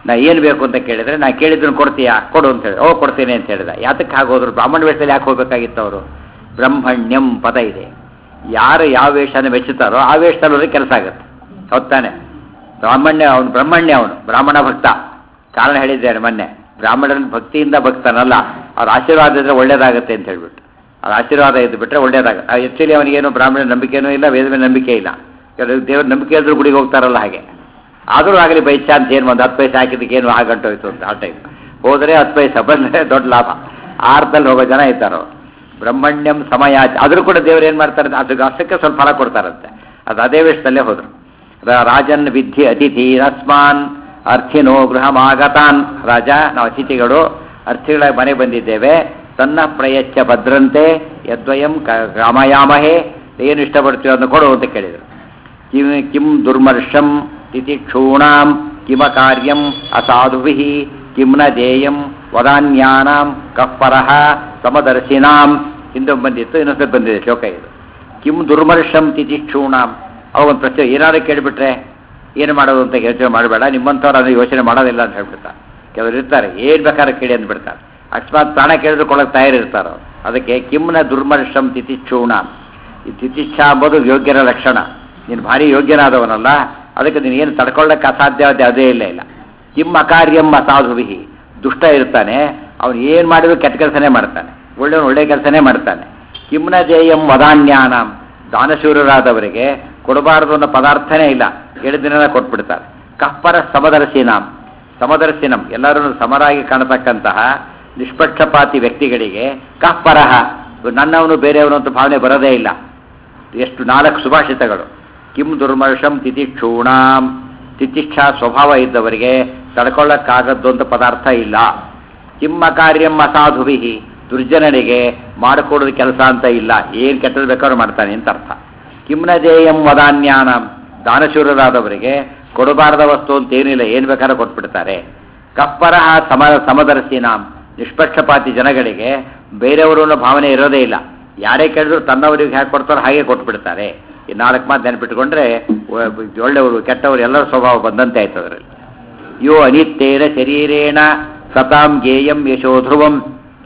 ನಾ ಏನು ಬೇಕು ಅಂತ ಕೇಳಿದ್ರೆ ನಾ ಕೇಳಿದ್ದನ್ನು ಕೊಡ್ತೀಯಾ ಕೊಡು ಅಂತ ಹೇಳಿ ಓ ಕೊಡ್ತೀನಿ ಅಂತ ಹೇಳಿದ ಯಾತಕ್ಕೆ ಹಾಗೋದ್ರು ಬ್ರಾಹ್ಮಣ ವೇಷದಲ್ಲಿ ಯಾಕೆ ಹೋಗ್ಬೇಕಾಗಿತ್ತು ಅವರು ಬ್ರಹ್ಮಣ್ಯಂ ಪದ ಇದೆ ಯಾರು ಯಾವ ವೇಷನ ಮೆಚ್ಚುತ್ತಾರೋ ಆ ವೇಷದಲ್ಲಿ ಅವ್ರಿಗೆ ಕೆಲಸ ಆಗುತ್ತೆ ಹೌದಾನೆ ಬ್ರಾಹ್ಮಣ್ಯ ಅವನು ಬ್ರಹ್ಮಣ್ಯ ಅವನು ಬ್ರಾಹ್ಮಣ ಭಕ್ತ ಕಾರಣ ಹೇಳಿದ್ದೇನೆ ಮೊನ್ನೆ ಬ್ರಾಹ್ಮಣನ ಭಕ್ತಿಯಿಂದ ಭಕ್ತನಲ್ಲ ಅವ್ರ ಆಶೀರ್ವಾದ ಇದ್ರೆ ಒಳ್ಳೇದಾಗುತ್ತೆ ಅಂತ ಹೇಳ್ಬಿಟ್ಟು ಅವ್ರ ಆಶೀರ್ವಾದ ಇದ್ದು ಬಿಟ್ರೆ ಒಳ್ಳೇದಾಗುತ್ತೆ ಆ್ಯಕ್ಚುಲಿ ಅವನಿಗೇನು ಬ್ರಾಹ್ಮಣ ನಂಬಿಕೆನೂ ಇಲ್ಲ ವೇದ ಮೇಲೆ ನಂಬಿಕೆ ಇಲ್ಲ ಕೆಲವು ದೇವ್ರ ನಂಬಿಕೆ ಇದ್ರೂ ಗುಡಿಗೆ ಹೋಗ್ತಾರಲ್ಲ ಹಾಗೆ ಆದರೂ ಆಗಲಿ ಬೈ ಚಾನ್ಸ್ ಏನು ಒಂದು ಹತ್ತು ಪೈಸೆ ಹಾಕಿದ್ದಕ್ಕೆ ಏನು ಆಗಂಟೋಯ್ತು ಅಂತ ಆ ಟೈಮ್ ಹೋದರೆ ಹತ್ತು ಪೈಸೆ ಬಂದರೆ ದೊಡ್ಡ ಲಾಭ ಆರ್ತಲ್ಲಿ ಹೋಗೋ ಜನ ಇದ್ದಾರೋ ಬ್ರಹ್ಮಣ್ಯಂ ಸಮಯ ಆದರೂ ಕೂಡ ದೇವ್ರು ಏನು ಮಾಡ್ತಾರೆ ಅದು ಅಷ್ಟಕ್ಕೆ ಸ್ವಲ್ಪ ಫಲ ಕೊಡ್ತಾರಂತೆ ಅದು ಅದೇ ವೇಷದಲ್ಲೇ ಹೋದರು ರ- ರಾಜನ್ ವಿಧಿ ಅತಿಥಿ ರಸ್ಮಾನ್ ಅರ್ಥಿನೋ ಗೃಹಮಾಗತಾನ್ ರಾಜ ನಾವು ಅತಿಥಿಗಳು ಅರ್ಥಿಗಳ ಮನೆ ಬಂದಿದ್ದೇವೆ ತನ್ನ ಪ್ರಯಚ್ಛ ಭದ್ರಂತೆ ಯದ್ವಯಂ ಕ- ಕಾಮಯಾಮಹೇ ಏನು ಇಷ್ಟಪಡ್ತೀವಿ ಅದನ್ನು ಕೊಡು ಅಂತ ಕೇಳಿದರು ಕಿಂ ಕಿಂ ದುರ್ಮರ್ಷಂ ತಿತಿಕ್ಷೂಣಾಂ ಕಿಮ ಕಾರ್ಯಂ ಅಸಾಧುಭಿಃ ಕಿಂ ನ ದೇಯಂ ವದಾನ್ಯಾನಾಂ ಕಪ್ಪರಃ ಸಮದರ್ಶಿನಾಂ ಹಿಂದೆ ಬಂದಿತ್ತು ಇನ್ನೊಂದ್ಸತಿ ಬಂದಿದೆ ಶ್ಲೋಕ ಇದು ಕಿಂ ದುರ್ಮರ್ಷಂ ತಿತಿಕ್ಷೂಣಾಂ ಅವಾಗ ಒಂದು ಪ್ರಶ್ನೆ ಏನಾದ್ರು ಕೇಳಿಬಿಟ್ರೆ ಏನು ಮಾಡೋದು ಅಂತ ಯೋಚನೆ ಮಾಡಬೇಡ ನಿಮ್ಮಂಥವ್ರು ಅದನ್ನು ಯೋಚನೆ ಮಾಡೋದಿಲ್ಲ ಅಂತ ಹೇಳ್ಬಿಡ್ತಾರೆ ಕೆಲವರು ಇರ್ತಾರೆ ಏನು ಬೇಕಾದ್ರೆ ಕೇಳಿ ಅಂದ್ಬಿಡ್ತಾರೆ ಅಕಸ್ಮಾತ್ ಪ್ರಾಣ ಕೇಳಿದ್ರು ಕೊಡೋಕೆ ತಯಾರಿರ್ತಾರೋ ಅದಕ್ಕೆ ಕಿಮ್ನ ದುರ್ಮರ್ಷಂ ತಿತಿಕ್ಷೂಣಾಂ ಈ ತಿತಿಚ್ಛ ಅಂಬೋದು ಯೋಗ್ಯರ ಲಕ್ಷಣ ನೀನು ಭಾರಿ ಯೋಗ್ಯನಾದವನಲ್ಲ ಅದಕ್ಕೆ ನೀನು ಏನು ತಡ್ಕೊಳ್ಳೋಕೆ ಅಸಾಧ್ಯವಾದ ಅದೇ ಇಲ್ಲ ಇಲ್ಲ ಕಿಮ್ ಅಕಾರ್ಯಂ ಅಸಾಧುವಿಹಿ ದುಷ್ಟ ಇರ್ತಾನೆ ಅವನು ಏನು ಮಾಡಿದ್ರು ಕೆಟ್ಟ ಕೆಲಸನೇ ಮಾಡ್ತಾನೆ ಒಳ್ಳೆಯವನು ಒಳ್ಳೆ ಕೆಲಸನೇ ಮಾಡ್ತಾನೆ ಕಿಮ್ನ ಜೇಯಂ ವದಾನ್ಯಾನಾಂ ದಾನಶೂರರಾದವರಿಗೆ ಕೊಡಬಾರದು ಅನ್ನೋ ಪದಾರ್ಥನೇ ಇಲ್ಲ ಹೇಳಿದಿನ ಕೊಟ್ಬಿಡ್ತಾರೆ ಕಪ್ಪರ ಸಮದರ್ಶಿನಾಂ ಸಮದರ್ಶಿನಂ ಎಲ್ಲರೂ ಸಮರಾಗಿ ಕಾಣತಕ್ಕಂತಹ ನಿಷ್ಪಕ್ಷಪಾತಿ ವ್ಯಕ್ತಿಗಳಿಗೆ ಕಪ್ಪರಹ ನನ್ನವನು ಬೇರೆಯವನು ಅಂತ ಭಾವನೆ ಬರೋದೇ ಇಲ್ಲ ಎಷ್ಟು ನಾಲ್ಕು ಸುಭಾಷಿತಗಳು ಕಿಂ ದುರ್ಮರ್ಷಂ ತಿತಿಕ್ಷೂಣಾಂ ತಿತಿಕ್ಷಾ ಸ್ವಭಾವ ಇದ್ದವರಿಗೆ ತಡ್ಕೊಳ್ಳಕ್ಕಾಗದ್ದು ಅಂತ ಪದಾರ್ಥ ಇಲ್ಲ ಕಿಮ್ಮ ಕಾರ್ಯಂ ಅಸಾಧುಭಿ ದುರ್ಜನರಿಗೆ ಮಾಡಿಕೊಡೋದು ಕೆಲಸ ಅಂತ ಇಲ್ಲ ಏನು ಕೆಟ್ಟದ್ದು ಬೇಕಾದ್ರೂ ಮಾಡ್ತಾನೆ ಅಂತ ಅರ್ಥ ಕಿಮ್ನ ಜೇಯಂ ವದಾನ್ಯಾನಂ ದಾನಶೂರರಾದವರಿಗೆ ಕೊಡಬಾರದ ವಸ್ತು ಅಂತ ಏನಿಲ್ಲ ಏನು ಬೇಕಾದ್ರೂ ಕೊಟ್ಬಿಡ್ತಾರೆ ಕಪ್ಪರ ಸಮ ಸಮದರ್ಶಿನಾಂ ನಿಷ್ಪಕ್ಷಪಾತಿ ಜನಗಳಿಗೆ ಬೇರೆಯವರು ಅನ್ನೋ ಭಾವನೆ ಇರೋದೇ ಇಲ್ಲ ಯಾರೇ ಕೇಳಿದ್ರು ತನ್ನವರಿಗೆ ಹೇಗೆ ಕೊಡ್ತಾರೋ ಹಾಗೆ ಕೊಟ್ಬಿಡ್ತಾರೆ ಈ ನಾಲ್ಕು ಮಾತು ನೆನಪಿಟ್ಕೊಂಡ್ರೆ ಒ- ಒಳ್ಳೆಯವರು ಕೆಟ್ಟವರು ಎಲ್ಲರ ಸ್ವಭಾವ ಬಂದಂತೆ ಆಯ್ತು ಅದರಲ್ಲಿ ಯೋ ಅನಿತ್ಯೇನ ಶರೀರೇಣ ಸತಾಂ ಗೇಯಂ ಯಶೋ ಧ್ರುವಂ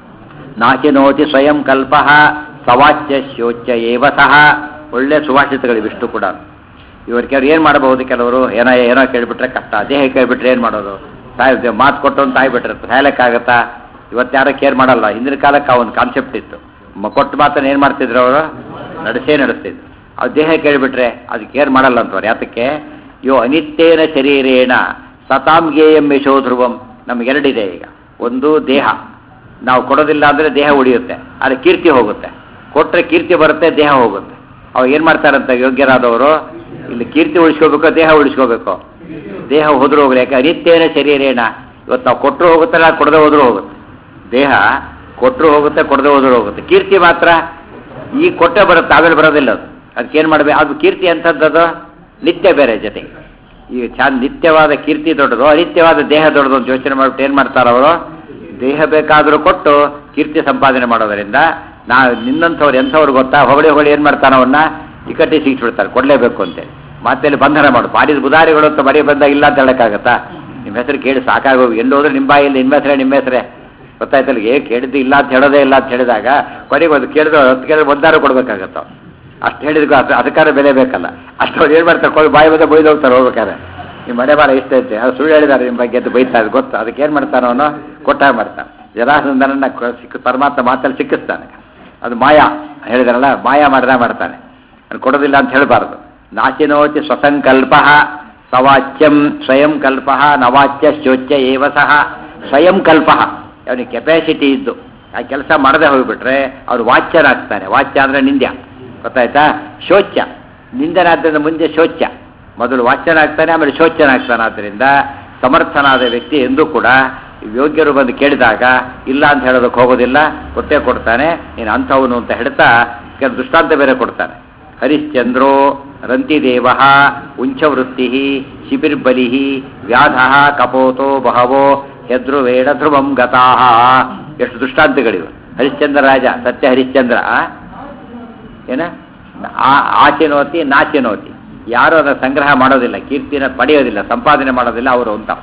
ನಾಚಿನೋತಿ ಸ್ವಯಂ ಕಲ್ಪ ಸವಾಚ್ಯ ಶೋಚ್ಯ ಏವ ಸಹ ಒಳ್ಳೆ ಸುಭಾಷಿತಗಳು ಇವಿಷ್ಟು ಕೂಡ ಇವ್ರ ಕೆಲವ್ರು ಏನು ಮಾಡಬಹುದು ಕೆಲವರು ಏನೋ ಏನೋ ಕೇಳಿಬಿಟ್ರೆ ಕಷ್ಟ ದೇಹ ಕೇಳಿಬಿಟ್ರೆ ಏನು ಮಾಡೋದು ಸಾಯ್ ಮಾತು ಕೊಟ್ಟು ಒಂದು ತಾಯಿ ಬಿಟ್ರೆ ಸಾಯ್ಲಿಕ್ಕಾಗತ್ತಾ ಇವತ್ತು ಯಾರೋ ಕೇರ್ ಮಾಡಲ್ಲ ಹಿಂದಿನ ಕಾಲಕ್ಕೆ ಆ ಒಂದು ಕಾನ್ಸೆಪ್ಟ್ ಇತ್ತು ಮ- ಕೊಟ್ಟು ಮಾತನ್ನು ಏನು ಮಾಡ್ತಿದ್ರು ಅವರು ನಡೆಸೇ ನಡೆಸ್ತಿದ್ರು ಅವ್ರು ದೇಹ ಕೇಳಿಬಿಟ್ರೆ ಅದು ಕೇರ್ ಮಾಡಲ್ಲ ಅಂತವ್ರು ಯಾತಕ್ಕೆ ಯೋ ಅನಿತ್ಯೇನ ಶರೀರೇಣ ಸತಾಂ ಗೇಯಂ ಯಶೋ ಧ್ರುವಂ ನಮಗೆರಡಿದೆ ಈಗ ಒಂದು ದೇಹ ನಾವು ಕೊಡೋದಿಲ್ಲ ಅಂದರೆ ದೇಹ ಉಳಿಯುತ್ತೆ ಆದರೆ ಕೀರ್ತಿ ಹೋಗುತ್ತೆ ಕೊಟ್ಟರೆ ಕೀರ್ತಿ ಬರುತ್ತೆ ದೇಹ ಹೋಗುತ್ತೆ ಅವಾಗ ಏನು ಮಾಡ್ತಾರಂತ ಯೋಗ್ಯರಾದವರು ಇಲ್ಲಿ ಕೀರ್ತಿ ಉಳಿಸ್ಕೋಬೇಕು ದೇಹ ಉಳಿಸ್ಕೋಬೇಕು ದೇಹ ಹೋದ್ರೂ ಹೋಗ್ಲಿ ಯಾಕೆ ಅನಿತ್ಯೇನ ಶರೀರೇಣ ಇವತ್ತು ನಾವು ಕೊಟ್ಟರು ಹೋಗುತ್ತಲ್ಲ ಕೊಡದೆ ಹೋದ್ರೂ ಹೋಗುತ್ತೆ ದೇಹ ಕೊಟ್ಟರು ಹೋಗುತ್ತೆ ಕೊಡದೆ ಹೋದ್ರೂ ಹೋಗುತ್ತೆ ಕೀರ್ತಿ ಮಾತ್ರ ಈಗ ಕೊಟ್ಟೆ ಬರುತ್ತೆ ಆಮೇಲೆ ಬರೋದಿಲ್ಲ ಅದು ಅದಕ್ಕೇನು ಮಾಡಬೇಕು ಅದು ಕೀರ್ತಿ ಅಂಥದ್ದು ನಿತ್ಯ ಬೇರೆ ಜೊತೆಗೆ ಈಗ ಚಂದ ನಿತ್ಯವಾದ ಕೀರ್ತಿ ದೊಡ್ಡದು ಅನಿತ್ಯವಾದ ದೇಹ ದೊಡ್ಡದು ಅಂತ ಯೋಚನೆ ಮಾಡ್ಬಿಟ್ಟು ಏನು ಮಾಡ್ತಾರೆ ಅವರು ದೇಹ ಬೇಕಾದರೂ ಕೊಟ್ಟು ಕೀರ್ತಿ ಸಂಪಾದನೆ ಮಾಡೋದರಿಂದ ನಾ ನಿನ್ನಂಥವ್ರು ಎಂಥವ್ರು ಗೊತ್ತಾ ಹೊಗಳಿ ಹೊಗಳಿ ಏನು ಮಾಡ್ತಾನೆ ಅವನ್ನ ಇಕ್ಕಟ್ಟಿ ಸಿಗಿಸ್ಬಿಡ್ತಾರೆ ಕೊಡಲೇಬೇಕು ಅಂತೇಳಿ ಮತ್ತೆ ಬಂಧನ ಮಾಡು ಪಾಡಿದ ಬುಧಾರಿಗಳು ಅಂತ ಬರೀ ಬಂದಾಗ ಇಲ್ಲ ಅಂತ ಹೇಳೋಕ್ಕಾಗತ್ತಾ ನಿಮ್ಮ ಹೆಸರು ಕೇಳಿ ಸಾಕಾಗೋಗಿ ಎಲ್ಲೋದ್ರೆ ನಿಮ್ಮ ಬಾಯಲ್ಲಿ ನಿಮ್ಮ ಹೆಸರೇ ನಿಮ್ಮ ಹೆಸರೇ ಗೊತ್ತಾಯ್ತಲ್ಲ ಏ ಕೇಳಿದ್ದು ಇಲ್ಲ ಅಂತ ಹೇಳೋದೇ ಇಲ್ಲ ಅಂತ ಹೇಳಿದಾಗ ಕೊನೆಗೆ ಒಂದು ಕೇಳಿದ್ರು ಹತ್ತು ಕೇಳಿದ್ರೆ ಒಂದಾರು ಕೊಡ್ಬೇಕಾಗತ್ತ ಅಷ್ಟು ಹೇಳಿದ್ಗೂ ಅದು ಅದಕ್ಕಾರ ಬೆಲೆ ಬೇಕಲ್ಲ ಅಷ್ಟು ಅವ್ರು ಏನು ಮಾಡ್ತಾರೆ ಕೊಡಿ ಬಾಯಿ ಬಂದ ಬೈದು ಹೋಗ್ತಾರೆ ಹೋಗ್ಬೇಕಾದ್ರೆ ನಿಮ್ಮ ಮನೆ ಬಾರ ಇಷ್ಟ ಐತೆ ಅದು ಸುಳ್ಳು ಹೇಳಿದ್ದಾರೆ ನಿಮ್ಮ ಬಗ್ಗೆ ಅಂತ ಬೈತಾ ಅದು ಗೊತ್ತು ಅದಕ್ಕೆ ಏನು ಮಾಡ್ತಾನೆ ಅವನು ಕೊಟ್ಟಾಗ ಮಾಡ್ತಾನೆ ಜರಾಸಂದನನ್ನ ಕ- ಸಿಕ್ಕ ಪರಮಾತ್ಮ ಮಾತಲ್ಲಿ ಸಿಕ್ಕಿಸ್ತಾನೆ ಅದು ಮಾಯಾ ಹೇಳಿದಾರಲ್ಲ ಮಾಯಾ ಮಾಡಿದ ಮಾಡ್ತಾನೆ ಅದು ಕೊಡೋದಿಲ್ಲ ಅಂತ ಹೇಳಬಾರ್ದು ನಾಚಿನೋಚಿ ಸ್ವಸಂಕಲ್ಪ ಸವಾಚ್ಯಂ ಸ್ವಯಂ ಕಲ್ಪ ನವಾಚ್ಯ ಶೋಚ್ಯ ಏವ ಸಹ ಸ್ವಯಂ ಕಲ್ಪ ಅವನಿಗೆ ಕೆಪಾಸಿಟಿ ಇದ್ದು ಆ ಕೆಲಸ ಮಾಡದೆ ಹೋಗ್ಬಿಟ್ರೆ ಅವ್ರು ವಾಚ್ಯರಾಗ್ತಾನೆ ವಾಚ್ಯ ಅಂದರೆ ನಿಂದ್ಯ ಗೊತ್ತಾಯ್ತಾ ಶೋಚ್ಯ ನಿಂದನಾದ್ದರಿಂದ ಮುಂದೆ ಶೋಚ್ಯ ಮೊದಲು ವಾಚ್ಯನಾಗ್ತಾನೆ ಆಮೇಲೆ ಶೋಚ್ಯನಾಗ್ತಾನೆ ಆದ್ದರಿಂದ ಸಮರ್ಥನಾದ ವ್ಯಕ್ತಿ ಎಂದೂ ಕೂಡ ಯೋಗ್ಯರು ಬಂದು ಕೇಳಿದಾಗ ಇಲ್ಲ ಅಂತ ಹೇಳೋದಕ್ಕೆ ಹೋಗೋದಿಲ್ಲ ಕೊಟ್ಟೇ ಕೊಡ್ತಾನೆ ನೀನು ಅಂಥವನು ಅಂತ ಹೇಳ್ತಾ ಕೆಲವು ದೃಷ್ಟಾಂತ ಬೇರೆ ಕೊಡ್ತಾನೆ ಹರಿಶ್ಚಂದ್ರೋ ರಂತಿದೇವ ಉಂಚವೃತ್ತಿ ಶಿಬಿರ್ಬಲಿ ವ್ಯಾಧ ಕಪೋತೋ ಬಹವೋ ಹೆದ್ರುವೇಡ ಧ್ರುವಂ ಗತಾಹ ಎಷ್ಟು ದೃಷ್ಟಾಂತಗಳಿವೆ ಹರಿಶ್ಚಂದ್ರ ರಾಜ ಸತ್ಯ ಹರಿಶ್ಚಂದ್ರ ಆ? ಏನ ಆ- ಆಚಿನೋತಿ ನಾಚಿನೋತಿ ಯಾರು ಅದರ ಸಂಗ್ರಹ ಮಾಡೋದಿಲ್ಲ ಕೀರ್ತಿನ ಪಡೆಯೋದಿಲ್ಲ ಸಂಪಾದನೆ ಮಾಡೋದಿಲ್ಲ ಅವರು ಅಂತ ಅರ್ಥ.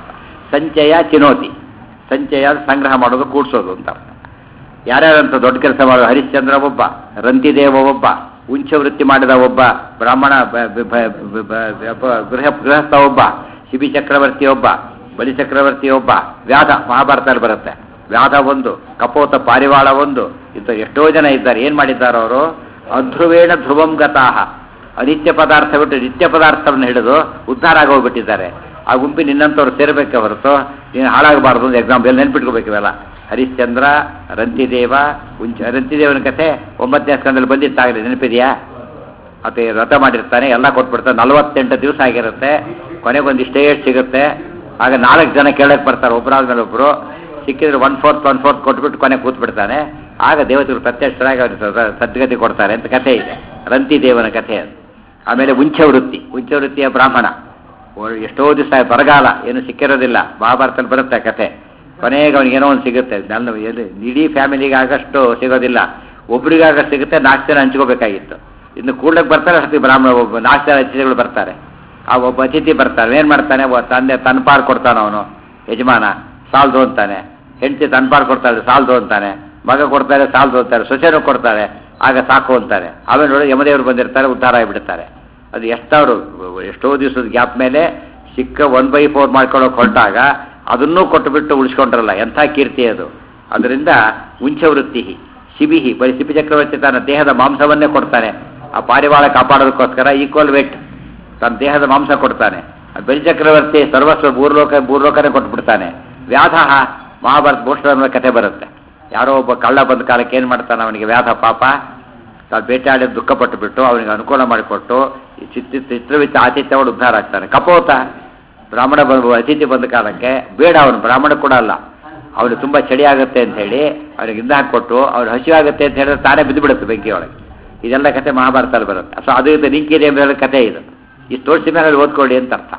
ಸಂಚಯ ಚಿನೋತಿ ಸಂಚಯ ಸಂಗ್ರಹ ಮಾಡೋದು ಕೂಡ್ಸೋದು ಅಂತ ಅರ್ಥ ಯಾರ್ಯಾರಂತ ದೊಡ್ಡ ಕೆಲಸ ಮಾಡೋದು ಹರಿಶ್ಚಂದ್ರ ಒಬ್ಬ ರಂತಿದೇವ ಒಬ್ಬ ಉಂಚ ವೃತ್ತಿ ಮಾಡಿದ ಒಬ್ಬ ಬ್ರಾಹ್ಮಣ ಬ- ಬ- ಬ- ಬ- ಬ- ಬ- ಗೃಹ ಗೃಹಸ್ಥ ಒಬ್ಬ ಶಿಬಿ ಚಕ್ರವರ್ತಿ ಒಬ್ಬ ಬಲಿ ಚಕ್ರವರ್ತಿ ಒಬ್ಬ ವ್ಯಾಧ ಮಹಾಭಾರತದಲ್ಲಿ ಬರುತ್ತೆ ವ್ಯಾಧ ಒಂದು ಕಪೋತ ಪಾರಿವಾಳ ಒಂದು ಇಂಥ ಎಷ್ಟೋ ಜನ ಇದ್ದಾರೆ ಏನು ಮಾಡಿದ್ದಾರೆ ಅವರು ಅಧ್ರುವೇಣ ಧ್ರುವಂ ಗತಾಹ ಅನಿತ್ಯ ಪದಾರ್ಥ ಬಿಟ್ಟು ನಿತ್ಯ ಪದಾರ್ಥವನ್ನು ಹಿಡಿದು ಉದ್ಧಾರ ಆಗೋಗ್ಬಿಟ್ಟಿದ್ದಾರೆ ಆ ಗುಂಪಿನ ನಿನ್ನಂಥವ್ರು ಸೇರಬೇಕೆ ಹೊರತು ನೀನು ಹಾಳಾಗಬಾರ್ದು ಅಂತ ಎಕ್ಸಾಂಪಲ್ ನೆನ್ಪಿಟ್ಕೋಬೇಕು ಇವೆಲ್ಲ ಹರಿಶ್ಚಂದ್ರ ರಂತಿದೇವ ಉಂಚ ರಂತಿದೇವನ ಕಥೆ ಒಂಬತ್ತನೇ ಸ್ಕಂದಲ್ಲಿ ಬಂದಿತ್ತಾಗಲಿ ನೆನಪಿದೆಯಾ ಮತ್ತೆ ವ್ರತ ಮಾಡಿರ್ತಾನೆ ಎಲ್ಲ ಕೊಟ್ಬಿಡ್ತಾನೆ ನಲವತ್ತೆಂಟು ದಿವಸ ಆಗಿರುತ್ತೆ ಕೊನೆಗೊಂದು ಇಷ್ಟೇ ಸಿಗುತ್ತೆ ಆಗ ನಾಲ್ಕು ಜನ ಕೇಳಕ್ಕೆ ಬರ್ತಾರೆ ಒಬ್ಬರಾದ್ಮೇಲೆ ಒಬ್ಬರು ಸಿಕ್ಕಿದ್ರೆ ಒನ್ ಫೋರ್ತ್ ಒನ್ ಫೋರ್ತ್ ಕೊಟ್ಬಿಟ್ಟು ಕೊನೆ ಕೂತ್ಬಿಡ್ತಾನೆ ಆಗ ದೇವತೆಗಳು ಪ್ರತ್ಯಕ್ಷರಾಗಿ ಅವ್ರಿಗೆ ಸ- ಸದ್ಗತಿ ಕೊಡ್ತಾರೆ ಅಂತ ಕಥೆ ಇದೆ ರಂತಿ ದೇವನ ಕಥೆ ಅದು ಆಮೇಲೆ ಉಂಚ ವೃತ್ತಿ ಉಂಚ ವೃತ್ತಿಯ ಬ್ರಾಹ್ಮಣ ಒ- ಎಷ್ಟೋ ದಿವಸ ಬರಗಾಲ ಏನು ಸಿಕ್ಕಿರೋದಿಲ್ಲ ಮಹಾಭಾರತದಲ್ಲಿ ಬರುತ್ತೆ ಆ ಕಥೆ ಕೊನೆಗೆ ಅವ್ನಿಗೆ ಏನೋ ಒಂದು ಸಿಗುತ್ತೆ ನನ್ನ ಎಲ್ಲಿ ಇಡೀ ಫ್ಯಾಮಿಲಿಗೆ ಆಗಷ್ಟು ಸಿಗೋದಿಲ್ಲ ಒಬ್ರಿಗಾಗಷ್ಟು ಸಿಗುತ್ತೆ ನಾಲ್ಕು ಜನ ಹಂಚ್ಕೋಬೇಕಾಗಿತ್ತು ಇನ್ನು ಕೂಡ್ಲಕ್ಕೆ ಬರ್ತಾರೆ ಅಷ್ಟೇ ಬ್ರಾಹ್ಮಣ ಒಬ್ಬ ನಾಲ್ಕು ಜನ ಅತಿಥಿಗಳು ಬರ್ತಾರೆ ಆ ಒಬ್ಬ ಅತಿಥಿ ಬರ್ತಾನೆ ಏನು ಮಾಡ್ತಾನೆ ಒಬ್ಬ ತಂದೆ ತನ್ನ ಪಾರು ಕೊಡ್ತಾನೆ ಅವನು ಯಜಮಾನ ಸಾಲ್ದು ಅಂತಾನೆ ಹೆಂಡತಿ ತನ್ನ ಪಾರು ಕೊಡ್ತಾಳೆ ಸಾಲ್ದು ಅಂತಾನೆ ಮಗ ಕೊಡ್ತಾರೆ ಸಾಲ್ದು ಅಂತಾರೆ ಸೊಸೆನೂ ಕೊಡ್ತಾರೆ ಆಗ ಸಾಕು ಅಂತಾರೆ ಆಮೇಲೆ ನೋಡಿ ಯಮದೇವರು ಬಂದಿರ್ತಾರೆ ಉದ್ಧಾರ ಆಗಿಬಿಡ್ತಾರೆ ಅದು ಎಷ್ಟವರು ಎಷ್ಟೋ ದಿವಸದ ಗ್ಯಾಪ್ ಮೇಲೆ ಸಿಕ್ಕ ಒನ್ ಬೈ ಫೋರ್ ಮಾಡ್ಕೊಳ್ಳೋಕೆ ಹೊರಟಾಗ ಅದನ್ನೂ ಕೊಟ್ಟುಬಿಟ್ಟು ಉಳಿಸ್ಕೊಂಡ್ರಲ್ಲ ಎಂಥ ಕೀರ್ತಿ ಅದು ಅದರಿಂದ ಉಂಚ ವೃತ್ತಿ ಶಿಬಿಹಿ ಬರೀ ಶಿಬಿ ಚಕ್ರವರ್ತಿ ತನ್ನ ದೇಹದ ಮಾಂಸವನ್ನೇ ಕೊಡ್ತಾನೆ ಆ ಪಾರಿವಾಳ ಕಾಪಾಡೋದಕ್ಕೋಸ್ಕರ ಈಕ್ವಲ್ ವೇಟ್ ತನ್ನ ದೇಹದ ಮಾಂಸ ಕೊಡ್ತಾನೆ ಆ ಬಲಿ ಚಕ್ರವರ್ತಿ ಸರ್ವಸ್ವ ಭೂರ್ಲೋಕ ಭೂರ್ಲೋಕನೇ ಕೊಟ್ಬಿಡ್ತಾನೆ ವ್ಯಾಧ ಮಹಾಭಾರತ ಭೂಷಣ ಅನ್ನೋ ಕಥೆ ಬರುತ್ತೆ ಯಾರೋ ಒಬ್ಬ ಕಳ್ಳ ಬಂದ ಕಾಲಕ್ಕೆ ಏನು ಮಾಡ್ತಾನೆ ಅವನಿಗೆ ವ್ಯಾಧ ಪಾಪ ತಾನು ಬೇಟೆಯಾಡಿ ದುಃಖಪಟ್ಟು ಬಿಟ್ಟು ಅವನಿಗೆ ಅನುಕೂಲ ಮಾಡಿಕೊಟ್ಟು ಈ ಚಿತ್ರ ಚಿತ್ರವಿತ್ತ ಆತಿಥ್ಯಗಳು ಉದ್ಧಾರ ಆಗ್ತಾನೆ ಕಪೋತ ಬ್ರಾಹ್ಮಣ ಬಂದು ಅತಿಥಿ ಬಂದ ಕಾಲಕ್ಕೆ ಬೇಡ ಅವನು ಬ್ರಾಹ್ಮಣ ಕೂಡ ಅಲ್ಲ ಅವನಿಗೆ ತುಂಬ ಚಳಿ ಆಗುತ್ತೆ ಅಂತ ಹೇಳಿ ಅವನಿಗೆ ಇಂದ ಹಾಕ್ಕೊಟ್ಟು ಅವ್ನು ಹಸಿವಾಗುತ್ತೆ ಅಂತ ಹೇಳಿದ್ರೆ ತಾನೇ ಬಿದ್ದು ಬಿಡುತ್ತೆ ಬೆಂಕಿ ಒಳಗೆ ಇದೆಲ್ಲ ಕತೆ ಮಹಾಭಾರತದಲ್ಲಿ ಬರುತ್ತೆ ಸೊ ಅದು ಇದು ನಿಂಕಿರಿ ಎಂಬ ಕತೆ ಇದು ಈ ತೋರಿಸಿ ಮೇಲೆ ಓದ್ಕೊಳ್ಳಿ ಅಂತ ಅರ್ಥ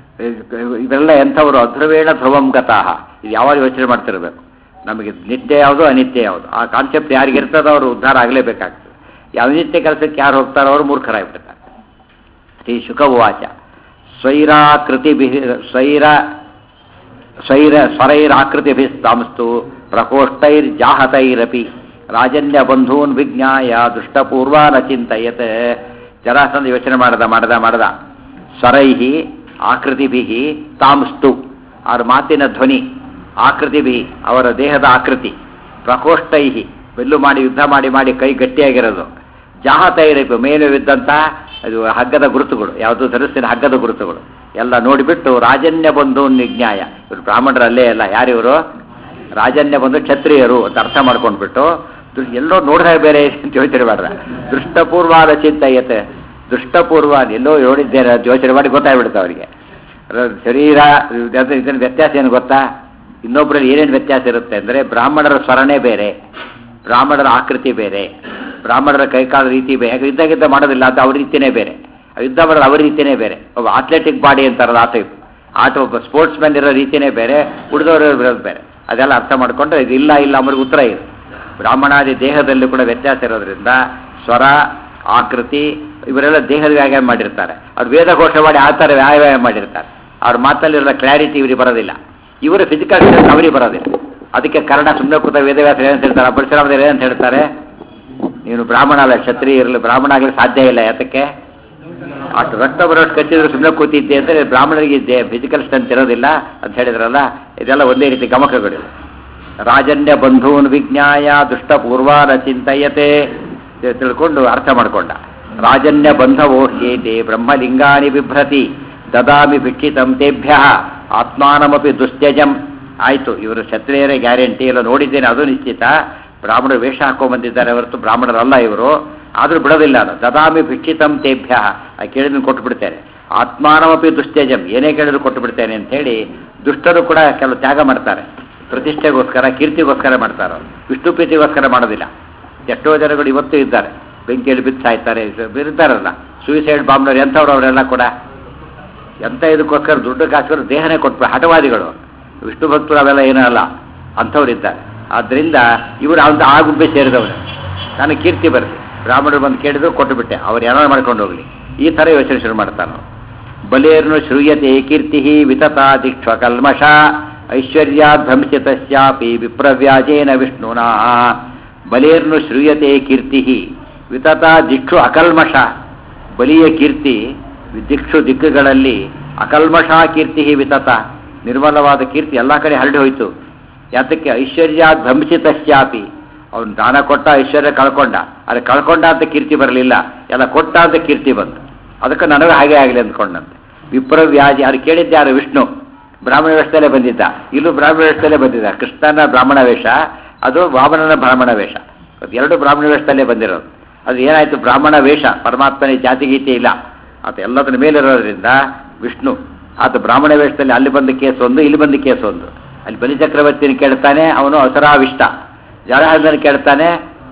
ಇವೆಲ್ಲ ಎಂಥವರು ಅಧ್ರುವೇಣ ಧ್ರುವಂ ಗತಾಹ ಇದು ಯಾವಾಗ ಯೋಚನೆ ಮಾಡ್ತಿರ್ಬೇಕು ನಮಗೆ ನಿತ್ಯ ಯಾವುದು ಅನಿತ್ಯ ಯಾವುದು ಆ ಕಾನ್ಸೆಪ್ಟ್ ಯಾರಿಗಿರ್ತದೋ ಅವರು ಉದ್ಧಾರ ಆಗಲೇಬೇಕಾಗ್ತದೆ ಯಾವ ನಿತ್ಯ ಕೆಲಸಕ್ಕೆ ಯಾರು ಹೋಗ್ತಾರೋ ಅವರು ಮೂರ್ಖರಾಗ್ಬಿಡ್ತಾರೆ ಶ್ರೀ ಶುಕವಾಚ ಸ್ವೈರಾಕೃತಿಭಿ ಸ್ವೈರ ಸ್ವೈರ ಸ್ವರೈರಾಕೃತಿಭಿಸ್ತಾಂಸ್ತು ಪ್ರಕೋಷ್ಠೈರ್ಜಾಹತೈರಪಿ ರಾಜನ್ಯ ಬಂಧೂನ್ ವಿಜ್ಞಾಯ ದುಷ್ಟಪೂರ್ವಾನ ಚಿಂತಯತ್ ಜರಾಸಂಧ ಯೋಚನೆ ಮಾಡದ ಮಾಡದ ಮಾಡದ ಸ್ವರೈಹಿ ಆಕೃತಿಭಿ ತಾಂಸ್ತು ಅವ್ರ ಮಾತಿನ ಧ್ವನಿ ಆಕೃತಿಭಿ ಅವರ ದೇಹದ ಆಕೃತಿ ಪ್ರಕೋಷ್ಠೈಹಿ ಬೆಲ್ಲು ಮಾಡಿ ಯುದ್ಧ ಮಾಡಿ ಮಾಡಿ ಕೈ ಗಟ್ಟಿಯಾಗಿರೋದು ಜಾಹತೈರಪಿ ಮೇಲೆ ಬಿದ್ದಂಥ ಅದು ಹಗ್ಗದ ಗುರುತುಗಳು ಯಾವುದು ಧರಿಸಿದ ಹಗ್ಗದ ಗುರುತುಗಳು ಎಲ್ಲ ನೋಡಿಬಿಟ್ಟು ರಾಜನ್ಯ ಬಂಧು ನಿಜ್ಞಾಯ ಇವರು ಬ್ರಾಹ್ಮಣರಲ್ಲೇ ಅಲ್ಲ ಯಾರಿವರು ರಾಜನ್ಯ ಬಂಧು ಕ್ಷತ್ರಿಯರು ಅಂತ ಅರ್ಥ ಮಾಡ್ಕೊಂಡ್ಬಿಟ್ಟು ದುರ್- ಎಲ್ಲೋ ನೋಡಿದ್ರೆ ಬೇರೆ ಅಂತ ಯೋಚನೆ ಮಾಡ್ದ ದೃಷ್ಟಪೂರ್ವಾದ ಚಿಂತೆಯತೆ ದೃಷ್ಟಪೂರ್ವ ಎಲ್ಲೋ ನೋಡಿದ್ದೇನೆ ಅಂತ ಯೋಚನೆ ಮಾಡಿ ಗೊತ್ತಾಗ್ಬಿಡುತ್ತೆ ಅವರಿಗೆ ರ- ಶರೀರ ಇದು- ಇದನ್ನ ವ್ಯತ್ಯಾಸ ಏನು ಗೊತ್ತಾ ಇನ್ನೊಬ್ಬರಲ್ಲಿ ಏನೇನು ವ್ಯತ್ಯಾಸ ಇರುತ್ತೆ ಅಂದರೆ ಬ್ರಾಹ್ಮಣರ ಸ್ವರನೇ ಬೇರೆ ಬ್ರಾಹ್ಮಣರ ಆಕೃತಿ ಬೇರೆ ಬ್ರಾಹ್ಮಣರ ಕೈಕಾಲ ರೀತಿ ಬೇರೆ ಯಾಕೆ ಯುದ್ಧಗಿದ್ದ ಮಾಡೋದಿಲ್ಲ ಅದು ಅವ್ರ ರೀತಿನೇ ಬೇರೆ ಆ ಯುದ್ಧ ಮಾಡೋದು ಅವ್ರ ರೀತಿನೇ ಬೇರೆ ಒಬ್ಬ ಅಥ್ಲೆಟಿಕ್ ಬಾಡಿ ಅಂತಾರಲ್ಲ ಆ ಟೈಪ್ ಆಟ ಒಬ್ಬ ಸ್ಪೋರ್ಟ್ಸ್ ಮ್ಯಾನ್ ಇರೋ ರೀತಿನೇ ಬೇರೆ ಉಳಿದವರು ಇರೋದು ಬೇರೆ ಅದೆಲ್ಲ ಅರ್ಥ ಮಾಡಿಕೊಂಡ್ರೆ ಇದು ಇಲ್ಲ ಇಲ್ಲ ಅವ್ರಿಗೆ ಉತ್ತರ ಇದೆ ಬ್ರಾಹ್ಮಣಾದಿ ದೇಹದಲ್ಲಿ ಕೂಡ ವ್ಯತ್ಯಾಸ ಇರೋದ್ರಿಂದ ಸ್ವರ ಆಕೃತಿ ಇವರೆಲ್ಲ ದೇಹದ ವ್ಯಾಯಾಮ ಮಾಡಿರ್ತಾರೆ ಅವ್ರು ವೇದ ಘೋಷ ಮಾಡಿ ಆ ಥರ ವ್ಯಾಯಾಮ ಮಾಡಿರ್ತಾರೆ ಅವ್ರ ಮಾತಲ್ಲಿರೋ ಕ್ಲಾರಿಟಿ ಇವರಿಗೆ ಬರೋದಿಲ್ಲ ಇವರು ಫಿಸಿಕಲ್ ಸ್ಟ್ರೆಂತ್ ಅವರಿಗೆ ಬರೋದಿಲ್ಲ ಅದಕ್ಕೆ ಕನ್ನಡ ಸುಮ್ಮನೆ ಕೂತ ವೇದವ್ಯಾಸ ಏನಂತ ಹೇಳ್ತಾರೆ ಪರಶುರಾಮದೇವರು ಏನಂತ ಹೇಳ್ತಾರೆ ನೀನು ಬ್ರಾಹ್ಮಣ ಅಲ್ಲ ಕ್ಷತ್ರಿಯ ಇರಲಿ ಬ್ರಾಹ್ಮಣ ಆಗಲಿ ಸಾಧ್ಯ ಇಲ್ಲ ಯಾತಕ್ಕೆ ಅಷ್ಟು ರಕ್ತ ಬರೋಷ್ಟು ಕಚ್ಚಿದ್ರು ಸುಮ್ಮನೆ ಕೂತಿದ್ದೆ ಅಂದರೆ ಬ್ರಾಹ್ಮಣರಿಗೆ ಫಿಸಿಕಲ್ ಸ್ಟ್ರೆಂತ್ ಇರೋದಿಲ್ಲ ಅಂತ ಹೇಳಿದ್ರಲ್ಲ ಇದೆಲ್ಲ ಒಂದೇ ರೀತಿ ಗಮಕಗಳು ರಾಜನ್ಯ ಬಂಧೂನ್ ವಿಜ್ಞಾಯ ದುಷ್ಟ ಪೂರ್ವಾನ ಚಿಂತಯತೆ ಅಂತ ತಿಳ್ಕೊಂಡು ಅರ್ಥ ಮಾಡಿಕೊಂಡ ರಾಜನ್ಯ ಬಂಧವೋ ಹೇತೆ ಬ್ರಹ್ಮಲಿಂಗಾನಿ ಬಿಭ್ರತಿ ದದಾಮಿ ಭಿಕ್ಷಿತಂ ತೇಭ್ಯ ಆತ್ಮಾನಮಪಿ ದುಸ್ತ್ಯಜಂ ಆಯಿತು ಇವರು ಕ್ಷತ್ರಿಯರೇ ಗ್ಯಾರಂಟಿ ಎಲ್ಲ ನೋಡಿದ್ದೇನೆ ಅದು ನಿಶ್ಚಿತ ಬ್ರಾಹ್ಮಣರು ವೇಷ ಹಾಕೊಂಡ್ ಬಂದಿದ್ದಾರೆ ಹೊರತು ಬ್ರಾಹ್ಮಣರಲ್ಲ ಇವರು ಆದರೂ ಬಿಡೋದಿಲ್ಲ ಅದು ದದಾಮಿ ಭಿಕ್ಷಿತಂ ತೇಭ್ಯ ಆ ಕೇಳಿದ್ರೆ ಕೊಟ್ಟು ಬಿಡ್ತೇನೆ ಆತ್ಮಾನಮಪಿ ದುಶ್ಚೇಜಂ ಏನೇ ಕೇಳಿದ್ರು ಕೊಟ್ಟು ಬಿಡ್ತೇನೆ ಅಂತೇಳಿ ದುಷ್ಟರು ಕೂಡ ಕೆಲವು ತ್ಯಾಗ ಮಾಡ್ತಾರೆ ಪ್ರತಿಷ್ಠೆಗೋಸ್ಕರ ಕೀರ್ತಿಗೋಸ್ಕರ ಮಾಡ್ತಾರೆ ಅವ್ರು. ವಿಷ್ಣು ಪ್ರೀತಿಗೋಸ್ಕರ ಮಾಡೋದಿಲ್ಲ ಎಷ್ಟೋ ಜನಗಳು ಇವತ್ತು ಇದ್ದಾರೆ ಬೆಂಕಿಯಲ್ಲಿ ಬಿದ್ದು ಸಾಯ್ತಾರೆ ಇರ್ತಾರಲ್ಲ ಸೂಸೈಡ್ ಬಾಂಬ್ನವ್ರು ಎಂಥವ್ರು ಅವರೆಲ್ಲ ಕೂಡ ಎಂಥ ಇದಕ್ಕೋಸ್ಕರ ದುಡ್ಡು ಕಾಸ್ಕರ ದೇಹನೇ ಕೊಟ್ಬಿಡ ಹಠವಾದಿಗಳು ವಿಷ್ಣು ಭಕ್ತರು ಅವೆಲ್ಲ ಏನೂ ಅಲ್ಲ ಅಂಥವ್ರು ಇದ್ದಾರೆ ಆದ್ದರಿಂದ ಇವರು ಅಂತ ಆ ಗುಂಪೆ ಸೇರಿದವರು ನನಗೆ ಕೀರ್ತಿ ಬರುತ್ತೆ ಬ್ರಾಹ್ಮಣರು ಬಂದು ಕೇಳಿದ್ರು ಕೊಟ್ಟು ಬಿಟ್ಟೆ ಅವ್ರು ಏನಾರು ಮಾಡ್ಕೊಂಡು ಹೋಗಲಿ ಈ ಥರ ಯೋಚನೆ ಶುರು ಮಾಡ್ತಾನೆ ಅವ್ನು. ಬಲೇರ್ನು ಶ್ರೂಯತೆ ಕೀರ್ತಿ ವಿತತಾ ದಿಕ್ಷ್ವಕಲ್ಮಷ ಐಶ್ವರ್ಯಾಧ್ವಂಸಿತಸ್ಯಾಪಿ ವಿಪ್ರವ್ಯಾಜೇನ ವಿಷ್ಣುನಾ ಬಲೇರ್ನು ಶ್ರೂಯತೆ ಕೀರ್ತಿ ವಿತತಾ ದಿಕ್ಷು ಅಕಲ್ಮಷ ಬಲಿಯ ಕೀರ್ತಿ ದಿಕ್ಷು ದಿಕ್ಕುಗಳಲ್ಲಿ ಅಕಲ್ಮಷ ಕೀರ್ತಿ ವಿತತ ನಿರ್ಮಲವಾದ ಕೀರ್ತಿ ಎಲ್ಲ ಕಡೆ ಹರಡಿ ಹೋಯಿತು ಯಾತಕ್ಕೆ ಐಶ್ವರ್ಯಾಧ್ವಂಸಿತಸ್ಯಾಪಿ ಅವನು ದಾನ ಕೊಟ್ಟ ಐಶ್ವರ್ಯ ಕಳ್ಕೊಂಡ ಆದರೆ ಕಳ್ಕೊಂಡ ಅಂತ ಕೀರ್ತಿ ಬರಲಿಲ್ಲ ಎಲ್ಲ ಕೊಟ್ಟ ಅಂತ ಕೀರ್ತಿ ಬಂತು ಅದಕ್ಕೆ ನನಗೆ ಹಾಗೆ ಆಗಲಿ ಅಂದ್ಕೊಂಡಂತೆ ವಿಪ್ರವ್ಯಾಜಿ ಅದು ಕೇಳಿದ್ದೆ ಯಾರು ವಿಷ್ಣು ಬ್ರಾಹ್ಮಣ ವೇಷದಲ್ಲೇ ಬಂದಿದ್ದ ಇಲ್ಲೂ ಬ್ರಾಹ್ಮಣ ವೇಷದಲ್ಲೇ ಬಂದಿದ್ದ ಕೃಷ್ಣನ ಬ್ರಾಹ್ಮಣ ವೇಷ ಅದು ವಾಮನನ ಬ್ರಾಹ್ಮಣ ವೇಷ ಅದು ಎರಡು ಬ್ರಾಹ್ಮಣ ವೇಷದಲ್ಲೇ ಬಂದಿರೋದು ಅದು ಏನಾಯಿತು ಬ್ರಾಹ್ಮಣ ವೇಷ ಪರಮಾತ್ಮನ ಜಾತಿಗೀತೆ ಇಲ್ಲ ಆತ ಎಲ್ಲದರ ಮೇಲಿರೋದ್ರಿಂದ ವಿಷ್ಣು ಆತ ಬ್ರಾಹ್ಮಣ ವೇಷದಲ್ಲಿ ಅಲ್ಲಿ ಬಂದ ಕೇಸ್ ಒಂದು ಇಲ್ಲಿ ಬಂದ ಕೇಸ್ ಒಂದು ಅಲ್ಲಿ ಬಲಿ ಚಕ್ರವರ್ತಿನ ಕೇಳ್ತಾನೆ ಅವನು ಅಸರಾವಿಷ್ಟ ಜಲಹಂದನ ಕೇಳ್ತಾನೆ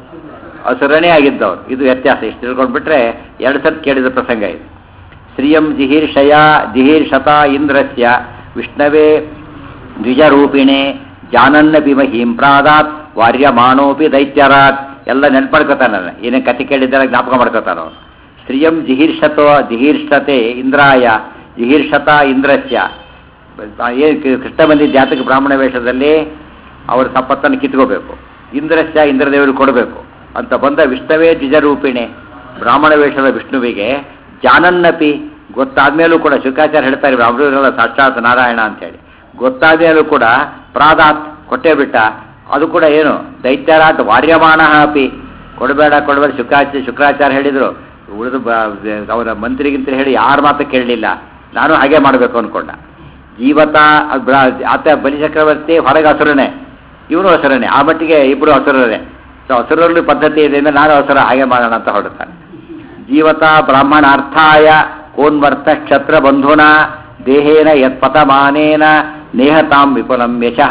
ಅಸುರನೇ ಆಗಿದ್ದವ್ರು ಇದು ವ್ಯತ್ಯಾಸ ಇಷ್ಟು ತಿಳ್ಕೊಂಡ್ಬಿಟ್ರೆ ಎರಡು ಸತ್ ಕೇಳಿದ ಪ್ರಸಂಗ ಇದು ಶ್ರಿಯಂ ಜಿಹೀರ್ಷಯ ಜಿಹೀರ್ಷತ ಇಂದ್ರಸ್ಯ ವಿಷ್ಣವೇ ದ್ವಿಜರೂಪಿಣೆ ಜಾನನ್ನಪಿ ಮಹೀಂ ಪ್ರಾದಾತ್ ವಾರ್ಯಮಾಣೋಪಿ ದೈತ್ಯರಾಟ್ ಎಲ್ಲ ನೆನ್ಪಡ್ಕೋತಾನ ಏನೇ ಕತೆ ಕೇಳಿದ್ದಾರೆ ಜ್ಞಾಪಕ ಮಾಡ್ಕೋತಾನ ಅವನು ಶ್ರಿಯಂ ಜಿಹೀರ್ಷತೋ ಜಿಹೀರ್ಷತೆ ಇಂದ್ರಾಯ ಜಿಹೀರ್ಷತ ಇಂದ್ರಸ್ಯ ಏನು ಕೃಷ್ಣ ಬಂದಿದ್ದ ಜಾತಕ ಬ್ರಾಹ್ಮಣ ವೇಷದಲ್ಲಿ ಅವರ ಸಂಪತ್ತನ್ನು ಕಿತ್ಕೋಬೇಕು ಇಂದ್ರಸ್ಯ ಇಂದ್ರದೇವರು ಕೊಡಬೇಕು ಅಂತ ಬಂದ ವಿಷ್ಣವೇ ದ್ವಿಜರೂಪಿಣೆ ಬ್ರಾಹ್ಮಣ ವೇಷದ ವಿಷ್ಣುವಿಗೆ ಜಾನನ್ನಪಿ ಗೊತ್ತಾದ್ಮೇಲೂ ಕೂಡ ಶುಕಾಚಾರ್ಯ ಹೇಳ್ತಾರೆ ಬ್ರಾಹ್ಮಣರೆಲ್ಲ ಸಾಕ್ಷಾತ್ ನಾರಾಯಣ ಅಂತೇಳಿ ಗೊತ್ತಾದ್ಮೇಲೂ ಕೂಡ ಪ್ರಾದಾತ್ ಕೊಟ್ಟೇ ಬಿಟ್ಟ ಅದು ಕೂಡ ಏನು ದೈತ್ಯರಾಟ್ ವಾರ್ಯಮಾಣ ಅಪಿ ಕೊಡಬೇಡ ಕೊಡಬೇಡ ಶುಕಾಚಾರ್ಯ ಶುಕ್ರಾಚಾರ್ಯ ಹೇಳಿದ್ರು ಉಳಿದು ಅವರ ಮಂತ್ರಿಗಿಂತ ಹೇಳಿ ಯಾರ ಮಾತು ಕೇಳಲಿಲ್ಲ ನಾನು ಹಾಗೆ ಮಾಡಬೇಕು ಅನ್ಕೊಂಡ ಜೀವತ ಆತ ಬಲಿ ಚಕ್ರವರ್ತಿ ಹೊರಗೆ ಹಸುರನೇ ಇವನು ಹಸುರನೇ ಆ ಮಟ್ಟಿಗೆ ಇಬ್ಬರು ಹಸುರರೇ ಸೊ ಹಸುರಲ್ಲಿ ಪದ್ಧತಿ ಇದೆ ಅಂದ್ರೆ ನಾನು ಹಸುರ ಹಾಗೆ ಮಾಡೋಣ ಅಂತ ಹೊರಡ್ತಾನೆ ಜೀವತ ಬ್ರಾಹ್ಮಣಾರ್ಥಾಯ ಕೋನ್ವರ್ತ ಕ್ಷತ್ರ ಬಂಧುನ ದೇಹೇನ ಯತ್ಪತಮಾನೇನ ನೇಹತಾಂ ವಿಪುಲಂ ಯಶಃ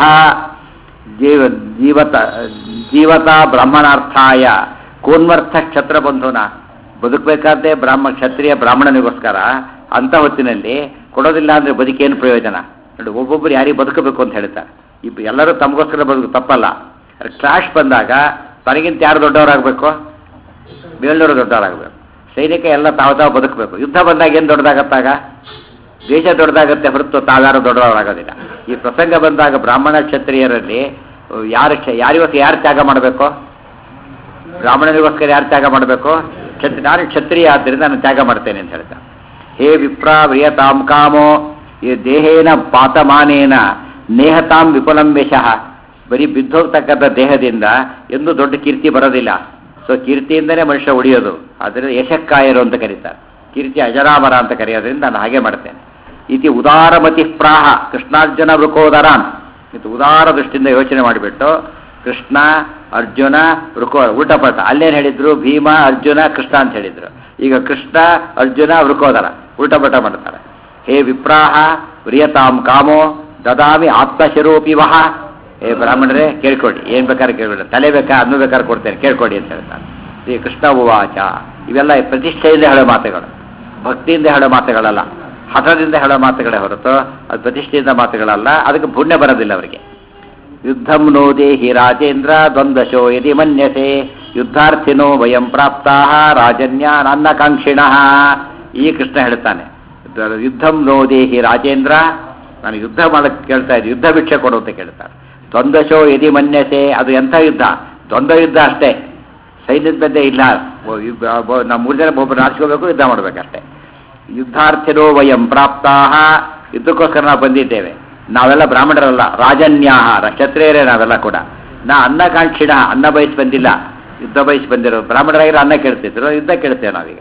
ಜೀವ ಜೀವತ ಜೀವತ ಬ್ರಾಹ್ಮಣಾರ್ಥಾಯ ಕೋನ್ವರ್ಥ ಕ್ಷತ್ರ ಬಂಧುನ ಬದುಕಬೇಕಾದ್ರೆ ಬ್ರಾಹ್ಮ ಕ್ಷತ್ರಿಯ ಬ್ರಾಹ್ಮಣನಿಗೋಸ್ಕರ ಅಂತ ಹೊತ್ತಿನಲ್ಲಿ ಕೊಡೋದಿಲ್ಲ ಅಂದ್ರೆ ಬದುಕೇನು ಪ್ರಯೋಜನ ನೋಡಿ ಒಬ್ಬೊಬ್ಬರು ಯಾರಿಗೆ ಬದುಕಬೇಕು ಅಂತ ಹೇಳ್ತಾರೆ ಇಬ್ಬ ಎಲ್ಲರೂ ತಮಗೋಸ್ಕರ ಬದುಕು ತಪ್ಪಲ್ಲ ಕ್ಲಾಶ್ ಬಂದಾಗ ತನಗಿಂತ ಯಾರು ದೊಡ್ಡವರಾಗಬೇಕು ಮೇಲ್ನವರು ದೊಡ್ಡವರಾಗಬೇಕು ಸೈನಿಕ ಎಲ್ಲ ತಾವು ತಾವು ಬದುಕಬೇಕು ಯುದ್ಧ ಬಂದಾಗ ಏನು ದೊಡ್ಡದಾಗತ್ತಾಗ ದೇಶ ದೊಡ್ಡದಾಗತ್ತೆ ಹೊರತು ತಾವ್ಯಾರು ದೊಡ್ಡವರಾಗೋದಿಲ್ಲ ಈ ಪ್ರಸಂಗ ಬಂದಾಗ ಬ್ರಾಹ್ಮಣ ಕ್ಷತ್ರಿಯರಲ್ಲಿ ಯಾರು ಯಾರಿಗೋಸ್ಕರ ಯಾರು ತ್ಯಾಗ ಮಾಡಬೇಕು ಬ್ರಾಹ್ಮಣರಿಗೋಸ್ಕರ ಯಾರು ತ್ಯಾಗ ಮಾಡಬೇಕು ಕ್ಷತ್ರಿ ನಾನು ಕ್ಷತ್ರಿಯ ಆದ್ದರಿಂದ ನಾನು ತ್ಯಾಗ ಮಾಡ್ತೇನೆ ಅಂತ ಹೇಳ್ತಾ ಹೇ ವಿಪ್ರಾ ವ್ರಿಯತಾಂ ಕಾಮೋ ಈ ದೇಹೇನ ಪಾತಮಾನೇನ ನೇಹತಾಂ ವಿಪುಲಂ ಯಶಃ ಬರೀ ಬಿದ್ದೋಗ್ತಕ್ಕಂಥ ದೇಹದಿಂದ ಎಂದೂ ದೊಡ್ಡ ಕೀರ್ತಿ ಬರೋದಿಲ್ಲ ಸೊ ಕೀರ್ತಿಯಿಂದನೇ ಮನುಷ್ಯ ಉಳಿಯೋದು ಆದ್ದರಿಂದ ಯಶಕ್ಕಾಯರು ಅಂತ ಕರೀತಾರೆ ಕೀರ್ತಿ ಅಜರಾಮರ ಅಂತ ಕರೆಯೋದ್ರಿಂದ ನಾನು ಹಾಗೆ ಮಾಡ್ತೇನೆ ಇತಿ ಉದಾರಮತಿ ಪ್ರಾಹ ಕೃಷ್ಣಾರ್ಜುನ ವೃಕೋದರಾನ್ ಇದು ಉದಾರ ದೃಷ್ಟಿಯಿಂದ ಯೋಚನೆ ಮಾಡಿಬಿಟ್ಟು ಕೃಷ್ಣ ಅರ್ಜುನ ವೃಕೋ ಉಲ್ಟಪಲ್ಟ ಅಲ್ಲೇನು ಹೇಳಿದ್ರು ಭೀಮ ಅರ್ಜುನ ಕೃಷ್ಣ ಅಂತ ಹೇಳಿದ್ರು ಈಗ ಕೃಷ್ಣ ಅರ್ಜುನ ವೃಕೋದರ ಉಲ್ಟಪಲ್ಟ ಮಾಡ್ತಾರೆ ಹೇ ವಿಪ್ರಾಹ ವ್ರಿಯತಾಂ ಕಾಮೋ ದದಾಮಿ ಆತ್ಮಶಿರೋಪಿ ವಹ ಹೇ ಬ್ರಾಹ್ಮಣರೇ ಕೇಳ್ಕೊಡಿ ಏನು ಬೇಕಾದ್ರೆ ಕೇಳ್ಕೊಡಿ ತಲೆ ಬೇಕಾ ಅನ್ನು ಬೇಕಾದ್ರೆ ಕೊಡ್ತೇನೆ ಕೇಳ್ಕೊಡಿ ಅಂತ ಹೇಳ್ತಾರೆ ಶ್ರೀ ಕೃಷ್ಣ ಉವಾಚ ಇವೆಲ್ಲ ಪ್ರತಿಷ್ಠೆಯಿಂದ ಹೇಳೋ ಮಾತುಗಳು ಭಕ್ತಿಯಿಂದ ಹೇಳೋ ಮಾತುಗಳಲ್ಲ ಹಠದಿಂದ ಹೇಳೋ ಮಾತುಗಳೇ ಹೊರತು ಅದು ಪ್ರತಿಷ್ಠೆಯಿಂದ ಮಾತುಗಳಲ್ಲ ಅದಕ್ಕೆ ಪುಣ್ಯ ಬರೋದಿಲ್ಲ ಅವರಿಗೆ ಯುದ್ಧಂ ನೋ ದೇಹಿ ರಾಜೇಂದ್ರ ದ್ವಂದ್ವಶೋ ಯದಿ ಮನ್ಯಸೆ ಯುದ್ಧಾರ್ಥಿನೋ ವಯಂ ಪ್ರಾಪ್ತಾ ರಾಜನ್ಯಾನಕಾಂಕ್ಷಿಣ ಈ ಕೃಷ್ಣ ಹೇಳ್ತಾನೆ ಯುದ್ಧಂ ನೋ ದೇಹಿ ರಾಜೇಂದ್ರ ನಾನು ಯುದ್ಧ ಮಾಡಕ್ಕೆ ಕೇಳ್ತಾ ಇದ್ದೆ ಯುದ್ಧ ಭಿಕ್ಷೆ ಕೊಡು ಅಂತ ಕೇಳ್ತಾರೆ ದ್ವಂದ್ವಶೋ ಯದಿ ಮನ್ಯಸೆ ಅದು ಎಂಥ ಯುದ್ಧ ದ್ವಂದ್ವ ಯುದ್ಧ ಅಷ್ಟೇ ಸೈನ್ಯದ ಮಧ್ಯೆ ಇಲ್ಲ ನಾವು ಮೂರು ಜನ ಒಬ್ಬರು ಆರಿಸ್ಕೋಬೇಕು ಯುದ್ಧ ಮಾಡಬೇಕಷ್ಟೇ ಯುದ್ಧಾರ್ಥಿನೋ ವಯಂ ಪ್ರಾಪ್ತಾ ಯುದ್ಧಕ್ಕೋಸ್ಕರ ನಾವು ಬಂದಿದ್ದೇವೆ ನಾವೆಲ್ಲ ಬ್ರಾಹ್ಮಣರಲ್ಲ ರಾಜನ್ಯಾಹ ಕ್ಷತ್ರಿಯರೇ ನಾವೆಲ್ಲ ಕೂಡ ನಾ ಅನ್ನಕಾಂಕ್ಷಿಣ ಅನ್ನ ಬಯಸಿ ಬಂದಿಲ್ಲ ಯುದ್ಧ ಬಯಸಿ ಬಂದಿರೋ ಬ್ರಾಹ್ಮಣರಾಗಿರೋ ಅನ್ನ ಕೇಳ್ತಿದ್ರು ಯುದ್ಧ ಕೇಳ್ತೇವೆ ನಾವೀಗ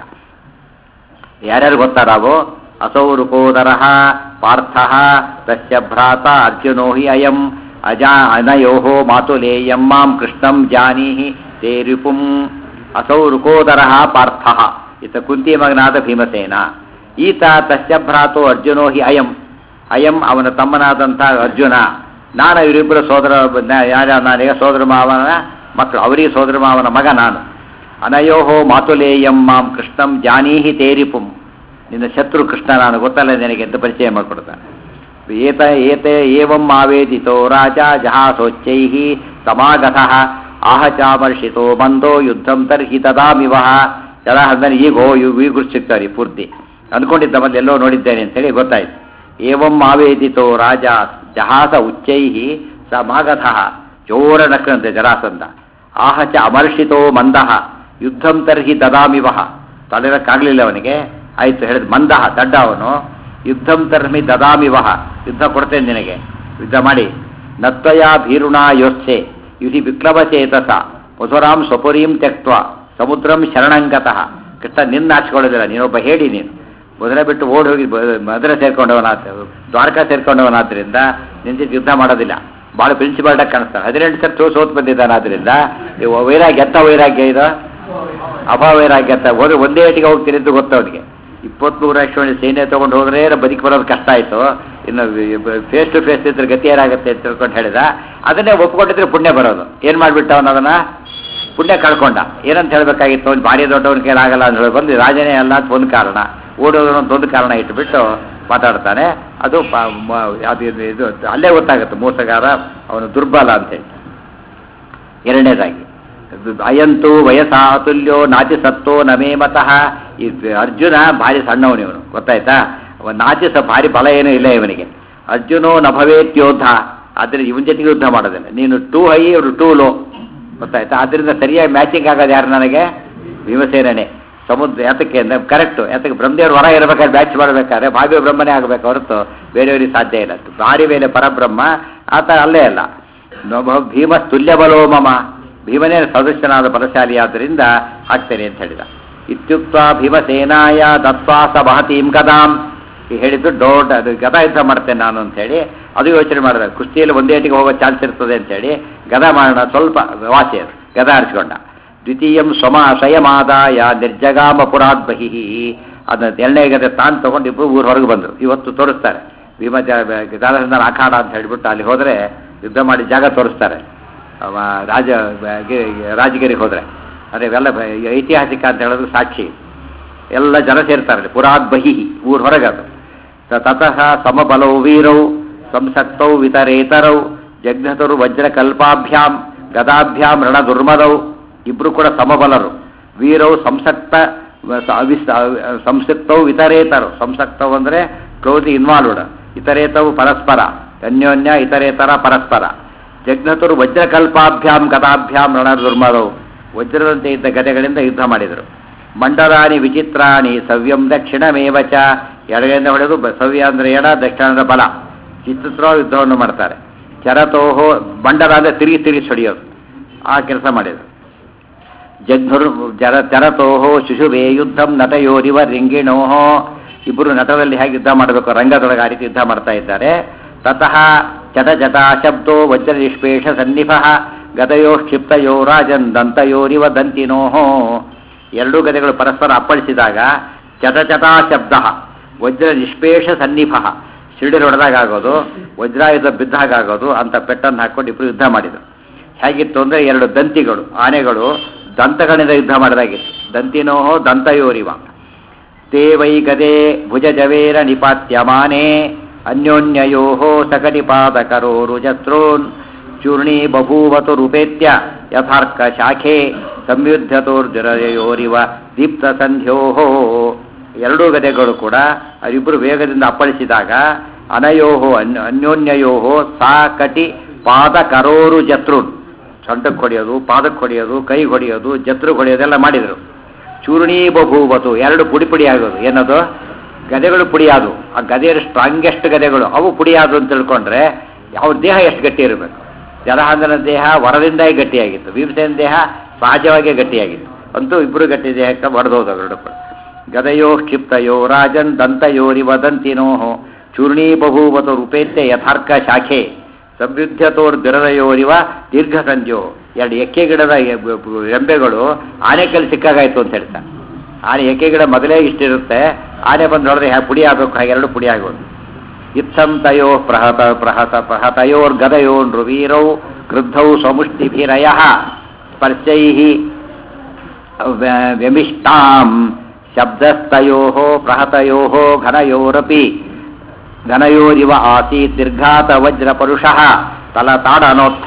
ಯಾರ್ಯಾರು ಗೊತ್ತಾ ನಾವು ಅಸೌ ರುಕೋದರ ಪಾರ್ಥ ತಸ್ಯ ಭ್ರಾತ ಅರ್ಜುನೋ ಹಿ ಅಯಂ ಅಜಾ ಅನಯೋ ಮಾತುಲೇಯಂ ಮಾಂ ಕೃಷ್ಣಂ ಜಾನೀಹಿ ತೇ ರಿಪುಂ ಅಸೌ ರುಕೋದರ ಪಾರ್ಥ ಈತ ಕುಂತಿ ಮಗನಾದ ಭೀಮಸೇನ ಈತ ತಸ್ಯ ಭ್ರಾತೋ ಅರ್ಜುನೋ ಹಿ ಅಯಂ ಅಯಂ ಅವನ ತಮ್ಮನಾದಂಥ ಅರ್ಜುನ ನಾನು ಇವರಿಬ್ಬರು ಸೋದರ ಯಾರ ನಾನೀಗ ಸೋದರ ಮಾವನ ಮಕ್ಕಳು ಅವರಿಗೆ ಸೋದರ ಮಾವನ ಮಗ ನಾನು ಅನಯೋಹೋ ಮಾತುಲೇಯಂ ಮಾಂ ಕೃಷ್ಣಂ ಜಾನೀಹಿ ತೇರಿಪುಂ ನಿನ್ನ ಶತ್ರು ಕೃಷ್ಣ ನಾನು ಗೊತ್ತಲ್ಲ ನಿನಗೆ ಅಂತ ಪರಿಚಯ ಮಾಡಿಕೊಡ್ತಾನೆ ಏತ ಏತೆ ಏವಂ ಆವೇದಿತೋ ರಾಜ ಜಹಾಸೋಚ್ಚೈ ಸಮಾಗತ ಆಹ ಚಾಮರ್ಷಿತೋ ಬಂದೋ ಯುದ್ಧಂ ತರ್ಹಿ ತದಾಮಿವ ಜಲಹಂದನ ಈಗ ಹೋ ಈಗ ಗುರು ಸಿಗ್ತಾರೆ ಪೂರ್ತಿ ಅಂದ್ಕೊಂಡಿದ್ದ ಮೊದಲು ಎಲ್ಲೋ ನೋಡಿದ್ದೇನೆ ಅಂತೇಳಿ ಗೊತ್ತಾಯ್ತು ಏವಂ ಆವೇದಿತೋ ರಾಜ ಜಹಾಸ ಉಚ್ಚೈಹಿ ಸ ಮಾಗಧಃ ಜೋರ ನಕ್ಕಂತೆ ಜರಾಸಂದ ಆಹ ಚ ಅಮರ್ಷಿತೋ ಮಂದಃ ಯುದ್ಧಂ ತರ್ಹಿ ದದಾಮಿವಹ ತಲೆರಕ್ಕಾಗಲಿಲ್ಲ ಅವನಿಗೆ ಆಯ್ತು ಹೇಳಿದ ಮಂದಹ ದಡ್ಡ ಅವನು ಯುದ್ಧಂ ತರ್ಮಿ ದದಾಮಿವಹ ಯುದ್ಧ ಕೊಡ್ತೇನೆ ನಿನಗೆ ಯುದ್ಧ ಮಾಡಿ ನತ್ವಯ ಭೀರುಣಾ ಯೋತ್ಸೆ ಯುಧಿ ವಿಕ್ಲವಚೇತಸ ಮಧುರಾಂ ಸ್ವಪುರೀಂ ತ್ಯಕ್ತ್ವ ಸಮುದ್ರಂ ಶರಣಂಗತಃ ಕೃಷ್ಣ ನಿನ್ನ ಹಾಚ್ಕೊಳ್ಳೋದಿಲ್ಲ ನೀನೊಬ್ಬ ಹೇಳಿ ನೀನು ಮಧುರ ಬಿಟ್ಟು ಓಡಿ ಹೋಗಿ ಬ- ಮಧುರ ಸೇರ್ಕೊಂಡವನಾದ ದ್ವಾರಕಾ ಸೇರ್ಕೊಂಡವನಾದ್ರಿಂದ ನಿನ್ನ ಜೊತೆ ಯುದ್ಧ ಮಾಡೋದಿಲ್ಲ ಭಾಳ ಪ್ರಿನ್ಸಿಪಲ್ ಆಗಿ ಕಾಣಿಸ್ತಾನೆ ಹದಿನೆಂಟು ಸತ್ತು ಸೋತ್ ಬಂದಿದ್ದಾನಾದ್ರಿಂದ ಇವು ವೈರಾಗ್ಯ ಎಂಥ ವೈರಾಗ್ಯ ಇದು ಅಭಾವೈರಾಗ್ಯ ಅಂತ ಹೋದ್ರೆ ಒಂದೇ ಏಟಿಗೆ ಹೋಗ್ತೀನಿ ಅಂತ ಗೊತ್ತು ಅವನಿಗೆ ಇಪ್ಪತ್ಮೂರು ಅಶ್ವಣಿ ಸೈನ್ಯ ತೊಗೊಂಡು ಹೋದ್ರೆ ಬದುಕಿ ಬರೋದು ಕಷ್ಟ ಆಯಿತು ಇನ್ನು ಫೇಸ್ ಟು ಫೇಸ್ ಇದ್ರೆ ಗತಿ ಏನಾಗುತ್ತೆ ಅಂತ ತಿಳ್ಕೊಂಡು ಹೇಳಿದ ಅದನ್ನೇ ಒಪ್ಕೊಂಡಿದ್ರೆ ಪುಣ್ಯ ಬರೋದು ಏನು ಮಾಡಿಬಿಟ್ಟ ಅವನು ಅದನ್ನ ಪುಣ್ಯ ಕಳ್ಕೊಂಡ ಏನಂತ ಹೇಳಬೇಕಾಗಿತ್ತು ಅವ್ನು ಭಾರಿ ದೊಡ್ಡವನ ಕೈಲಾಗಲ್ಲ ಅಂತ ಹೇಳಿ ಬಂದು ರಾಜನೇ ಅಲ್ಲ ಅಂತ ಒಂದು ಕಾರಣ ಓಡೋದು ಅಂತ ಒಂದು ಕಾರಣ ಇಟ್ಟುಬಿಟ್ಟು ಮಾತಾಡ್ತಾನೆ ಅದು ಪ- ಮ- ಅದು ಇದು- ಇದು ಅಲ್ಲೇ ಗೊತ್ತಾಗುತ್ತೆ ಮೋಸಗಾರ ಅವನು ದುರ್ಬಲ ಅಂತೇಳಿ ಎರಡನೇದಾಗಿ ಅಯಂತು ವಯಸ್ಸಾ ಅತುಲ್ಯೋ ನಾತಿ ಸತ್ತೋ ನಮೇ ಮತಃ ಈ ಅರ್ಜುನ ಭಾರಿ ಸಣ್ಣವನು ಇವನು ಗೊತ್ತಾಯ್ತಾ ಅವ ನಾತಿ ಸ ಭಾರಿ ಬಲ ಏನೂ ಇಲ್ಲ ಇವನಿಗೆ ಅರ್ಜುನೋ ನ ಭವೇತ್ ಯೋಧ ಆದರೆ ಇವನ ಜೊತೆಗೆ ಯುದ್ಧ ಮಾಡೋದಿಲ್ಲ ನೀನು ಟೂ ಹೈ ಇವರು ಟೂ ಲೋ ಗೊತ್ತಾಯ್ತಾ ಆದ್ದರಿಂದ ಸರಿಯಾಗಿ ಮ್ಯಾಚಿಂಗ್ ಆಗೋದು ಯಾರು ನನಗೆ ಭೀಮಸೇನೇ ಸಮುದ್ರ ಯಾತಕ್ಕೆ ಅಂದ್ರೆ ಕರೆಕ್ಟು ಯಾತಕ್ಕೆ ಬ್ರಹ್ಮದೇವ್ರು ಹೊರ ಇರಬೇಕಾದ್ರೆ ಬ್ಯಾಚ್ ಮಾಡಬೇಕಾದ್ರೆ ಭಾವ್ಯ ಬ್ರಹ್ಮನೇ ಆಗಬೇಕು ಹೊರತು ಬೇರೆಯವರಿಗೆ ಸಾಧ್ಯ ಇಲ್ಲ ಭಾರಿ ಮೇಲೆ ಪರಬ್ರಹ್ಮ ಆತ ಅಲ್ಲೇ ಅಲ್ಲ ನಭ ಭೀಮ ತುಲ್ಯ ಬಲೋ ಮಮ ಭೀಮನೇ ಸದಸ್ಯನಾದ ಬಲಶಾಲಿ ಆದ್ದರಿಂದ ಆಗ್ತೇನೆ ಅಂತ ಹೇಳಿದ ಇತ್ಯುಕ್ತ ಭೀಮಸೇನಾಯ ದತ್ವಾ ಸ ಮಹತೀಂ ಗದಾಂ ಈ ಹೇಳಿದ್ದು ದೊಡ್ಡ ಅದು ಗದಾ ಯುದ್ಧ ಮಾಡ್ತೇನೆ ನಾನು ಅಂತ ಹೇಳಿ ಅದು ಯೋಚನೆ ಮಾಡಿದೆ ಕುಸ್ತಿಯಲ್ಲಿ ಒಂದೇ ಏಟಿಗೆ ಹೋಗೋ ಚಾನ್ಸ್ ಇರ್ತದೆ ಅಂತ ಹೇಳಿ ಗದಾ ಮಾಡೋಣ ಸ್ವಲ್ಪ ವಾಸಿ ಅದು ಗದಾ ಆರಿಸ್ಕೊಂಡ ದ್ವಿತೀಯಂ ಸ್ವಮ ಸ್ವಯಮಾದಾಯ ನಿರ್ಜಗಾಮ ಪುರಾತ್ ಬಹಿ ಅದನ್ನ ಎರಡನೇ ಗದೆ ತಾನು ತಗೊಂಡು ಇಬ್ಬರು ಊರು ಹೊರಗೆ ಬಂದರು ಇವತ್ತು ತೋರಿಸ್ತಾರೆ ಭೀಮ ದಾದರಿಂದ ಅಖಾಡ ಅಂತ ಹೇಳಿಬಿಟ್ಟು ಅಲ್ಲಿ ಹೋದರೆ ಯುದ್ಧ ಮಾಡಿ ಜಾಗ ತೋರಿಸ್ತಾರೆ ಅವ ರಾಜ ಗಿ- ರಾಜಗಿರಿಗೆ ಹೋದರೆ ಅದೇ ಇವೆಲ್ಲ ಬ- ಐತಿಹಾಸಿಕ ಅಂತ ಹೇಳೋದು ಸಾಕ್ಷಿ ಎಲ್ಲ ಜನ ಸೇರ್ತಾರೆ ಪುರಾತ್ ಬಹಿ ಊರು ಹೊರಗೆ ಅದು ತ- ತತಃ ಸಮಬಲೌ ವೀರೌ ಸಂಸಕ್ತೌ ವಿತರೇತರೌ ಜಗ್ನತರು ವಜ್ರಕಲ್ಪಾಭ್ಯಾಂ ಗದಾಭ್ಯಾಂ ರಣ ದುರ್ಮದೌ ಇಬ್ರು ಕೂಡ ಸಮಬಲರು ವೀರೌ ಸಂಸಕ್ತ ಸ- ಅವಿಸ್ ಅ- ಸಂಸಕ್ತೌ ವಿತರೇತರು ಸಂಸಕ್ತವು ಅಂದರೆ ಕ್ಲೋಸ್ ಇನ್ವಾಲ್ವ್ಡ್ ಇತರೇತವು ಪರಸ್ಪರ ಅನ್ಯೋನ್ಯ ಇತರೇತರ ಪರಸ್ಪರ ಜಗ್ನತರು ವಜ್ರಕಲ್ಪಾಭ್ಯಾಂ ಗದಾಭ್ಯಾಂ ರಣ ದುರ್ಮದೌ ವಜ್ರದಂತೆ ಇದ್ದ ಗದೆಗಳಿಂದ ಯುದ್ಧ ಮಾಡಿದರು ಮಂಡಲಾನಿ ವಿಚಿತ್ರಾಣಿ ಸವ್ಯಂ ದಕ್ಷಿಣಮೇವ ಚ ಎಡಗೈಯಿಂದ ಹೊಡೆದು ಬ- ಸವ್ಯ ಅಂದರೆ ಎಡ ದಕ್ಷಿಣ ಅಂದರೆ ಬಲ ಚಿತ್ರ ಯುದ್ಧವನ್ನು ಮಾಡ್ತಾರೆ ಚರತೋಹೋ ಮಂಡಲ ಅಂದರೆ ತಿರುಗಿ ತಿರುಗಿ ಹೊಡೆಯೋದು ಆ ಕೆಲಸ ಮಾಡಿದರು ಜಗ್ಧುರ್ ಜರ ಚರತೋಹೋ ಶಿಶುವೇ ಯುದ್ಧಂ ನಟಯೋರಿವ ರಿಂಗಿಣೋಹೋ ಇಬ್ಬರು ನಟರಲ್ಲಿ ಹೇಗೆ ಯುದ್ಧ ಮಾಡಬೇಕು ರಂಗದೊಳಗೆ ಆ ರೀತಿ ಯುದ್ಧ ಮಾಡ್ತಾ ಇದ್ದಾರೆ ತತಃ ಚಟ ಜಟ ಶಬ್ದೋ ವಜ್ರ ನಿಷ್ಪೇಷ ಸನ್ನಿಭ ಗದಯೋ ಕ್ಷಿಪ್ತಯೋ ರಾಜನ್ ದಂತಯೋರಿವ ದಂತಿನೋಹೋ ಎರಡೂ ಗದೆಗಳು ಪರಸ್ಪರ ಅಪ್ಪಳಿಸಿದಾಗ ಚಟ ಚಟಾ ಶಬ್ದ ವಜ್ರ ನಿಷ್ಪೇಷ ಸನ್ನಿಭ ಸಿಡಿಲು ಹೊಡೆದಾಗ ಆಗೋದು ವಜ್ರಾಯುಧ ಬಿದ್ದಾಗ ಆಗೋದು ಅಂತ ಪೆಟ್ಟನ್ನು ಹಾಕೊಂಡು ಇಬ್ಬರು ಯುದ್ಧ ಮಾಡಿದರು ಹೇಗಿತ್ತು ಅಂದರೆ ಎರಡು ದಂತಿಗಳು ಆನೆಗಳು ದಂತಗಳಿಂದ ಯುದ್ಧ ಮಾಡಿದಾಗಿತ್ತು ದಂತಿನೋಹೋ ದಂತಯೋರಿವ ತೇ ವೈ ಗದೆ ಭುಜಜವೇರ ನಿಪಾತ್ಯಮಾನೆ ಅನ್ಯೋನ್ಯಯೋ ಸಕಟಿಪಾದಕರೋ ರುಜತ್ರೋನ್ ಚೂರ್ಣಿ ಬಭೂವತು ರೂಪೇತ್ಯ ಯಥಾರ್ಕ ಶಾಖೆ ಸಂಯುದ್ಧತೋರ್ಜರಯೋರಿವ ದೀಪ್ತ ಸಂಧ್ಯೋ ಎರಡೂ ಗದೆಗಳು ಕೂಡ ಅವರಿಬ್ಬರು ವೇಗದಿಂದ ಅಪ್ಪಳಿಸಿದಾಗ ಅನಯೋಹೋ ಅನ್ಯ ಅನ್ಯೋನ್ಯಯೋಹೋ ಸಾ ಕಟಿ ಪಾದ ಕರೋರು ಜತ್ರುನ್ ಸೊಂಟಕ್ಕೆ ಹೊಡೆಯೋದು ಪಾದಕ್ಕೆ ಹೊಡೆಯೋದು ಕೈ ಹೊಡೆಯೋದು ಜತ್ರಿಗೆ ಹೊಡೆಯೋದೆಲ್ಲ ಮಾಡಿದರು ಚೂರ್ಣಿ ಬಭೂವತು ಎರಡು ಪುಡಿ ಪುಡಿ ಆಗೋದು ಏನದು ಗದೆಗಳು ಪುಡಿಯಾದು ಆ ಗದೆಯ ಸ್ಟ್ರಾಂಗೆಸ್ಟ್ ಗದೆಗಳು ಅವು ಪುಡಿಯಾದು ಅಂತ ತಿಳ್ಕೊಂಡ್ರೆ ಅವ್ರ ದೇಹ ಎಷ್ಟು ಗಟ್ಟಿ ಇರಬೇಕು ಜಲಹಾಂಧನ ದೇಹ ವರದಿಂದ ಗಟ್ಟಿಯಾಗಿತ್ತು ಭೀಮಸೇನ ದೇಹ ಸಹಜವಾಗಿ ಗಟ್ಟಿಯಾಗಿತ್ತು ಅಂತೂ ಇಬ್ಬರು ಗಟ್ಟಿ ದೇಹಕ್ಕೆ ಹೊಡೆದೋದು ಎರಡು ಕೂಡ ಗದಯೋ ಕ್ಷಿಪ್ತಯೋ ರಾಜನ್ ದಂತಯೋರಿ ವದಂತಿನೋ ಚೂರ್ಣೀ ಬಭೂವತು ರೂಪೇತ್ಯ ಯಥಾರ್ಕ ಶಾಖೆ ಸಂಯುದ್ಧತೋರ್ದಿರದಯೋರಿವ ದೀರ್ಘ ಸಂಜೋ ಎರಡು ಎಕ್ಕೆ ಗಿಡದ ಎ- ಬ- ಬ- ರೆಂಬೆಗಳು ಆನೆಕಲ್ಲಿ ಸಿಕ್ಕಾಗಾಯ್ತು ಅಂತ ಹೇಳ್ತಾರೆ ಆನೆ ಎಕ್ಕೆ ಗಿಡ ಮೊದಲೇ ಇಷ್ಟಿರುತ್ತೆ ಆನೆ ಬಂದು ನೋಡಿದ್ರೆ ಹ್ಯಾ ಪುಡಿ ಆಗಬೇಕು ಹಾಗೆ ಎರಡು ಪುಡಿ ಆಗೋದು ಇತ್ಸಂ ತಯೋ ಪ್ರಹತ ಪ್ರಹತ ಪ್ರಹತಯೋರ್ಗದಯೋ ನೃವೀರೌ ಕ್ರುದ್ಧೌ ಸ್ವಮುಷ್ಟಿಭಿರಯ ಸ್ಪರ್ಶೈ ವ್ಯಮಿಷ್ಟಾಂ ಶಬ್ದಸ್ತಯೋ ಪ್ರಹತಯೋ ಘನಯೋರಪಿ ಘನಯೋರಿವ ಆಸೀತ್ ನಿರ್ಘಾತ ವಜ್ರ ಪರುಷಃ ತಲತಾಡನೋತ್ಥ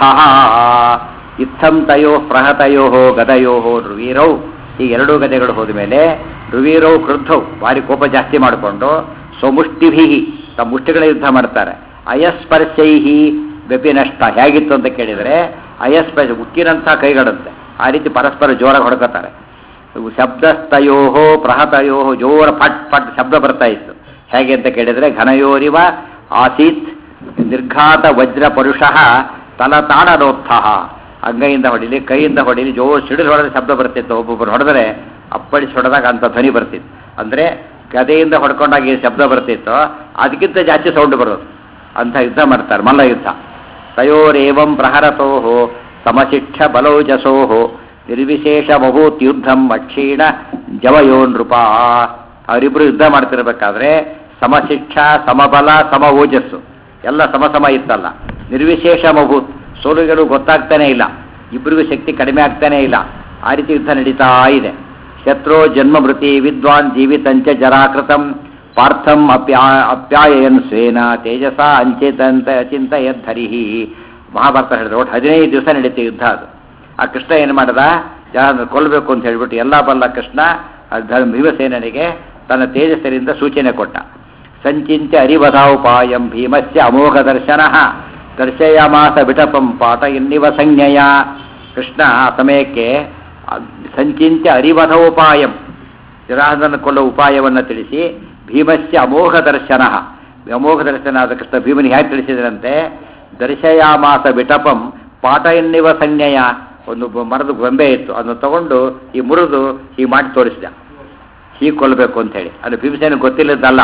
ಇತ್ತಂ ತಯೋ ಪ್ರಹತಯೋ ಗದಯೋ ನೃವೀರೌ ಈ ಎರಡೂ ಗದೆಗಳು ಹೋದ ಮೇಲೆ ಧ್ರುವೀರವು ಕ್ರುದ್ಧವು ಭಾರಿ ಕೋಪ ಜಾಸ್ತಿ ಮಾಡಿಕೊಂಡು ಸ್ವಮುಷ್ಟಿಭಿ ತಮ್ಮ ಮುಷ್ಟಿಗಳ ಯುದ್ಧ ಮಾಡ್ತಾರೆ ಅಯಸ್ಪರ್ಶೈಹಿ ವ್ಯಪಿನಷ್ಟ ಹೇಗಿತ್ತು ಅಂತ ಕೇಳಿದರೆ ಅಯಸ್ಪರ್ಶ ಉಕ್ಕಿನಂಥ ಕೈಗಳಂತೆ ಆ ರೀತಿ ಪರಸ್ಪರ ಜೋರಾಗಿ ಹೊಡ್ಕೋತಾರೆ ಶಬ್ದಸ್ತಯೋ ಪ್ರಹತಯೋ ಜೋರ ಫಟ್ ಫಟ್ ಶಬ್ದ ಬರ್ತಾ ಇತ್ತು ಹೇಗೆ ಅಂತ ಕೇಳಿದರೆ ಘನಯೋರಿವ ಆಸೀತ್ ನಿರ್ಘಾತ ವಜ್ರ ಪರುಷಃ ತಲತಾಡನೋತ್ಥ ಅಂಗೈಯಿಂದ ಹೊಡಿಲಿ ಕೈಯಿಂದ ಹೊಡಿಲಿ ಜೋರು ಸಿಡಿದು ಹೊಡೆದ ಶಬ್ದ ಬರ್ತಿತ್ತು ಒಬ್ಬೊಬ್ಬರು ಹೊಡೆದರೆ ಅಪ್ಪಳಿಸಿ ಹೊಡೆದಾಗ ಅಂತ ಧ್ವನಿ ಬರ್ತಿತ್ತು ಅಂದರೆ ಗದೆಯಿಂದ ಹೊಡ್ಕೊಂಡಾಗ ಏನು ಶಬ್ದ ಬರ್ತಿತ್ತೋ ಅದಕ್ಕಿಂತ ಜಾಸ್ತಿ ಸೌಂಡ್ ಬರೋದು ಅಂತ ಯುದ್ಧ ಮಾಡ್ತಾರೆ ಮಲ್ಲ ಯುದ್ಧ ತಯೋರೇವಂ ಪ್ರಹರತೋ ಸಮಶಿಕ್ಷ ಬಲೌಜಸೋ ನಿರ್ವಿಶೇಷ ಬಹುತ್ಯುದ್ಧಂ ಅಕ್ಷೀಣ ಜವಯೋ ನೃಪ ಅವರಿಬ್ಬರು ಯುದ್ಧ ಮಾಡ್ತಿರ್ಬೇಕಾದ್ರೆ ಸಮಶಿಕ್ಷ ಸಮಬಲ ಸಮ ಓಜಸ್ಸು ಎಲ್ಲ ಸಮ ಸಮ ಇತ್ತಲ್ಲ ನಿರ್ವಿಶೇಷ ಮಭೂತ್ ಸೋಲುಗಳು ಗೊತ್ತಾಗ್ತಾನೆ ಇಲ್ಲ ಇಬ್ಬರಿಗೂ ಶಕ್ತಿ ಕಡಿಮೆ ಆಗ್ತಾನೆ ಇಲ್ಲ ಆ ರೀತಿ ಯುದ್ಧ ನಡೀತಾ ಇದೆ ಶತ್ರು ಜನ್ಮ ಮೃತಿ ವಿದ್ವಾನ್ ಜೀವಿತಂಚ ಜರಾಕೃತಂ ಪಾರ್ಥಂ ಅಪ್ಯಾ ಅಪ್ಯಾಯನ್ ಸ್ವೇನ ತೇಜಸ ಅಂಚೇತಂತ ಅಚಿಂತ ಯದ್ಧರಿಹಿ ಮಹಾಭಾರತ ಹೇಳಿದ್ರೆ ಒಟ್ಟು ಹದಿನೈದು ದಿವಸ ನಡೀತು ಯುದ್ಧ ಅದು ಆ ಕೃಷ್ಣ ಏನು ಮಾಡ್ದ ಜನ ಕೊಲ್ಲಬೇಕು ಅಂತ ಹೇಳ್ಬಿಟ್ಟು ಎಲ್ಲ ಬಲ್ಲ ಕೃಷ್ಣ ಆ ಧ- ಭೀಮಸೇನನಿಗೆ ತನ್ನ ತೇಜಸ್ಸರಿಂದ ಸೂಚನೆ ಕೊಟ್ಟ ಸಂಚಿಂತ ಅರಿವಧಾವುಪಾಯಂ ಭೀಮಸ್ಯ ಅಮೋಘ ದರ್ಶನ ದರ್ಶಯಾಮಾಸ ವಿಟಪಂ ಪಾಠ ಎನ್ನಿವ ಸಂಜ್ಞೆಯ ಕೃಷ್ಣ ಆ ಸಮಯಕ್ಕೆ ಆ ಸಂಚಿಂತ್ಯ ಅರಿವಧೋಪಾಯಂ ಜರಾಸಂಧನ ಕೊಲ್ಲೋ ಉಪಾಯವನ್ನು ತಿಳಿಸಿ ಭೀಮಸ್ಯ ಅಮೋಘ ದರ್ಶನ ಅಮೋಘ ದರ್ಶನ ಆದ ಕೃಷ್ಣ ಭೀಮನಿಗೆ ಹೇಗೆ ತಿಳಿಸಿದ್ರಂತೆ ದರ್ಶಯಾಮಾಸ ವಿಟಪಂ ಪಾಠ ಎನ್ನಿವ ಸಂಜ್ಞೆಯ ಒಂದು ಬ- ಮರದ ಗೊಂಬೆ ಇತ್ತು ಅದನ್ನು ತಗೊಂಡು ಈ ಮುರಿದು ಹೀಗೆ ಮಾಡಿ ತೋರಿಸಿದ ಹೀಗೆ ಕೊಲ್ಲಬೇಕು ಅಂತ ಹೇಳಿ ಅದು ಭೀಮಸೇನ ಗೊತ್ತಿಲ್ಲದಲ್ಲ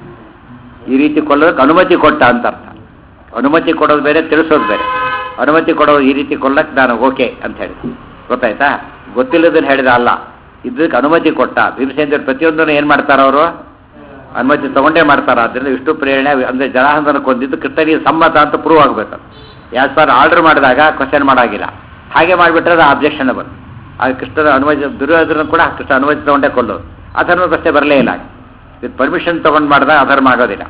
ಈ ರೀತಿ ಕೊಲ್ಲೋದಕ್ಕೆ ಅನುಮತಿ ಕೊಟ್ಟ ಅಂತ ಅರ್ಥ ಅನುಮತಿ ಕೊಡೋದು ಬೇರೆ ತಿಳಿಸೋದು ಬೇರೆ ಅನುಮತಿ ಕೊಡೋದು ಈ ರೀತಿ ಕೊಲ್ಲಕ್ಕೆ ನಾನು ಓಕೆ ಅಂತ ಹೇಳಿ ಗೊತ್ತಾಯ್ತಾ ಗೊತ್ತಿಲ್ಲದನ್ನು ಹೇಳಿದ ಅಲ್ಲ ಇದಕ್ಕೆ ಅನುಮತಿ ಕೊಟ್ಟ ಭೀಮಸೇನ ಪ್ರತಿಯೊಂದನ್ನು ಏನು ಮಾಡ್ತಾರೆ ಅವರು ಅನುಮತಿ ತಗೊಂಡೇ ಮಾಡ್ತಾರೆ ಆದ್ದರಿಂದ ವಿಷ್ಣು ಪ್ರೇರಣೆ ಅಂದರೆ ಜನಾರ್ದನ ಕೊಂದಿದ್ದು ಕೃಷ್ಣನಿಗೆ ಸಮ್ಮತ ಅಂತ ಪ್ರೂವ್ ಆಗಬೇಕು ಯಾಸ್ ಪರ್ ಆರ್ಡರ್ ಮಾಡಿದಾಗ ಕ್ವಶನ್ ಮಾಡಾಗಿಲ್ಲ ಹಾಗೆ ಮಾಡಿಬಿಟ್ರೆ ಅದು ಅಬ್ಜೆಕ್ಷನಬಲ್ ಆ ಕೃಷ್ಣನ ಅನುಮತಿ ದುರ್ಯೋಧನ ಕೂಡ ಕೃಷ್ಣ ಅನುಮತಿ ತಗೊಂಡೇ ಕೊಲ್ಲೋದು ಅಧರ್ಮ ಪ್ರಶ್ನೆ ಬರಲೇ ಇಲ್ಲ ವಿತ್ ಪರ್ಮಿಷನ್ ತಗೊಂಡು ಮಾಡಿದಾಗ ಅಧರ್ಮ ಆಗೋದಿಲ್ಲ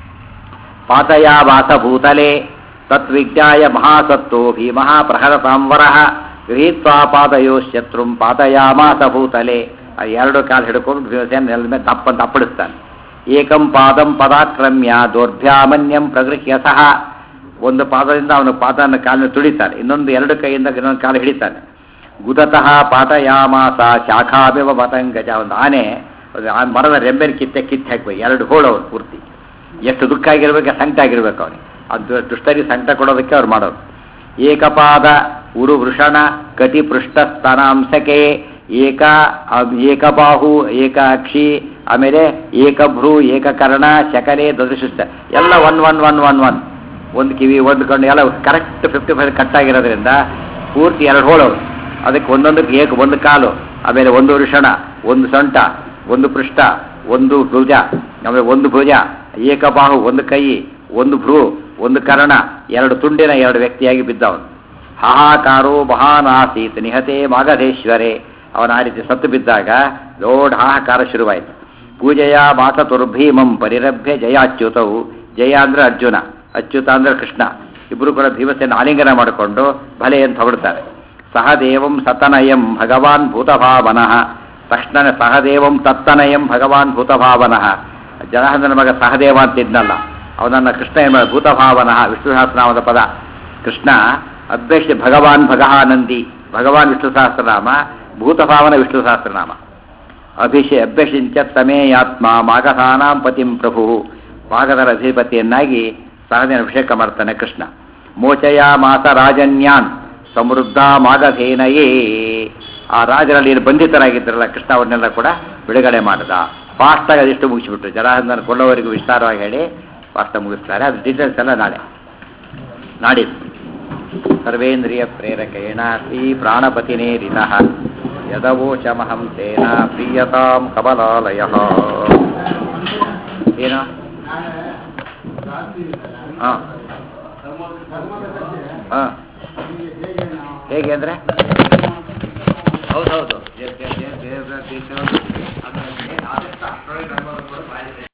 ಪಾತಯ ವಾಸ ಭೂತಲೆ ತತ್ವಿಜ್ಞಾಯ ಮಹಾಸತ್ತೋ ಭೀಮಃ ಪ್ರಹರತಾಂವರಃ ಗೃಹೀತ್ವಾ ಪಾದಯೋ ಶತ್ರುಂ ಪಾತಯಾಮಾಸ ಭೂತಲೆ ಆ ಎರಡು ಕಾಲು ಹಿಡ್ಕೊಂಡು ಭೀಮಸೇನ ನೆಲದ ಮೇಲೆ ತಪ್ಪಂತ ಅಪ್ಪಡಿಸ್ತಾನೆ ಏಕಂ ಪಾದಂ ಪದಾಕ್ರಮ್ಯ ದೌರ್ಭ್ಯಾಮನ್ಯಂ ಪ್ರಗೃಹ್ಯ ಸಹ ಒಂದು ಪಾದದಿಂದ ಅವನು ಪಾದನ ಕಾಲಿನ ತುಳಿತಾನೆ ಇನ್ನೊಂದು ಎರಡು ಕೈಯಿಂದ ಇನ್ನೊಂದು ಕಾಲು ಹಿಡಿತಾನೆ ಗುದತಃ ಪಾತಯಾಮಾಸ ಶಾಖಾಭಿವ ಪತಂಗಜ ಒಂದು ಆನೆ ಒಂದು ಆ ಮರದ ರೆಂಬೆನ ಕಿತ್ತೆ ಕಿತ್ತೆ ಹಾಕ್ಬೇಕು ಎರಡು ಹೋಳು ಅವ್ರು ಪೂರ್ತಿ ಎಷ್ಟು ದುಃಖ ಆಗಿರ್ಬೇಕು ಸಂಕಟ ಆಗಿರ್ಬೇಕು ಅವನಿಗೆ ಅದು ದುಷ್ಟರಿಗೆ ಸಂಕಟ ಕೊಡೋದಕ್ಕೆ ಅವ್ರು ಮಾಡೋದು ಏಕಪಾದ ಉರು ವೃಷಣ ಕಟಿ ಪೃಷ್ಠ ಸ್ತನಾಂಸಕೆ ಏಕ ಅ- ಏಕಬಾಹು ಏಕಾಕ್ಷಿ ಆಮೇಲೆ ಏಕಭ್ರೂ ಏಕಕರ್ಣ ಶಕಲೆ ದದೃಶಿಷ್ಟ ಎಲ್ಲ one one one one one ಒಂದು ಕಿವಿ ಒಂದು ಕಣ್ಣು ಎಲ್ಲ ಕರೆಕ್ಟ್ ಫಿಫ್ಟಿ ಫೈವ್ ಕಟ್ ಆಗಿರೋದ್ರಿಂದ ಪೂರ್ತಿ ಎರಡು ಹೋಳವು ಅದಕ್ಕೆ ಒಂದೊಂದಕ್ಕೆ ಏಕ ಒಂದು ಕಾಲು ಆಮೇಲೆ ಒಂದು ವೃಷಣ ಒಂದು ಸೊಂಟ ಒಂದು ಪೃಷ್ಠ ಒಂದು ಭುಜ ಆಮೇಲೆ ಒಂದು ಭುಜ ಏಕಬಾಹು ಒಂದು ಕೈ ಒಂದು ಭ್ರೂ ಒಂದು ಕರ್ಣ ಎರಡು ತುಂಡಿನ ಎರಡು ವ್ಯಕ್ತಿಯಾಗಿ ಬಿದ್ದವನು ಹಾಹಾಕಾರೋ ಮಹಾನ್ ಆಸೀತ್ ನಿಹತೆ ಮಾಗಧೇಶ್ವರೇ ಅವನ ಆ ರೀತಿ ಸತ್ತು ಬಿದ್ದಾಗ ದೊಡ್ಡ ಹಾಹಾಕಾರ ಶುರುವಾಯಿತು ಪೂಜೆಯ ಮಾತತುರ್ಭೀಮಂ ಪರಿರಭ್ಯ ಜಯಾಚ್ಯುತವು ಜಯ ಅಂದ್ರೆ ಅರ್ಜುನ ಅಚ್ಯುತ ಅಂದ್ರೆ ಕೃಷ್ಣ ಇಬ್ಬರು ಕೂಡ ಭೀಮಸೇನ ಆಲಿಂಗನ ಮಾಡಿಕೊಂಡು ಭಲೆ ಅಂತ ಹೊರಡ್ತಾರೆ ಸಹದೇವಂ ಸತನಯಂ ಭಗವಾನ್ ಭೂತಭಾವನಃ ತಕ್ಷಣ ಸಹದೇವಂ ತತ್ತನಯಂ ಭಗವಾನ್ ಭೂತಭಾವನಃ ಜನಾರ್ದನ ಮಗ ಸಹದೇವ ಅಂತಿದ್ನಲ್ಲ ಅವನನ್ನ ಕೃಷ್ಣ ಏನು ಮಾಡಿದ? ಭೂತಭಾವನಃ ವಿಷ್ಣು ಸಹಸ್ರನಾಮದ ಪದ ಕೃಷ್ಣ ಅಭ್ಯಕ್ಷ ಭಗವಾನ್ ಭಗಹಾನಂದಿ ಭಗವಾನ್ ವಿಷ್ಣು ಸಹಸ್ರನಾಮ ಭೂತಭಾವನ ವಿಷ್ಣು ಸಹಸ್ರನಾಮ ಅಭಿಷೇ ಅಭ್ಯಸಿಂಚ ತಮೇಯಾತ್ಮ ಮಾಗಧಾನಾಂ ಪತಿಂ ಪ್ರಭು ಮಾಗಧರ ಅಧಿಪತಿಯನ್ನಾಗಿ ಸಹಜನ ಅಭಿಷೇಕ ಮಾಡ್ತಾನೆ ಕೃಷ್ಣ ಮೋಚಯ ಮಾತ ರಾಜನ್ಯಾನ್ ಸಮೃದ್ಧ ಮಾಗಧೇನಯೇ ಆ ರಾಜರಲ್ಲಿ ಏನು ಬಂಧಿತರಾಗಿದ್ದರಲ್ಲ ಕೃಷ್ಣ ಅವ್ರನ್ನೆಲ್ಲ ಕೂಡ ಬಿಡುಗಡೆ ಮಾಡಿದ ಫಾಸ್ಟಾಗಿ ಅದಿಷ್ಟು ಮುಗಿಸಿಬಿಟ್ರು ಜರಾಸಂಧನ ಕೊಳ್ಳೋವರೆಗೂ ವಿಸ್ತಾರವಾಗಿ ಹೇಳಿ ಫಾಸ್ಟಾಗಿ ಮುಗಿಸ್ತಾರೆ ಅದು ಡೀಟೇಲ್ಸ್ ಎಲ್ಲ ನಾಳೆ ನಾಡಿದ್ದು ಸರ್ವೇಂದ್ರಿಯ ಪ್ರೇರಕೇಣ ಶ್ರೀ ಪ್ರಾಣಪತಿನೇರಿತಃ ಯದವೋಚಮಹಂ ತೇನ ಪ್ರೀಯತಾಂ ಕಮಲಾಲಯ ಏನು ಹಾಂ ಹಾಂ ಹೇಗೆ ಅಂದರೆ ಹೌದೌದು